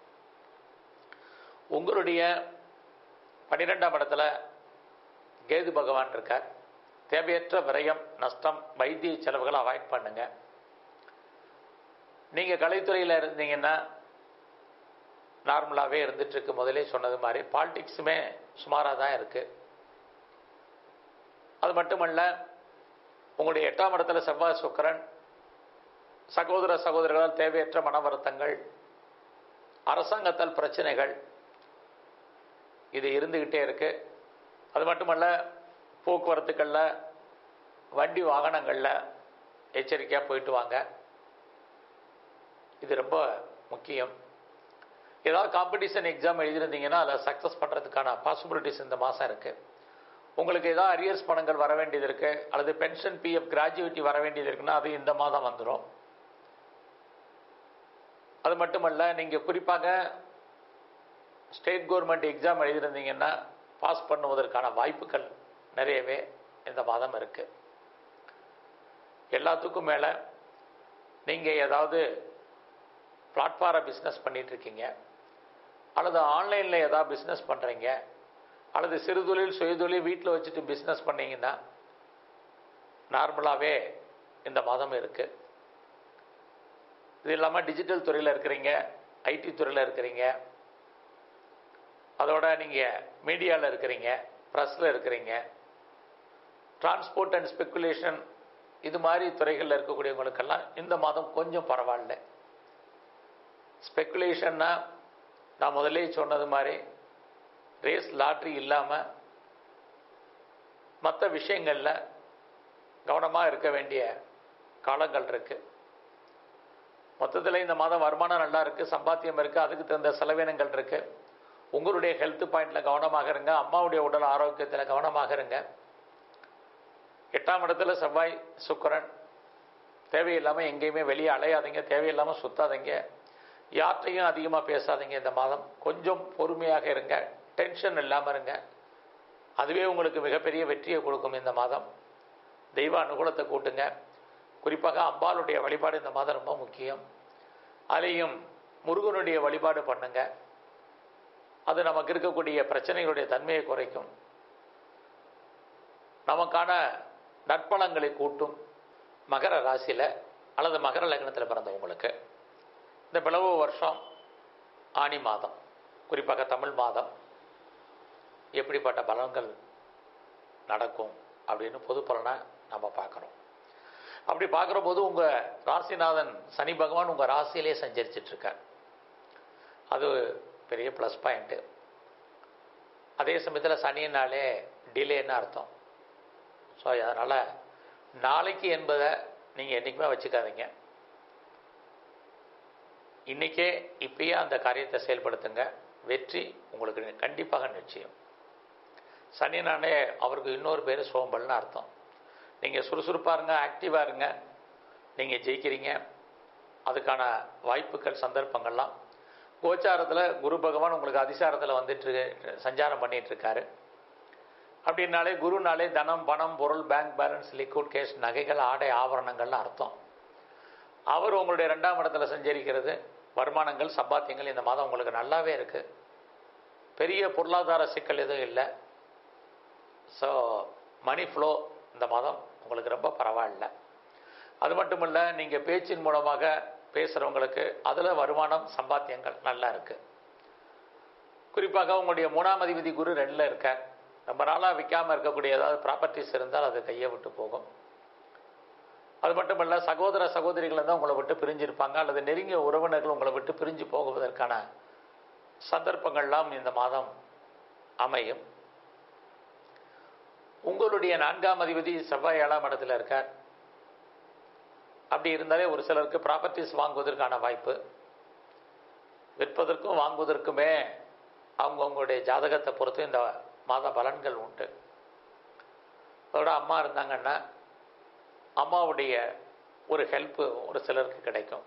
உங்களுடைய பன்னிரெண்டாம் இடத்துல கேது பகவான் இருக்கார் தேவையற்ற விரயம் நஷ்டம் வைத்திய செலவுகளை அவாய்ட் பண்ணுங்க நீங்கள் கலைத்துறையில் இருந்தீங்கன்னா நார்மலாகவே இருந்துட்டு இருக்கு முதலே சொன்னது மாதிரி பாலிடிக்ஸுமே சுமாராக தான் இருக்கு அது மட்டுமல்ல உங்களுடைய எட்டாம் இடத்துல செவ்வாய் சுக்கரன் சகோதர சகோதரர்களால் தேவையற்ற மன வருத்தங்கள் அரசாங்கத்தால் பிரச்சனைகள் இது இருந்துக்கிட்டே இருக்கு அது மட்டுமல்ல போக்குவரத்துக்களில் வண்டி வாகனங்களில் எச்சரிக்கையாக போயிட்டு வாங்க இது ரொம்ப முக்கியம் ஏதாவது காம்படிஷன் எக்ஸாம் எழுதியிருந்தீங்கன்னா அதில் சக்ஸஸ் பண்ணுறதுக்கான பாசிபிலிட்டிஸ் இந்த மாதம் இருக்குது உங்களுக்கு ஏதாவது அரியர்ஸ் பணங்கள் வர வேண்டியது இருக்குது அல்லது பென்ஷன் பிஎஃப் கிராஜுவிட்டி வர வேண்டியது இருக்குன்னா அது இந்த மாதம் வந்துடும் அது மட்டுமல்ல நீங்கள் குறிப்பாக ஸ்டேட் கவர்மெண்ட் எக்ஸாம் எழுதியிருந்தீங்கன்னா பாஸ் பண்ணுவதற்கான வாய்ப்புகள் நிறையவே இந்த மாதம் இருக்குது எல்லாத்துக்கும் மேலே நீங்கள் ஏதாவது பிளாட்ஃபார பிஸ்னஸ் பண்ணிட்டு இருக்கீங்க அல்லது ஆன்லைனில் ஏதாவது பிஸ்னஸ் பண்ணுறீங்க அல்லது சிறுதொழில் சுயதொழில் வீட்டில் வச்சுட்டு பிஸ்னஸ் பண்ணீங்கன்னா நார்மலாகவே இந்த மாதம் இருக்குது இது இல்லாமல் டிஜிட்டல் துறையில் இருக்கிறீங்க ஐடி துறையில் இருக்கிறீங்க அதோட நீங்கள் மீடியாவில் இருக்கிறீங்க ப்ரெஸ்ஸில் இருக்கிறீங்க டிரான்ஸ்போர்ட் அண்ட் ஸ்பெக்குலேஷன் இது மாதிரி துறைகளில் இருக்கக்கூடியவங்களுக்கெல்லாம் இந்த மாதம் கொஞ்சம் பரவாயில்ல ஸ்பெக்குலேஷன்னா நான் முதலே சொன்னது மாதிரி ரேஸ் லாட்ரி இல்லாமல் மற்ற விஷயங்களில் கவனமாக இருக்க வேண்டிய காலங்கள் இருக்குது மொத்தத்தில் இந்த மாதம் வருமானம் நல்லா இருக்குது சம்பாத்தியம் இருக்குது அதுக்கு தகுந்த செலவினங்கள் இருக்குது உங்களுடைய ஹெல்த் பாயிண்டில் கவனமாக இருங்க அம்மாவுடைய உடல் ஆரோக்கியத்தில் கவனமாக இருங்க எட்டாம் இடத்துல செவ்வாய் சுக்கரன் தேவையில்லாமல் எங்கேயுமே வெளியே அலையாதீங்க தேவையில்லாமல் சுத்தாதீங்க யார்கிட்டையும் அதிகமாக பேசாதீங்க இந்த மாதம் கொஞ்சம் பொறுமையாக இருங்க டென்ஷன் இல்லாமல் இருங்க அதுவே உங்களுக்கு மிகப்பெரிய வெற்றியை கொடுக்கும் இந்த மாதம் தெய்வ அனுகூலத்தை கூட்டுங்க குறிப்பாக அம்பாளுடைய வழிபாடு இந்த மாதம் ரொம்ப முக்கியம் அதையும் முருகனுடைய வழிபாடு பண்ணுங்க அது நமக்கு இருக்கக்கூடிய பிரச்சனைகளுடைய தன்மையை குறைக்கும் நமக்கான நற்பலங்களை கூட்டும் மகர ராசியில் அல்லது மகர லக்னத்தில் பிறந்தவங்களுக்கு இந்த பிளவு வருஷம் ஆணி மாதம் குறிப்பாக தமிழ் மாதம் எப்படிப்பட்ட பலன்கள் நடக்கும் அப்படின்னு பொது பலனை நம்ம பார்க்குறோம் அப்படி பார்க்குற போது உங்கள் ராசிநாதன் சனி பகவான் உங்கள் ராசியிலே சஞ்சரிச்சிட்ருக்கார் அது பெரிய ப்ளஸ் பாயிண்ட்டு அதே சமயத்தில் சனினாலே டிலேன்னு அர்த்தம் ஸோ அதனால் நாளைக்கு என்பதை நீங்கள் என்றைக்குமே வச்சுக்காதீங்க இன்றைக்கே இப்பயே அந்த காரியத்தை செயல்படுத்துங்க வெற்றி உங்களுக்கு கண்டிப்பாக நிச்சயம் சனினாலே அவருக்கு இன்னொரு பேர் சோம்பல்னு அர்த்தம் நீங்கள் சுறுசுறுப்பாக இருங்க ஆக்டிவாக இருங்க நீங்கள் ஜெயிக்கிறீங்க அதுக்கான வாய்ப்புகள் சந்தர்ப்பங்கள்லாம் கோச்சாரத்தில் குரு பகவான் உங்களுக்கு அதிசாரத்தில் வந்துட்டு சஞ்சாரம் பண்ணிட்டு இருக்காரு அப்படின்னாலே குருனாலே தனம் பணம் பொருள் பேங்க் பேலன்ஸ் லிக்விட் கேஷ் நகைகள் ஆடை ஆபரணங்கள்னு அர்த்தம் அவர் உங்களுடைய ரெண்டாம் இடத்துல சஞ்சரிக்கிறது வருமானங்கள் சம்பாத்தியங்கள் இந்த மாதம் உங்களுக்கு நல்லாவே இருக்குது பெரிய பொருளாதார சிக்கல் எதுவும் இல்லை ஸோ மணி ஃப்ளோ இந்த மாதம் உங்களுக்கு ரொம்ப பரவாயில்ல அது மட்டும் இல்லை நீங்கள் பேச்சின் மூலமாக பேசுகிறவங்களுக்கு அதில் வருமானம் சம்பாத்தியங்கள் நல்லா இருக்குது குறிப்பாக உங்களுடைய மூணாம் அதிபதி குரு ரெண்டில் இருக்கார் ரொம்ப நாளாக விற்காமல் இருக்கக்கூடிய ஏதாவது ப்ராப்பர்ட்டிஸ் இருந்தால் அது கையை விட்டு போகும் அது மட்டும் இல்லை சகோதர சகோதரிகள் தான் உங்களை விட்டு பிரிஞ்சிருப்பாங்க அல்லது நெருங்கிய உறவினர்கள் உங்களை விட்டு பிரிஞ்சு போகுவதற்கான சந்தர்ப்பங்கள்லாம் இந்த மாதம் அமையும் உங்களுடைய நான்காம் அதிபதி செவ்வாய் ஏழாம் இடத்துல இருக்கார் அப்படி இருந்தாலே ஒரு சிலருக்கு ப்ராப்பர்ட்டிஸ் வாங்குவதற்கான வாய்ப்பு விற்பதற்கும் வாங்குவதற்குமே அவங்கவுங்களுடைய ஜாதகத்தை பொறுத்து இந்த மாத பலன்கள் உண்டு அதோட அம்மா இருந்தாங்கன்னா அம்மாவுடைய ஒரு ஹெல்ப்பு ஒரு சிலருக்கு கிடைக்கும்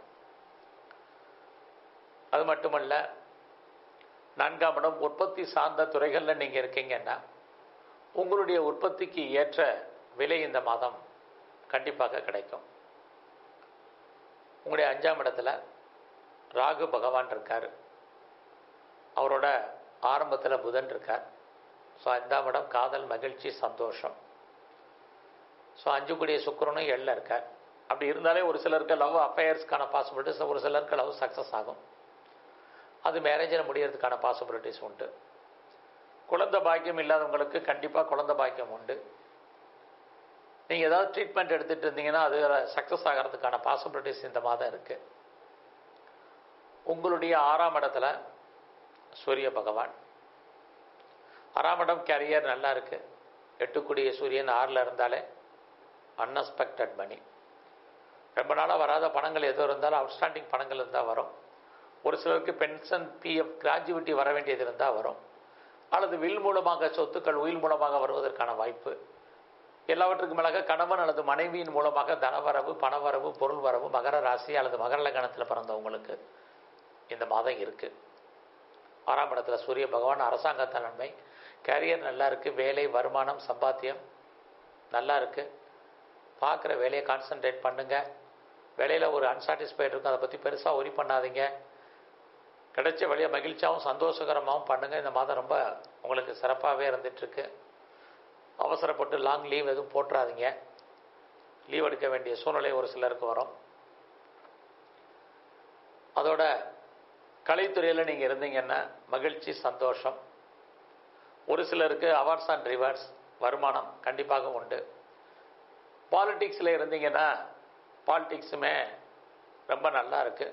அது மட்டுமல்ல நான்காம் இடம் உற்பத்தி சார்ந்த துறைகளில் நீங்கள் இருக்கீங்கன்னா உங்களுடைய உற்பத்திக்கு ஏற்ற விலை இந்த மாதம் கண்டிப்பாக கிடைக்கும் உங்களுடைய அஞ்சாம் இடத்துல ராகு பகவான் இருக்கார் அவரோட ஆரம்பத்தில் புதன் இருக்கார் ஸோ அஞ்சாம் இடம் காதல் மகிழ்ச்சி சந்தோஷம் ஸோ அஞ்சு கூடிய சுக்கரனும் எல்ல இருக்கார் அப்படி இருந்தாலே ஒரு சிலருக்கு லவ் அஃபேர்ஸ்க்கான பாசிபிலிட்டிஸ் ஒரு சிலருக்கு லவ் சக்ஸஸ் ஆகும் அது மேரேஜில் முடியறதுக்கான பாசிபிலிட்டிஸ் உண்டு குழந்தை பாக்கியம் இல்லாதவங்களுக்கு கண்டிப்பாக குழந்தை பாக்கியம் உண்டு நீங்கள் ஏதாவது ட்ரீட்மெண்ட் எடுத்துகிட்டு இருந்தீங்கன்னா அது சக்ஸஸ் ஆகிறதுக்கான பாசிபிலிட்டிஸ் இந்த மாதம் இருக்குது உங்களுடைய ஆறாம் இடத்துல சூரிய பகவான் ஆறாம் இடம் கேரியர் நல்லா இருக்கு எட்டுக்குடிய சூரியன் ஆறில் இருந்தாலே அன்எக்ஸ்பெக்டட் மணி ரொம்ப நாளாக வராத பணங்கள் எதுவும் இருந்தாலும் அவுட்ஸ்டாண்டிங் பணங்கள் இருந்தால் வரும் ஒரு சிலருக்கு பென்ஷன் பிஎஃப் கிராஜுவிட்டி வர வேண்டியது இருந்தால் வரும் அல்லது வில் மூலமாக சொத்துக்கள் உயில் மூலமாக வருவதற்கான வாய்ப்பு எல்லாவற்றுக்கும் மேலாக கணவன் அல்லது மனைவியின் மூலமாக தனவரவு பணவரவு பொருள் வரவு மகர ராசி அல்லது மகர லக்னத்தில் பிறந்தவங்களுக்கு இந்த மாதம் இருக்குது ஆறாம் இடத்துல சூரிய பகவான் அரசாங்கத்த நன்மை கேரியர் நல்லா இருக்குது வேலை வருமானம் சம்பாத்தியம் நல்லா இருக்குது பார்க்குற வேலையை கான்சன்ட்ரேட் பண்ணுங்கள் வேலையில் ஒரு அன்சாட்டிஸ்ஃபைட் இருக்கும் அதை பற்றி பெருசாக ஒரி பண்ணாதீங்க கிடைச்ச வேலையை மகிழ்ச்சியாகவும் சந்தோஷகரமாகவும் பண்ணுங்கள் இந்த மாதம் ரொம்ப உங்களுக்கு சிறப்பாகவே இருந்துகிட்ருக்கு அவசரப்பட்டு லாங் லீவ் எதுவும் போட்டுறாதீங்க லீவ் எடுக்க வேண்டிய சூழ்நிலை ஒரு சிலருக்கு வரும் அதோட கலைத்துறையில் நீங்கள் இருந்தீங்கன்னா மகிழ்ச்சி சந்தோஷம் ஒரு சிலருக்கு அவார்ட்ஸ் அண்ட் ரிவார்ட்ஸ் வருமானம் கண்டிப்பாக உண்டு பாலிட்டிக்ஸில் இருந்தீங்கன்னா பாலிட்டிக்ஸுமே ரொம்ப நல்லா இருக்குது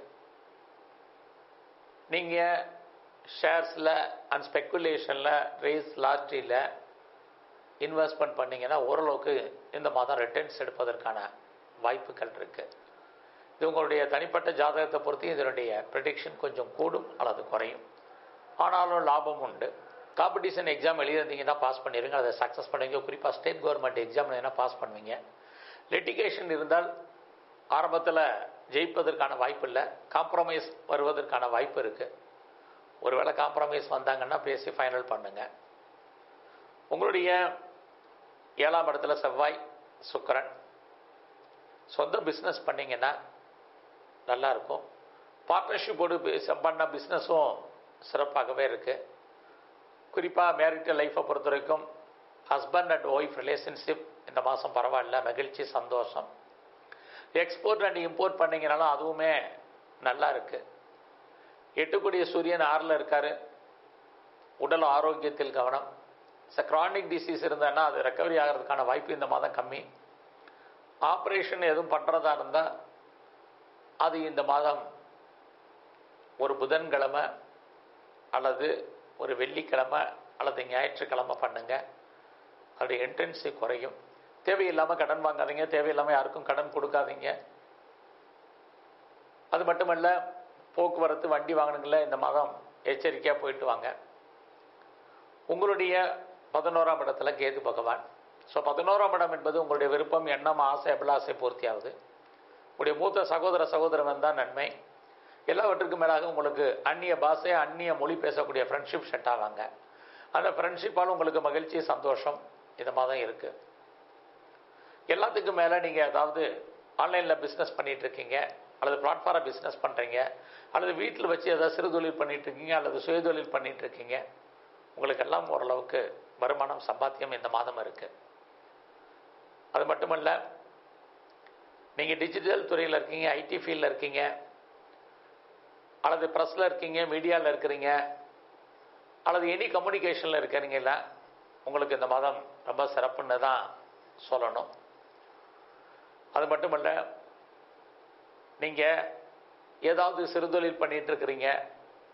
நீங்கள் ஷேர்ஸில் அண்ட் ஸ்பெக்குலேஷனில் ரேஸ் லாட்ரியில் இன்வெஸ்ட்மெண்ட் பண்ணிங்கன்னா ஓரளவுக்கு இந்த மாதம் ரிட்டர்ன்ஸ் எடுப்பதற்கான வாய்ப்புகள் இருக்குது இது உங்களுடைய தனிப்பட்ட ஜாதகத்தை பொறுத்து இதனுடைய ப்ரெடிக்ஷன் கொஞ்சம் கூடும் அல்லது குறையும் ஆனாலும் லாபம் உண்டு காம்படிஷன் எக்ஸாம் எழுதியிருந்தீங்கன்னா பாஸ் பண்ணிடுங்க அதை சக்ஸஸ் பண்ணுவீங்க குறிப்பாக ஸ்டேட் கவர்மெண்ட் எக்ஸாம் என்ன பாஸ் பண்ணுவீங்க லிட்டிகேஷன் இருந்தால் ஆரம்பத்தில் ஜெயிப்பதற்கான வாய்ப்பு இல்லை காம்ப்ரமைஸ் வருவதற்கான வாய்ப்பு இருக்குது ஒருவேளை காம்ப்ரமைஸ் வந்தாங்கன்னா பேசி ஃபைனல் பண்ணுங்கள் உங்களுடைய ஏழாம் இடத்துல செவ்வாய் சுக்கரன் சொந்த பிஸ்னஸ் பண்ணிங்கன்னா நல்லாயிருக்கும் பார்ட்னர்ஷிப்போடு பண்ண பிஸ்னஸும் சிறப்பாகவே இருக்குது குறிப்பாக மேரிட்டல் லைஃப்பை பொறுத்த வரைக்கும் ஹஸ்பண்ட் அண்ட் ஒய்ஃப் ரிலேஷன்ஷிப் இந்த மாதம் பரவாயில்ல மகிழ்ச்சி சந்தோஷம் எக்ஸ்போர்ட் அண்ட் இம்போர்ட் பண்ணிங்கனாலும் அதுவுமே நல்லா இருக்குது எட்டுக்குடிய சூரியன் ஆறில் இருக்கார் உடல் ஆரோக்கியத்தில் கவனம் ச க்ரானிக் டிசீஸ் இருந்ததுன்னா அது ரெக்கவரி ஆகிறதுக்கான வாய்ப்பு இந்த மாதம் கம்மி ஆப்ரேஷன் எதுவும் பண்ணுறதா இருந்தால் அது இந்த மாதம் ஒரு புதன்கிழமை அல்லது ஒரு வெள்ளிக்கிழமை அல்லது ஞாயிற்றுக்கிழமை பண்ணுங்க அதோடைய இன்டென்சி குறையும் தேவையில்லாமல் கடன் வாங்காதீங்க தேவையில்லாமல் யாருக்கும் கடன் கொடுக்காதீங்க அது மட்டுமல்ல போக்குவரத்து வண்டி வாகனங்கள இந்த மாதம் எச்சரிக்கையாக போயிட்டு வாங்க உங்களுடைய பதினோராம் இடத்துல கேது பகவான் ஸோ பதினோராம் இடம் என்பது உங்களுடைய விருப்பம் எண்ணம் ஆசை அபிலாசை பூர்த்தியாகுது உங்களுடைய மூத்த சகோதர சகோதரன் தான் நன்மை எல்லாவற்றுக்கும் மேலாக உங்களுக்கு அந்நிய பாஷை அந்நிய மொழி பேசக்கூடிய ஃப்ரெண்ட்ஷிப் செட் ஆவாங்க அந்த ஃப்ரெண்ட்ஷிப்பால் உங்களுக்கு மகிழ்ச்சி சந்தோஷம் இந்த மாதம் இருக்குது எல்லாத்துக்கும் மேலே நீங்கள் ஏதாவது ஆன்லைனில் பிஸ்னஸ் பண்ணிகிட்டு இருக்கீங்க அல்லது பிளாட்ஃபார்ம் பிஸ்னஸ் பண்ணுறீங்க அல்லது வீட்டில் வச்சு ஏதாவது சிறு தொழில் பண்ணிகிட்டு இருக்கீங்க அல்லது சுயதொழில் பண்ணிகிட்டு இருக்கீங்க உங்களுக்கெல்லாம் ஓரளவுக்கு வருமானம் சம்பாத்தியம் இந்த மாதம் இருக்குது அது மட்டுமல்ல நீங்கள் டிஜிட்டல் துறையில் இருக்கீங்க ஐடி ஃபீல்டில் இருக்கீங்க அல்லது ப்ரெஸ்ஸில் இருக்கீங்க மீடியாவில் இருக்கிறீங்க அல்லது எனி கம்யூனிகேஷனில் இருக்கிறீங்களா உங்களுக்கு இந்த மாதம் ரொம்ப சிறப்புன்னு தான் சொல்லணும் அது மட்டுமல்ல நீங்கள் ஏதாவது சிறுதொழில் பண்ணிகிட்டு இருக்கிறீங்க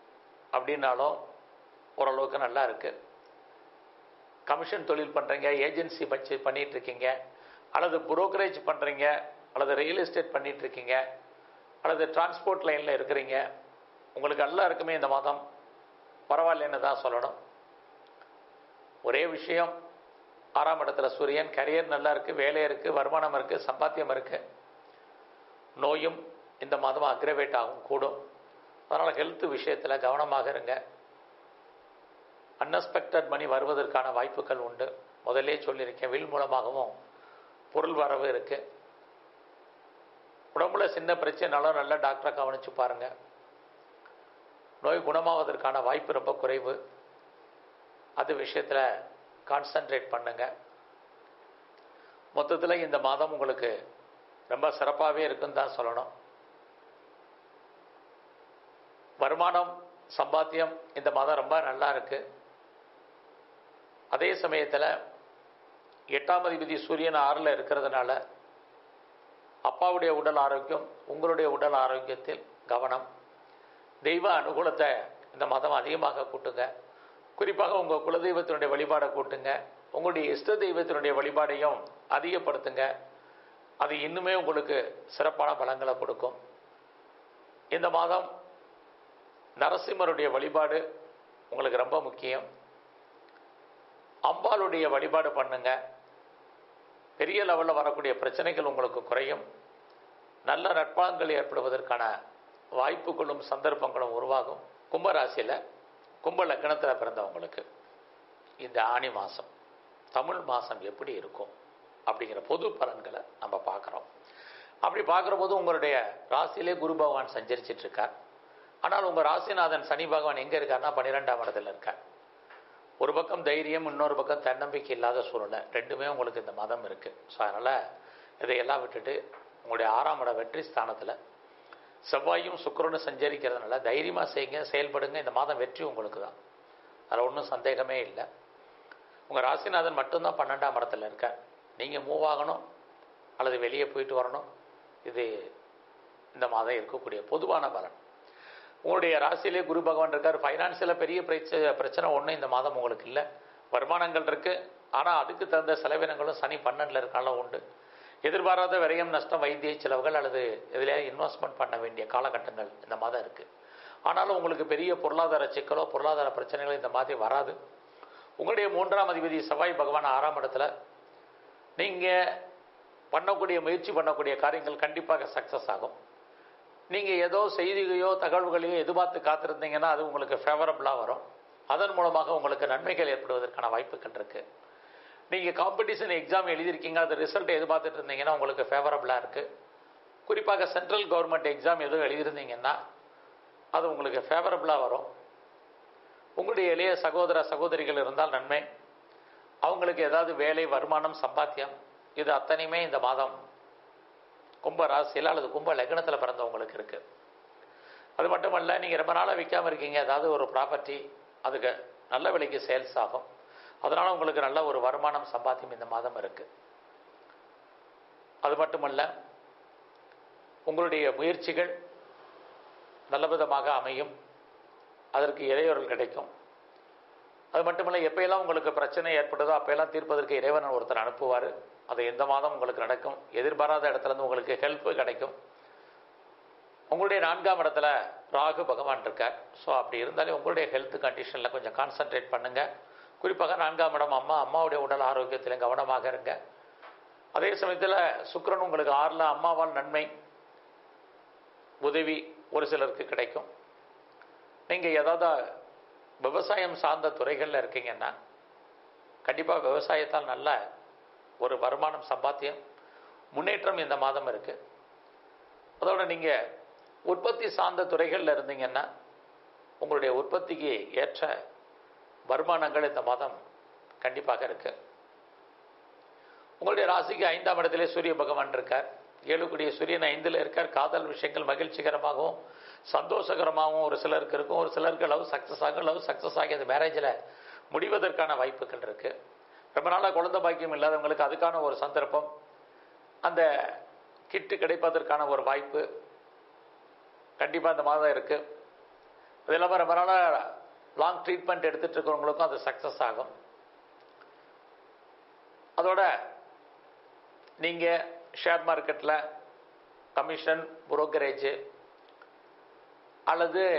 அப்படின்னாலும் ஓரளவுக்கு நல்லா இருக்குது கமிஷன் தொழில் பண்ணுறீங்க ஏஜென்சி வச்சு பண்ணிட்டு இருக்கீங்க அல்லது புரோக்கரேஜ் பண்ணுறீங்க அல்லது ரியல் எஸ்டேட் பண்ணிட்டு இருக்கீங்க அல்லது டிரான்ஸ்போர்ட் லைனில் இருக்கிறீங்க உங்களுக்கு எல்லாருக்குமே இந்த மாதம் பரவாயில்லைன்னு தான் சொல்லணும் ஒரே விஷயம் ஆறாம் இடத்துல சூரியன் கரியர் நல்லா இருக்குது வேலை இருக்குது வருமானம் இருக்குது சம்பாத்தியம் இருக்குது நோயும் இந்த மாதம் அக்ரவேட் ஆகும் கூடும் அதனால் ஹெல்த் விஷயத்தில் கவனமாக இருங்க அன்எக்ஸ்பெக்டட் மணி வருவதற்கான வாய்ப்புகள் உண்டு முதல்லே சொல்லியிருக்கேன் வில் மூலமாகவும் பொருள் வரவு இருக்குது உடம்புல சின்ன பிரச்சனைனாலும் நல்ல டாக்டரை கவனித்து பாருங்கள் நோய் குணமாவதற்கான வாய்ப்பு ரொம்ப குறைவு அது விஷயத்தில் கான்சன்ட்ரேட் பண்ணுங்க மொத்தத்தில் இந்த மாதம் உங்களுக்கு ரொம்ப சிறப்பாகவே இருக்குன்னு தான் சொல்லணும் வருமானம் சம்பாத்தியம் இந்த மாதம் ரொம்ப நல்லா இருக்கு அதே சமயத்தில் எட்டாம் அதிபதி சூரியன் ஆறில் இருக்கிறதுனால அப்பாவுடைய உடல் ஆரோக்கியம் உங்களுடைய உடல் ஆரோக்கியத்தில் கவனம் தெய்வ அனுகூலத்தை இந்த மாதம் அதிகமாக கூட்டுங்க குறிப்பாக உங்கள் குலதெய்வத்தினுடைய வழிபாடை கூட்டுங்க உங்களுடைய இஷ்ட தெய்வத்தினுடைய வழிபாடையும் அதிகப்படுத்துங்க அது இன்னுமே உங்களுக்கு சிறப்பான பலங்களை கொடுக்கும் இந்த மாதம் நரசிம்மருடைய வழிபாடு உங்களுக்கு ரொம்ப முக்கியம் அம்பாளுடைய வழிபாடு பண்ணுங்க பெரிய லெவலில் வரக்கூடிய பிரச்சனைகள் உங்களுக்கு குறையும் நல்ல நட்பாங்கள் ஏற்படுவதற்கான வாய்ப்புகளும் சந்தர்ப்பங்களும் உருவாகும் கும்பராசியில் கும்ப லக்னத்தில் பிறந்தவங்களுக்கு இந்த ஆணி மாதம் தமிழ் மாதம் எப்படி இருக்கும் அப்படிங்கிற பொது பலன்களை நம்ம பார்க்குறோம் அப்படி பார்க்குற போது உங்களுடைய ராசியிலே குரு பகவான் சஞ்சரிச்சிட்டு இருக்கார் ஆனால் உங்கள் ராசிநாதன் சனி பகவான் எங்கே இருக்கார்னா பன்னிரெண்டாம் இடத்துல இருக்கார் ஒரு பக்கம் தைரியம் இன்னொரு பக்கம் தன்னம்பிக்கை இல்லாத சூழ்நிலை ரெண்டுமே உங்களுக்கு இந்த மதம் இருக்குது ஸோ அதனால் இதையெல்லாம் விட்டுட்டு உங்களுடைய ஆறாம் இட வெற்றி ஸ்தானத்தில் செவ்வாயும் சுக்கிரனும் சஞ்சரிக்கிறதுனால தைரியமாக செய்யுங்க செயல்படுங்க இந்த மாதம் வெற்றி உங்களுக்கு தான் அதில் ஒன்றும் சந்தேகமே இல்லை உங்கள் ராசிநாதன் மட்டும்தான் பன்னெண்டாம் இடத்துல இருக்கார் நீங்கள் மூவ் ஆகணும் அல்லது வெளியே போயிட்டு வரணும் இது இந்த மாதம் இருக்கக்கூடிய பொதுவான பலன் உங்களுடைய ராசியிலே குரு பகவான் இருக்கார் ஃபைனான்சியலாக பெரிய பிரச்சனை பிரச்சனை ஒன்றும் இந்த மாதம் உங்களுக்கு இல்லை வருமானங்கள் இருக்குது ஆனால் அதுக்கு தகுந்த செலவினங்களும் சனி பன்னெண்டில் இருக்காலும் உண்டு எதிர்பாராத விரயம் நஷ்டம் வைத்திய செலவுகள் அல்லது எதிலேயே இன்வெஸ்ட்மெண்ட் பண்ண வேண்டிய காலகட்டங்கள் இந்த மாதம் இருக்குது ஆனாலும் உங்களுக்கு பெரிய பொருளாதார சிக்கலோ பொருளாதார பிரச்சனைகளோ இந்த மாதிரி வராது உங்களுடைய மூன்றாம் அதிபதி செவ்வாய் பகவான் ஆறாம் இடத்துல நீங்கள் பண்ணக்கூடிய முயற்சி பண்ணக்கூடிய காரியங்கள் கண்டிப்பாக சக்ஸஸ் ஆகும் நீங்கள் ஏதோ செய்திகளையோ தகவல்களையோ எதிர்பார்த்து காத்திருந்தீங்கன்னா அது உங்களுக்கு ஃபேவரபுளாக வரும் அதன் மூலமாக உங்களுக்கு நன்மைகள் ஏற்படுவதற்கான வாய்ப்புகள் இருக்குது நீங்கள் காம்படிஷன் எக்ஸாம் எழுதியிருக்கீங்க அது ரிசல்ட் எதிர்பார்த்துட்டு இருந்தீங்கன்னா உங்களுக்கு ஃபேவரபுளாக இருக்குது குறிப்பாக சென்ட்ரல் கவர்மெண்ட் எக்ஸாம் எதுவும் எழுதியிருந்தீங்கன்னா அது உங்களுக்கு ஃபேவரபுளாக வரும் உங்களுடைய இளைய சகோதர சகோதரிகள் இருந்தால் நன்மை அவங்களுக்கு ஏதாவது வேலை வருமானம் சம்பாத்தியம் இது அத்தனையுமே இந்த மாதம் கும்ப ராசியில் அல்லது கும்ப லக்னத்தில் பிறந்தவங்களுக்கு இருக்குது அது மட்டுமல்ல நீங்கள் ரொம்ப நாளாக விற்காமல் இருக்கீங்க ஏதாவது ஒரு ப்ராப்பர்ட்டி அதுக்கு நல்ல விலைக்கு சேல்ஸ் ஆகும் அதனால் உங்களுக்கு நல்ல ஒரு வருமானம் சம்பாத்தியம் இந்த மாதம் இருக்குது அது மட்டுமல்ல உங்களுடைய முயற்சிகள் நல்ல விதமாக அமையும் அதற்கு இறையொருள் கிடைக்கும் அது மட்டுமல்ல எப்பயெல்லாம் உங்களுக்கு பிரச்சனை ஏற்படுதோ அப்போயெல்லாம் தீர்ப்பதற்கு இறைவன் ஒருத்தர் அனுப்புவார் அது எந்த மாதம் உங்களுக்கு நடக்கும் எதிர்பாராத இடத்துலேருந்து உங்களுக்கு ஹெல்ப் கிடைக்கும் உங்களுடைய நான்காம் இடத்துல ராகு பகவான் இருக்கார் ஸோ அப்படி இருந்தாலே உங்களுடைய ஹெல்த் கண்டிஷனில் கொஞ்சம் கான்சன்ட்ரேட் பண்ணுங்கள் குறிப்பாக நான்காம் இடம் அம்மா அம்மாவுடைய உடல் ஆரோக்கியத்திலும் கவனமாக இருங்க அதே சமயத்தில் சுக்கிரன் உங்களுக்கு ஆறில் அம்மாவால் நன்மை உதவி ஒரு சிலருக்கு கிடைக்கும் நீங்கள் ஏதாவது விவசாயம் சார்ந்த துறைகளில் இருக்கீங்கன்னா கண்டிப்பாக விவசாயத்தால் நல்ல ஒரு வருமானம் சம்பாத்தியம் முன்னேற்றம் இந்த மாதம் இருக்குது அதோட நீங்கள் உற்பத்தி சார்ந்த துறைகளில் இருந்தீங்கன்னா உங்களுடைய உற்பத்திக்கு ஏற்ற வருமானங்கள் இந்த மாதம் கண்டிப்பாக இருக்கு உங்களுடைய ராசிக்கு ஐந்தாம் இடத்திலே சூரிய பகவான் இருக்கார் ஏழுக்குடிய சூரியன் ஐந்தில் இருக்கார் காதல் விஷயங்கள் மகிழ்ச்சிகரமாகவும் சந்தோஷகரமாகவும் ஒரு சிலருக்கு இருக்கும் ஒரு சிலருக்கு லவ் சக்ஸஸ் ஆகும் லவ் சக்ஸஸ் ஆகி அந்த மேரேஜில் முடிவதற்கான வாய்ப்புகள் இருக்குது ரொம்ப நாளாக குழந்தை பாக்கியம் இல்லாதவங்களுக்கு அதுக்கான ஒரு சந்தர்ப்பம் அந்த கிட்டு கிடைப்பதற்கான ஒரு வாய்ப்பு கண்டிப்பாக இந்த மாதம் இருக்குது அது இல்லாமல் ரொம்ப நாளாக லாங் ட்ரீட்மெண்ட் எடுத்துகிட்டு இருக்கிறவங்களுக்கும் அது சக்ஸஸ் ஆகும் அதோட நீங்கள் ஷேர் மார்க்கெட்டில் கமிஷன் புரோக்கரேஜ் அல்லது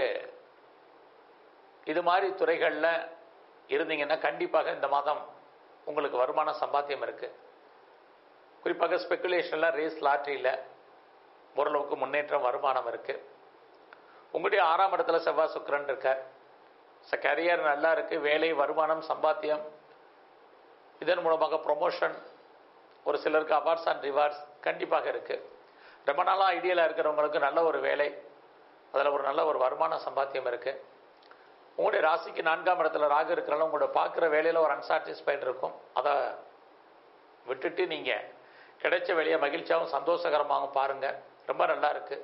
இது மாதிரி துறைகளில் இருந்தீங்கன்னா கண்டிப்பாக இந்த மாதம் உங்களுக்கு வருமான சம்பாத்தியம் இருக்குது குறிப்பாக ஸ்பெக்குலேஷனில் ரேஸ் லாட்ரியில் ஓரளவுக்கு முன்னேற்றம் வருமானம் இருக்குது உங்களுடைய ஆறாம் இடத்துல செவ்வாய் சுக்கரன் இருக்கார் ஸோ கரியர் நல்லா இருக்குது வேலை வருமானம் சம்பாத்தியம் இதன் மூலமாக ப்ரொமோஷன் ஒரு சிலருக்கு அவார்ட்ஸ் அண்ட் ரிவார்ட்ஸ் கண்டிப்பாக இருக்குது ரொம்ப நாளாக ஐடியலாக இருக்கிறவங்களுக்கு நல்ல ஒரு வேலை அதில் ஒரு நல்ல ஒரு வருமான சம்பாத்தியம் இருக்குது உங்களுடைய ராசிக்கு நான்காம் இடத்துல ராகு இருக்கிறனால உங்களோட பார்க்குற வேலையில் ஒரு அன்சாட்டிஸ்ஃபைடு இருக்கும் அதை விட்டுட்டு நீங்கள் கிடைச்ச வேலையை மகிழ்ச்சியாகவும் சந்தோஷகரமாகவும் பாருங்கள் ரொம்ப நல்லா இருக்குது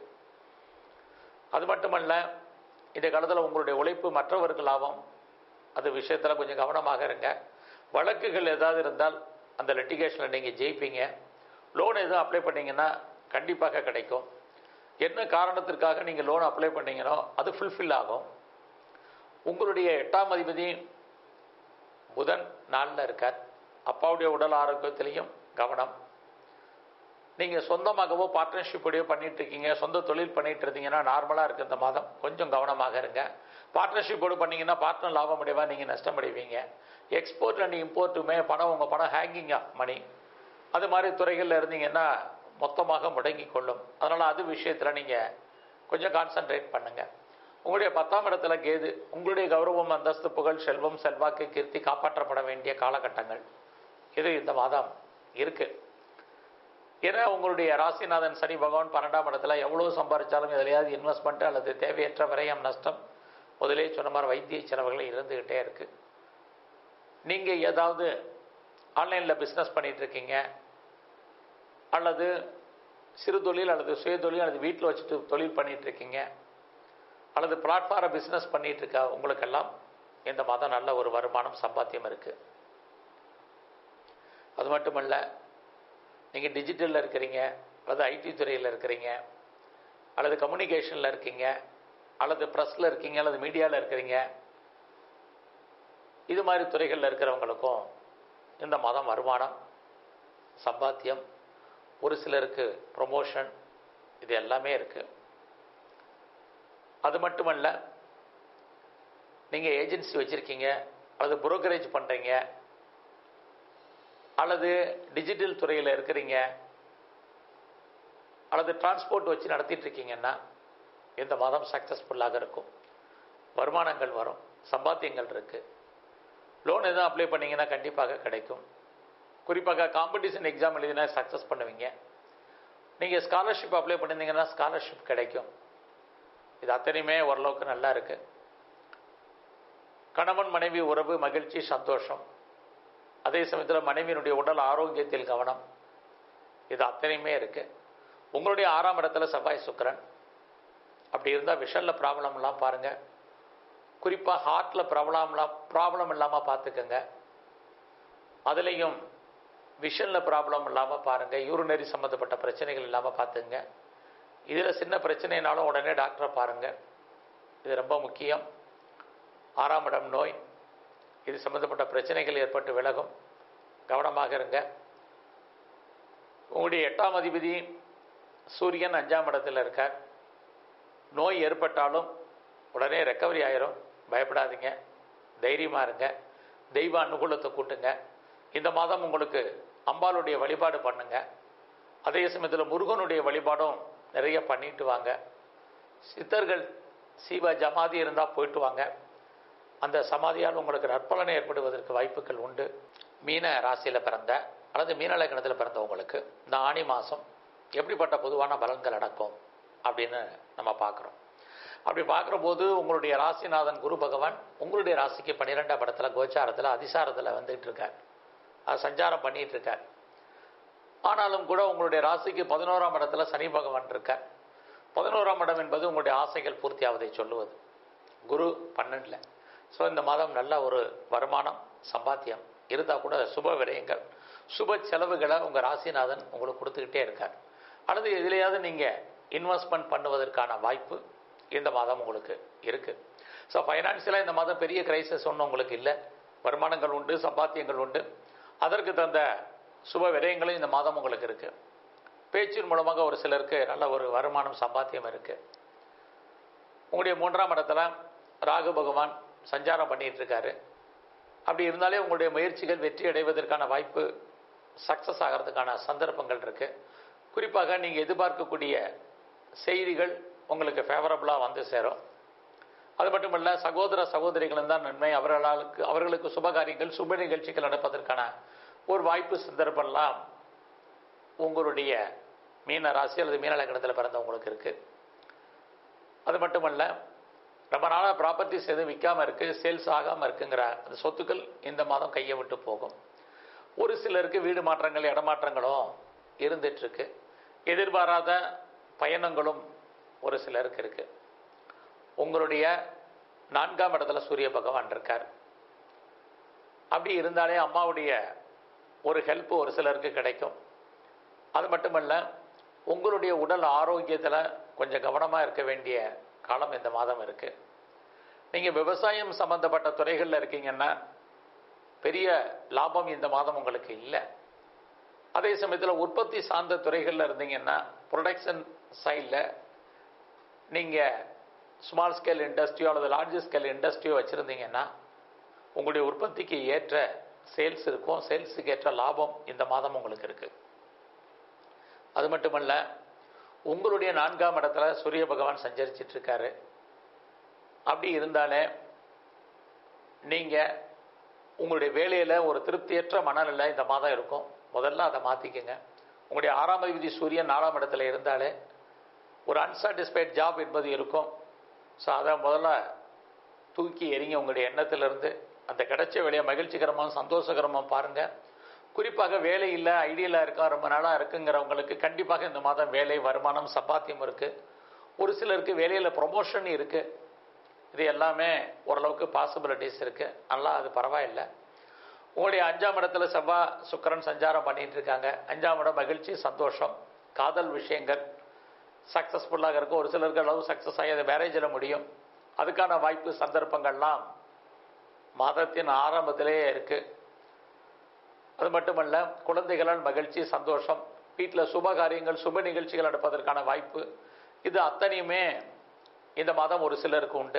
அது மட்டுமல்ல இந்த காலத்தில் உங்களுடைய உழைப்பு மற்றவருக்கு லாபம் அது விஷயத்தில் கொஞ்சம் கவனமாக இருங்க வழக்குகள் ஏதாவது இருந்தால் அந்த லிட்டிகேஷனில் நீங்கள் ஜெயிப்பீங்க லோன் எதுவும் அப்ளை பண்ணீங்கன்னா கண்டிப்பாக கிடைக்கும் என்ன காரணத்திற்காக நீங்கள் லோன் அப்ளை பண்ணீங்களோ அது ஃபுல்ஃபில் ஆகும் உங்களுடைய எட்டாம் அதிபதி புதன் நாளில் இருக்கார் அப்பாவுடைய உடல் ஆரோக்கியத்திலையும் கவனம் நீங்கள் சொந்தமாகவோ பார்ட்னர்ஷிப்போடையோ பண்ணிட்டு இருக்கீங்க சொந்த தொழில் பண்ணிட்டு இருந்தீங்கன்னா நார்மலாக இருக்குது இந்த மாதம் கொஞ்சம் கவனமாக இருங்க பார்ட்னர்ஷிப்போடு பண்ணீங்கன்னா பார்ட்னர் லாபம் அடைவா நீங்கள் நஷ்டம் அடைவீங்க எக்ஸ்போர்ட் அண்ட் இம்போர்ட்டுமே பணம் உங்கள் பணம் ஹேங்கிங் ஆஃப் மணி அது மாதிரி துறைகளில் இருந்தீங்கன்னா மொத்தமாக முடங்கி கொள்ளும் அதனால் அது விஷயத்தில் நீங்கள் கொஞ்சம் கான்சன்ட்ரேட் பண்ணுங்கள் உங்களுடைய பத்தாம் இடத்துல கேது உங்களுடைய கௌரவம் அந்தஸ்து புகழ் செல்வம் செல்வாக்கு கீர்த்தி காப்பாற்றப்பட வேண்டிய காலகட்டங்கள் இது இந்த மாதம் இருக்குது ஏன்னா உங்களுடைய ராசிநாதன் சனி பகவான் பன்னெண்டாம் இடத்துல எவ்வளோ சம்பாதிச்சாலும் எதுலையாவது இன்வெஸ்ட்மெண்ட் அல்லது தேவையற்ற விரயம் நஷ்டம் முதலே சொன்ன மாதிரி வைத்திய செலவுகள் இருந்துக்கிட்டே இருக்குது நீங்கள் ஏதாவது ஆன்லைனில் பிஸ்னஸ் பண்ணிட்டு இருக்கீங்க அல்லது சிறு தொழில் அல்லது சுய தொழில் அல்லது வீட்டில் வச்சுட்டு தொழில் பண்ணிட்டு இருக்கீங்க அல்லது பிளாட்ஃபார பிஸ்னஸ் பண்ணிட்டு இருக்க உங்களுக்கெல்லாம் இந்த மாதம் நல்ல ஒரு வருமானம் சம்பாத்தியம் இருக்குது அது மட்டுமல்ல நீங்கள் டிஜிட்டலில் இருக்கிறீங்க அல்லது ஐடி துறையில் இருக்கிறீங்க அல்லது கம்யூனிகேஷனில் இருக்கீங்க அல்லது ப்ரெஸ்ஸில் இருக்கீங்க அல்லது மீடியாவில் இருக்கிறீங்க இது மாதிரி துறைகளில் இருக்கிறவங்களுக்கும் இந்த மாதம் வருமானம் சம்பாத்தியம் ஒரு சிலருக்கு ப்ரொமோஷன் இது எல்லாமே இருக்குது அது மட்டுமல்ல நீங்கள் ஏஜென்சி வச்சுருக்கீங்க அல்லது புரோக்கரேஜ் பண்ணுறீங்க அல்லது டிஜிட்டல் துறையில் இருக்கிறீங்க அல்லது டிரான்ஸ்போர்ட் வச்சு நடத்திட்டு இருக்கீங்கன்னா இந்த மாதம் சக்ஸஸ்ஃபுல்லாக இருக்கும் வருமானங்கள் வரும் சம்பாத்தியங்கள் இருக்குது லோன் எதுவும் அப்ளை பண்ணீங்கன்னா கண்டிப்பாக கிடைக்கும் குறிப்பாக காம்படிஷன் எக்ஸாம் எழுதினா சக்ஸஸ் பண்ணுவீங்க நீங்கள் ஸ்காலர்ஷிப் அப்ளை பண்ணியிருந்தீங்கன்னா ஸ்காலர்ஷிப் கிடைக்கும் இது அத்தனையுமே ஓரளவுக்கு நல்லா இருக்குது கணவன் மனைவி உறவு மகிழ்ச்சி சந்தோஷம் அதே சமயத்தில் மனைவியினுடைய உடல் ஆரோக்கியத்தில் கவனம் இது அத்தனையுமே இருக்குது உங்களுடைய ஆறாம் இடத்துல செவ்வாய் சுக்கரன் அப்படி இருந்தால் விஷனில் ப்ராப்ளம்லாம் பாருங்கள் குறிப்பாக ஹார்ட்டில் ப்ராப்ளம்லாம் ப்ராப்ளம் இல்லாமல் பார்த்துக்கோங்க அதுலேயும் விஷனில் ப்ராப்ளம் இல்லாமல் பாருங்கள் யூரினரி சம்மந்தப்பட்ட பிரச்சனைகள் இல்லாமல் பார்த்துங்க இதில் சின்ன பிரச்சனைனாலும் உடனே டாக்டரை பாருங்கள் இது ரொம்ப முக்கியம் ஆறாம் இடம் நோய் இது சம்மந்தப்பட்ட பிரச்சனைகள் ஏற்பட்டு விலகும் கவனமாக இருங்க உங்களுடைய எட்டாம் அதிபதி சூரியன் அஞ்சாம் இடத்துல இருக்கார் நோய் ஏற்பட்டாலும் உடனே ரெக்கவரி ஆயிரும் பயப்படாதீங்க தைரியமாக இருங்க தெய்வ அனுகூலத்தை கூட்டுங்க இந்த மாதம் உங்களுக்கு அம்பாளுடைய வழிபாடு பண்ணுங்க அதே சமயத்தில் முருகனுடைய வழிபாடும் நிறைய பண்ணிட்டு வாங்க சித்தர்கள் சீவ ஜமாதி இருந்தால் போயிட்டு வாங்க அந்த சமாதியால் உங்களுக்கு நற்பலனை ஏற்படுவதற்கு வாய்ப்புகள் உண்டு மீன ராசியில் பிறந்த அல்லது மீன லக்னத்தில் பிறந்தவங்களுக்கு இந்த ஆணி மாதம் எப்படிப்பட்ட பொதுவான பலன்கள் நடக்கும் அப்படின்னு நம்ம பார்க்குறோம் அப்படி பார்க்குற போது உங்களுடைய ராசிநாதன் குரு பகவான் உங்களுடைய ராசிக்கு பன்னிரெண்டாம் இடத்துல கோச்சாரத்தில் அதிசாரத்தில் வந்துட்டு இருக்கார் அது சஞ்சாரம் பண்ணிட்டு இருக்கார் ஆனாலும் கூட உங்களுடைய ராசிக்கு பதினோராம் இடத்துல சனி பகவான் இருக்கார் பதினோராம் இடம் என்பது உங்களுடைய ஆசைகள் பூர்த்தியாவதை சொல்லுவது குரு பன்னெண்டில் ஸோ இந்த மாதம் நல்ல ஒரு வருமானம் சம்பாத்தியம் இருந்தால் கூட சுப விரயங்கள் சுப செலவுகளை உங்கள் ராசிநாதன் உங்களுக்கு கொடுத்துக்கிட்டே இருக்கார் அல்லது எதுலையாவது நீங்கள் இன்வெஸ்ட்மெண்ட் பண்ணுவதற்கான வாய்ப்பு இந்த மாதம் உங்களுக்கு இருக்குது ஸோ ஃபைனான்சியலாக இந்த மாதம் பெரிய கிரைசஸ் ஒன்றும் உங்களுக்கு இல்லை வருமானங்கள் உண்டு சம்பாத்தியங்கள் உண்டு அதற்கு தந்த சுப விரயங்களும் இந்த மாதம் உங்களுக்கு இருக்கு பேச்சின் மூலமாக ஒரு சிலருக்கு நல்ல ஒரு வருமானம் சம்பாத்தியம் இருக்கு உங்களுடைய மூன்றாம் இடத்துல ராகு பகவான் சஞ்சாரம் பண்ணிட்டு இருக்காரு அப்படி இருந்தாலே உங்களுடைய முயற்சிகள் வெற்றி அடைவதற்கான வாய்ப்பு சக்ஸஸ் ஆகிறதுக்கான சந்தர்ப்பங்கள் இருக்கு குறிப்பாக நீங்கள் எதிர்பார்க்கக்கூடிய செய்திகள் உங்களுக்கு ஃபேவரபுளாக வந்து சேரும் அது மட்டுமல்ல சகோதர சகோதரிகளும் தான் நன்மை அவர்களுக்கு அவர்களுக்கு சுபகாரியங்கள் சுப நிகழ்ச்சிகள் நடப்பதற்கான ஒரு வாய்ப்பு சந்தர்ப்பம்லாம் உங்களுடைய மீன ராசி அல்லது மீன லக்னத்தில் பிறந்தவங்களுக்கு இருக்கு அது மட்டுமல்ல ரொம்ப நாளாக ப்ராப்பர்ட்டிஸ் எதுவும் விற்காம இருக்கு சேல்ஸ் ஆகாமல் இருக்குங்கிற அந்த சொத்துக்கள் இந்த மாதம் கையை விட்டு போகும் ஒரு சிலருக்கு வீடு மாற்றங்கள் இடமாற்றங்களும் இருந்துட்டு இருக்கு எதிர்பாராத பயணங்களும் ஒரு சிலருக்கு இருக்கு உங்களுடைய நான்காம் இடத்துல சூரிய பகவான் இருக்கார் அப்படி இருந்தாலே அம்மாவுடைய ஒரு ஹெல்ப் ஒரு சிலருக்கு கிடைக்கும் அது மட்டுமல்ல உங்களுடைய உடல் ஆரோக்கியத்தில் கொஞ்சம் கவனமாக இருக்க வேண்டிய காலம் இந்த மாதம் இருக்கு நீங்கள் விவசாயம் சம்பந்தப்பட்ட துறைகளில் இருக்கீங்கன்னா பெரிய லாபம் இந்த மாதம் உங்களுக்கு இல்லை அதே சமயத்தில் உற்பத்தி சார்ந்த துறைகளில் இருந்தீங்கன்னா ப்ரொடக்ஷன் சைடில் நீங்கள் ஸ்மால் ஸ்கேல் இண்டஸ்ட்ரியோ அல்லது லார்ஜ் ஸ்கேல் இண்டஸ்ட்ரியோ வச்சுருந்தீங்கன்னா உங்களுடைய உற்பத்திக்கு ஏற்ற சேல்ஸ் இருக்கும் சேல்ஸுக்கு ஏற்ற லாபம் இந்த மாதம் உங்களுக்கு இருக்கு அது மட்டுமல்ல உங்களுடைய நான்காம் இடத்துல சூரிய பகவான் சஞ்சரிச்சிட்டு இருக்காரு அப்படி இருந்தாலே நீங்கள் உங்களுடைய வேலையில் ஒரு திருப்தியற்ற மனநிலை இந்த மாதம் இருக்கும் முதல்ல அதை மாற்றிக்கங்க உங்களுடைய ஆறாம் அதிபதி சூரியன் நாலாம் இடத்துல இருந்தாலே ஒரு அன்சாட்டிஸ்ஃபைட் ஜாப் என்பது இருக்கும் ஸோ அதை முதல்ல தூக்கி எறிங்க உங்களுடைய எண்ணத்திலிருந்து அந்த கிடைச்ச வேலையை மகிழ்ச்சிகரமாக சந்தோஷகரமாக பாருங்கள் குறிப்பாக வேலை இல்லை ஐடியலாக இருக்கா ரொம்ப நாளாக இருக்குங்கிறவங்களுக்கு கண்டிப்பாக இந்த மாதம் வேலை வருமானம் சம்பாத்தியம் இருக்குது ஒரு சிலருக்கு வேலையில் ப்ரொமோஷன் இருக்குது இது எல்லாமே ஓரளவுக்கு பாசிபிலிட்டிஸ் இருக்குது நல்லா அது பரவாயில்லை உங்களுடைய அஞ்சாம் இடத்துல செவ்வாய் சுக்கரன் சஞ்சாரம் பண்ணிட்டு இருக்காங்க அஞ்சாம் இடம் மகிழ்ச்சி சந்தோஷம் காதல் விஷயங்கள் சக்ஸஸ்ஃபுல்லாக இருக்கும் ஒரு சிலருக்கு லவ் சக்ஸஸ் ஆகி அது மேரேஜில் முடியும் அதுக்கான வாய்ப்பு சந்தர்ப்பங்கள்லாம் மாதத்தின் ஆரம்பத்திலேயே இருக்கு அது மட்டுமல்ல குழந்தைகளால் மகிழ்ச்சி சந்தோஷம் வீட்டில் சுப காரியங்கள் சுப நிகழ்ச்சிகள் நடப்பதற்கான வாய்ப்பு இது அத்தனையுமே இந்த மாதம் ஒரு சிலருக்கு உண்டு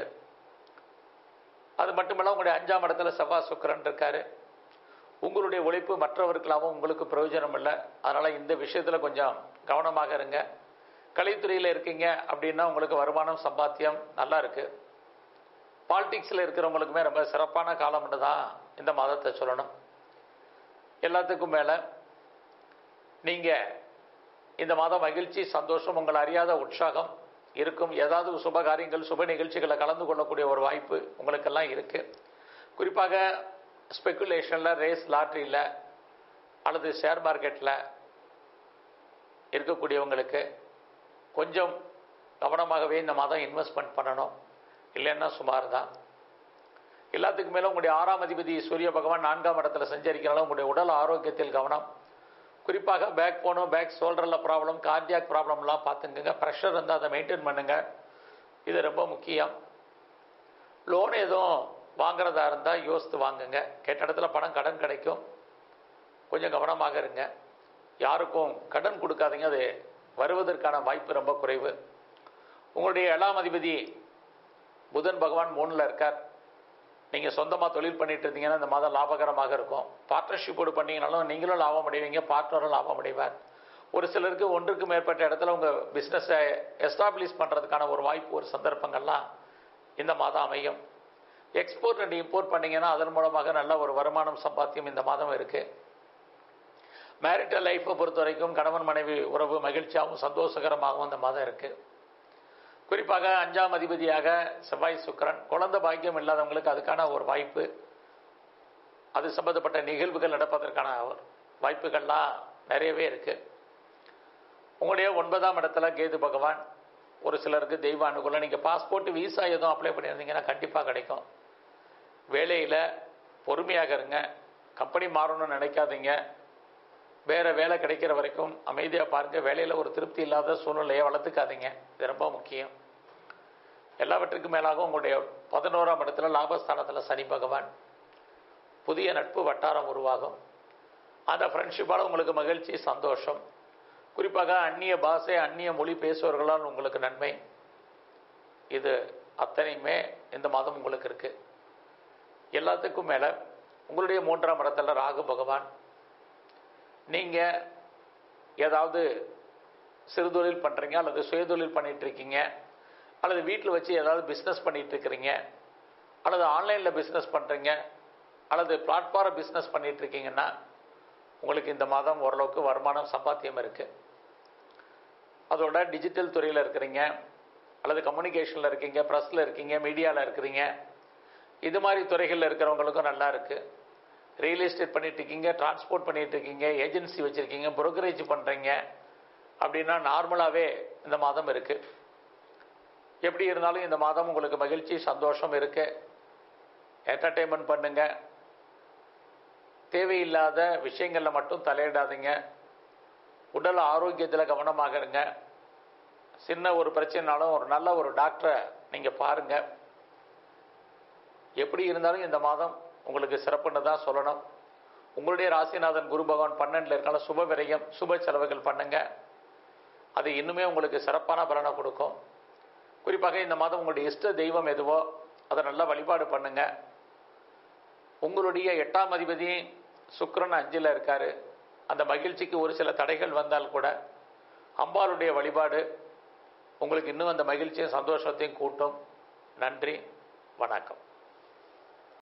அது மட்டுமல்ல உங்களுடைய அஞ்சாம் இடத்துல செவ்வாய் சுக்கரன் இருக்காரு உங்களுடைய உழைப்பு மற்றவர்களாகவும் உங்களுக்கு பிரயோஜனம் இல்லை அதனால் இந்த விஷயத்தில் கொஞ்சம் கவனமாக இருங்க கலைத்துறையில் இருக்கீங்க அப்படின்னா உங்களுக்கு வருமானம் சம்பாத்தியம் நல்லா இருக்குது பாலிடிக்ஸில் இருக்கிறவங்களுக்குமே ரொம்ப சிறப்பான காலம்னு தான் இந்த மாதத்தை சொல்லணும் எல்லாத்துக்கும் மேலே நீங்கள் இந்த மாதம் மகிழ்ச்சி சந்தோஷம் உங்களை அறியாத உற்சாகம் இருக்கும் ஏதாவது சுப காரியங்கள் சுப நிகழ்ச்சிகளை கலந்து கொள்ளக்கூடிய ஒரு வாய்ப்பு உங்களுக்கெல்லாம் இருக்குது குறிப்பாக ஸ்பெக்குலேஷனில் ரேஸ் லாட்ரியில் அல்லது ஷேர் மார்க்கெட்டில் இருக்கக்கூடியவங்களுக்கு கொஞ்சம் கவனமாகவே இந்த மாதம் இன்வெஸ்ட்மெண்ட் பண்ணணும் இல்லைன்னா சுமார் தான் எல்லாத்துக்கும் மேலே உங்களுடைய ஆறாம் அதிபதி சூரிய பகவான் நான்காம் இடத்துல சஞ்சரிக்கிறனால உங்களுடைய உடல் ஆரோக்கியத்தில் கவனம் குறிப்பாக பேக் போனும் பேக் ஷோல்டரில் ப்ராப்ளம் கார்டியாக் ப்ராப்ளம்லாம் பார்த்துங்க ப்ரெஷர் இருந்தால் அதை மெயின்டைன் பண்ணுங்க இது ரொம்ப முக்கியம் லோன் எதுவும் வாங்குறதா இருந்தால் யோசித்து வாங்குங்க கேட்ட இடத்துல பணம் கடன் கிடைக்கும் கொஞ்சம் கவனமாக இருங்க யாருக்கும் கடன் கொடுக்காதீங்க அது வருவதற்கான வாய்ப்பு ரொம்ப குறைவு உங்களுடைய ஏழாம் அதிபதி புதன் பகவான் மூணில் இருக்கார் நீங்கள் சொந்தமாக தொழில் பண்ணிட்டு இருந்தீங்கன்னா இந்த மாதம் லாபகரமாக இருக்கும் பார்ட்னர்ஷிப்போடு பண்ணீங்கனாலும் நீங்களும் லாபம் அடைவீங்க பார்ட்னரும் லாபம் அடைவார் ஒரு சிலருக்கு ஒன்றுக்கு மேற்பட்ட இடத்துல உங்கள் பிஸ்னஸை எஸ்டாப்ளிஷ் பண்ணுறதுக்கான ஒரு வாய்ப்பு ஒரு சந்தர்ப்பங்கள்லாம் இந்த மாதம் அமையும் எக்ஸ்போர்ட் அண்ட் இம்போர்ட் பண்ணீங்கன்னா அதன் மூலமாக நல்ல ஒரு வருமானம் சம்பாத்தியம் இந்த மாதம் இருக்குது மேரிட்டல் லைஃப்பை பொறுத்த வரைக்கும் கணவன் மனைவி உறவு மகிழ்ச்சியாகவும் சந்தோஷகரமாகவும் இந்த மாதம் இருக்குது குறிப்பாக அஞ்சாம் அதிபதியாக செவ்வாய் சுக்கரன் குழந்தை பாக்கியம் இல்லாதவங்களுக்கு அதுக்கான ஒரு வாய்ப்பு அது சம்பந்தப்பட்ட நிகழ்வுகள் நடப்பதற்கான வாய்ப்புகள்லாம் நிறையவே இருக்கு உங்களுடைய ஒன்பதாம் இடத்துல கேது பகவான் ஒரு சிலருக்கு தெய்வ அனுகூலம் நீங்கள் பாஸ்போர்ட் விசா எதுவும் அப்ளை பண்ணியிருந்தீங்கன்னா கண்டிப்பாக கிடைக்கும் வேலையில் பொறுமையாக இருங்க கம்பெனி மாறணும்னு நினைக்காதீங்க வேறு வேலை கிடைக்கிற வரைக்கும் அமைதியாக பாருங்கள் வேலையில் ஒரு திருப்தி இல்லாத சூழ்நிலையை வளர்த்துக்காதீங்க இது ரொம்ப முக்கியம் எல்லாவற்றுக்கும் மேலாக உங்களுடைய பதினோராம் இடத்துல லாபஸ்தானத்தில் சனி பகவான் புதிய நட்பு வட்டாரம் உருவாகும் அந்த ஃப்ரெண்ட்ஷிப்பால் உங்களுக்கு மகிழ்ச்சி சந்தோஷம் குறிப்பாக அந்நிய பாஷை அந்நிய மொழி பேசுபவர்களால் உங்களுக்கு நன்மை இது அத்தனையுமே இந்த மாதம் உங்களுக்கு இருக்கு எல்லாத்துக்கும் மேலே உங்களுடைய மூன்றாம் இடத்துல ராகு பகவான் நீங்கள் ஏதாவது சிறுதொழில் பண்ணுறீங்க அல்லது சுயதொழில் பண்ணிட்டு இருக்கீங்க அல்லது வீட்டில் வச்சு ஏதாவது பிஸ்னஸ் பண்ணிட்டு இருக்கிறீங்க அல்லது ஆன்லைனில் பிஸ்னஸ் பண்ணுறீங்க அல்லது பிளாட்ஃபார்ம் பிஸ்னஸ் பண்ணிட்டு இருக்கீங்கன்னா உங்களுக்கு இந்த மாதம் ஓரளவுக்கு வருமானம் சம்பாத்தியம் இருக்குது அதோட டிஜிட்டல் துறையில் இருக்கிறீங்க அல்லது கம்யூனிகேஷனில் இருக்கீங்க ப்ரெஸ்ஸில் இருக்கீங்க மீடியாவில் இருக்கிறீங்க இது மாதிரி துறைகளில் இருக்கிறவங்களுக்கும் நல்லா இருக்குது ரியல் எஸ்டேட் பண்ணிட்டு இருக்கீங்க டிரான்ஸ்போர்ட் பண்ணிட்டு இருக்கீங்க ஏஜென்சி வச்சுருக்கீங்க புரோக்கரேஜ் பண்ணுறீங்க அப்படின்னா நார்மலாகவே இந்த மாதம் இருக்குது எப்படி இருந்தாலும் இந்த மாதம் உங்களுக்கு மகிழ்ச்சி சந்தோஷம் இருக்கு என்டர்டெயின்மெண்ட் பண்ணுங்க தேவையில்லாத விஷயங்களில் மட்டும் தலையிடாதீங்க உடல் ஆரோக்கியத்தில் கவனமாக இருங்க சின்ன ஒரு பிரச்சனைனாலும் ஒரு நல்ல ஒரு டாக்டரை நீங்கள் பாருங்கள் எப்படி இருந்தாலும் இந்த மாதம் உங்களுக்கு சிறப்புன்னு தான் சொல்லணும் உங்களுடைய ராசிநாதன் குரு பகவான் பன்னெண்டில் இருக்கால சுப விரயம் சுப செலவுகள் பண்ணுங்க அது இன்னுமே உங்களுக்கு சிறப்பான பலனை கொடுக்கும் குறிப்பாக இந்த மாதம் உங்களுடைய இஷ்ட தெய்வம் எதுவோ அதை நல்லா வழிபாடு பண்ணுங்க உங்களுடைய எட்டாம் அதிபதி சுக்கிரன் அஞ்சில் இருக்காரு அந்த மகிழ்ச்சிக்கு ஒரு சில தடைகள் வந்தால் கூட அம்பாளுடைய வழிபாடு உங்களுக்கு இன்னும் அந்த மகிழ்ச்சியும் சந்தோஷத்தையும் கூட்டும் நன்றி வணக்கம்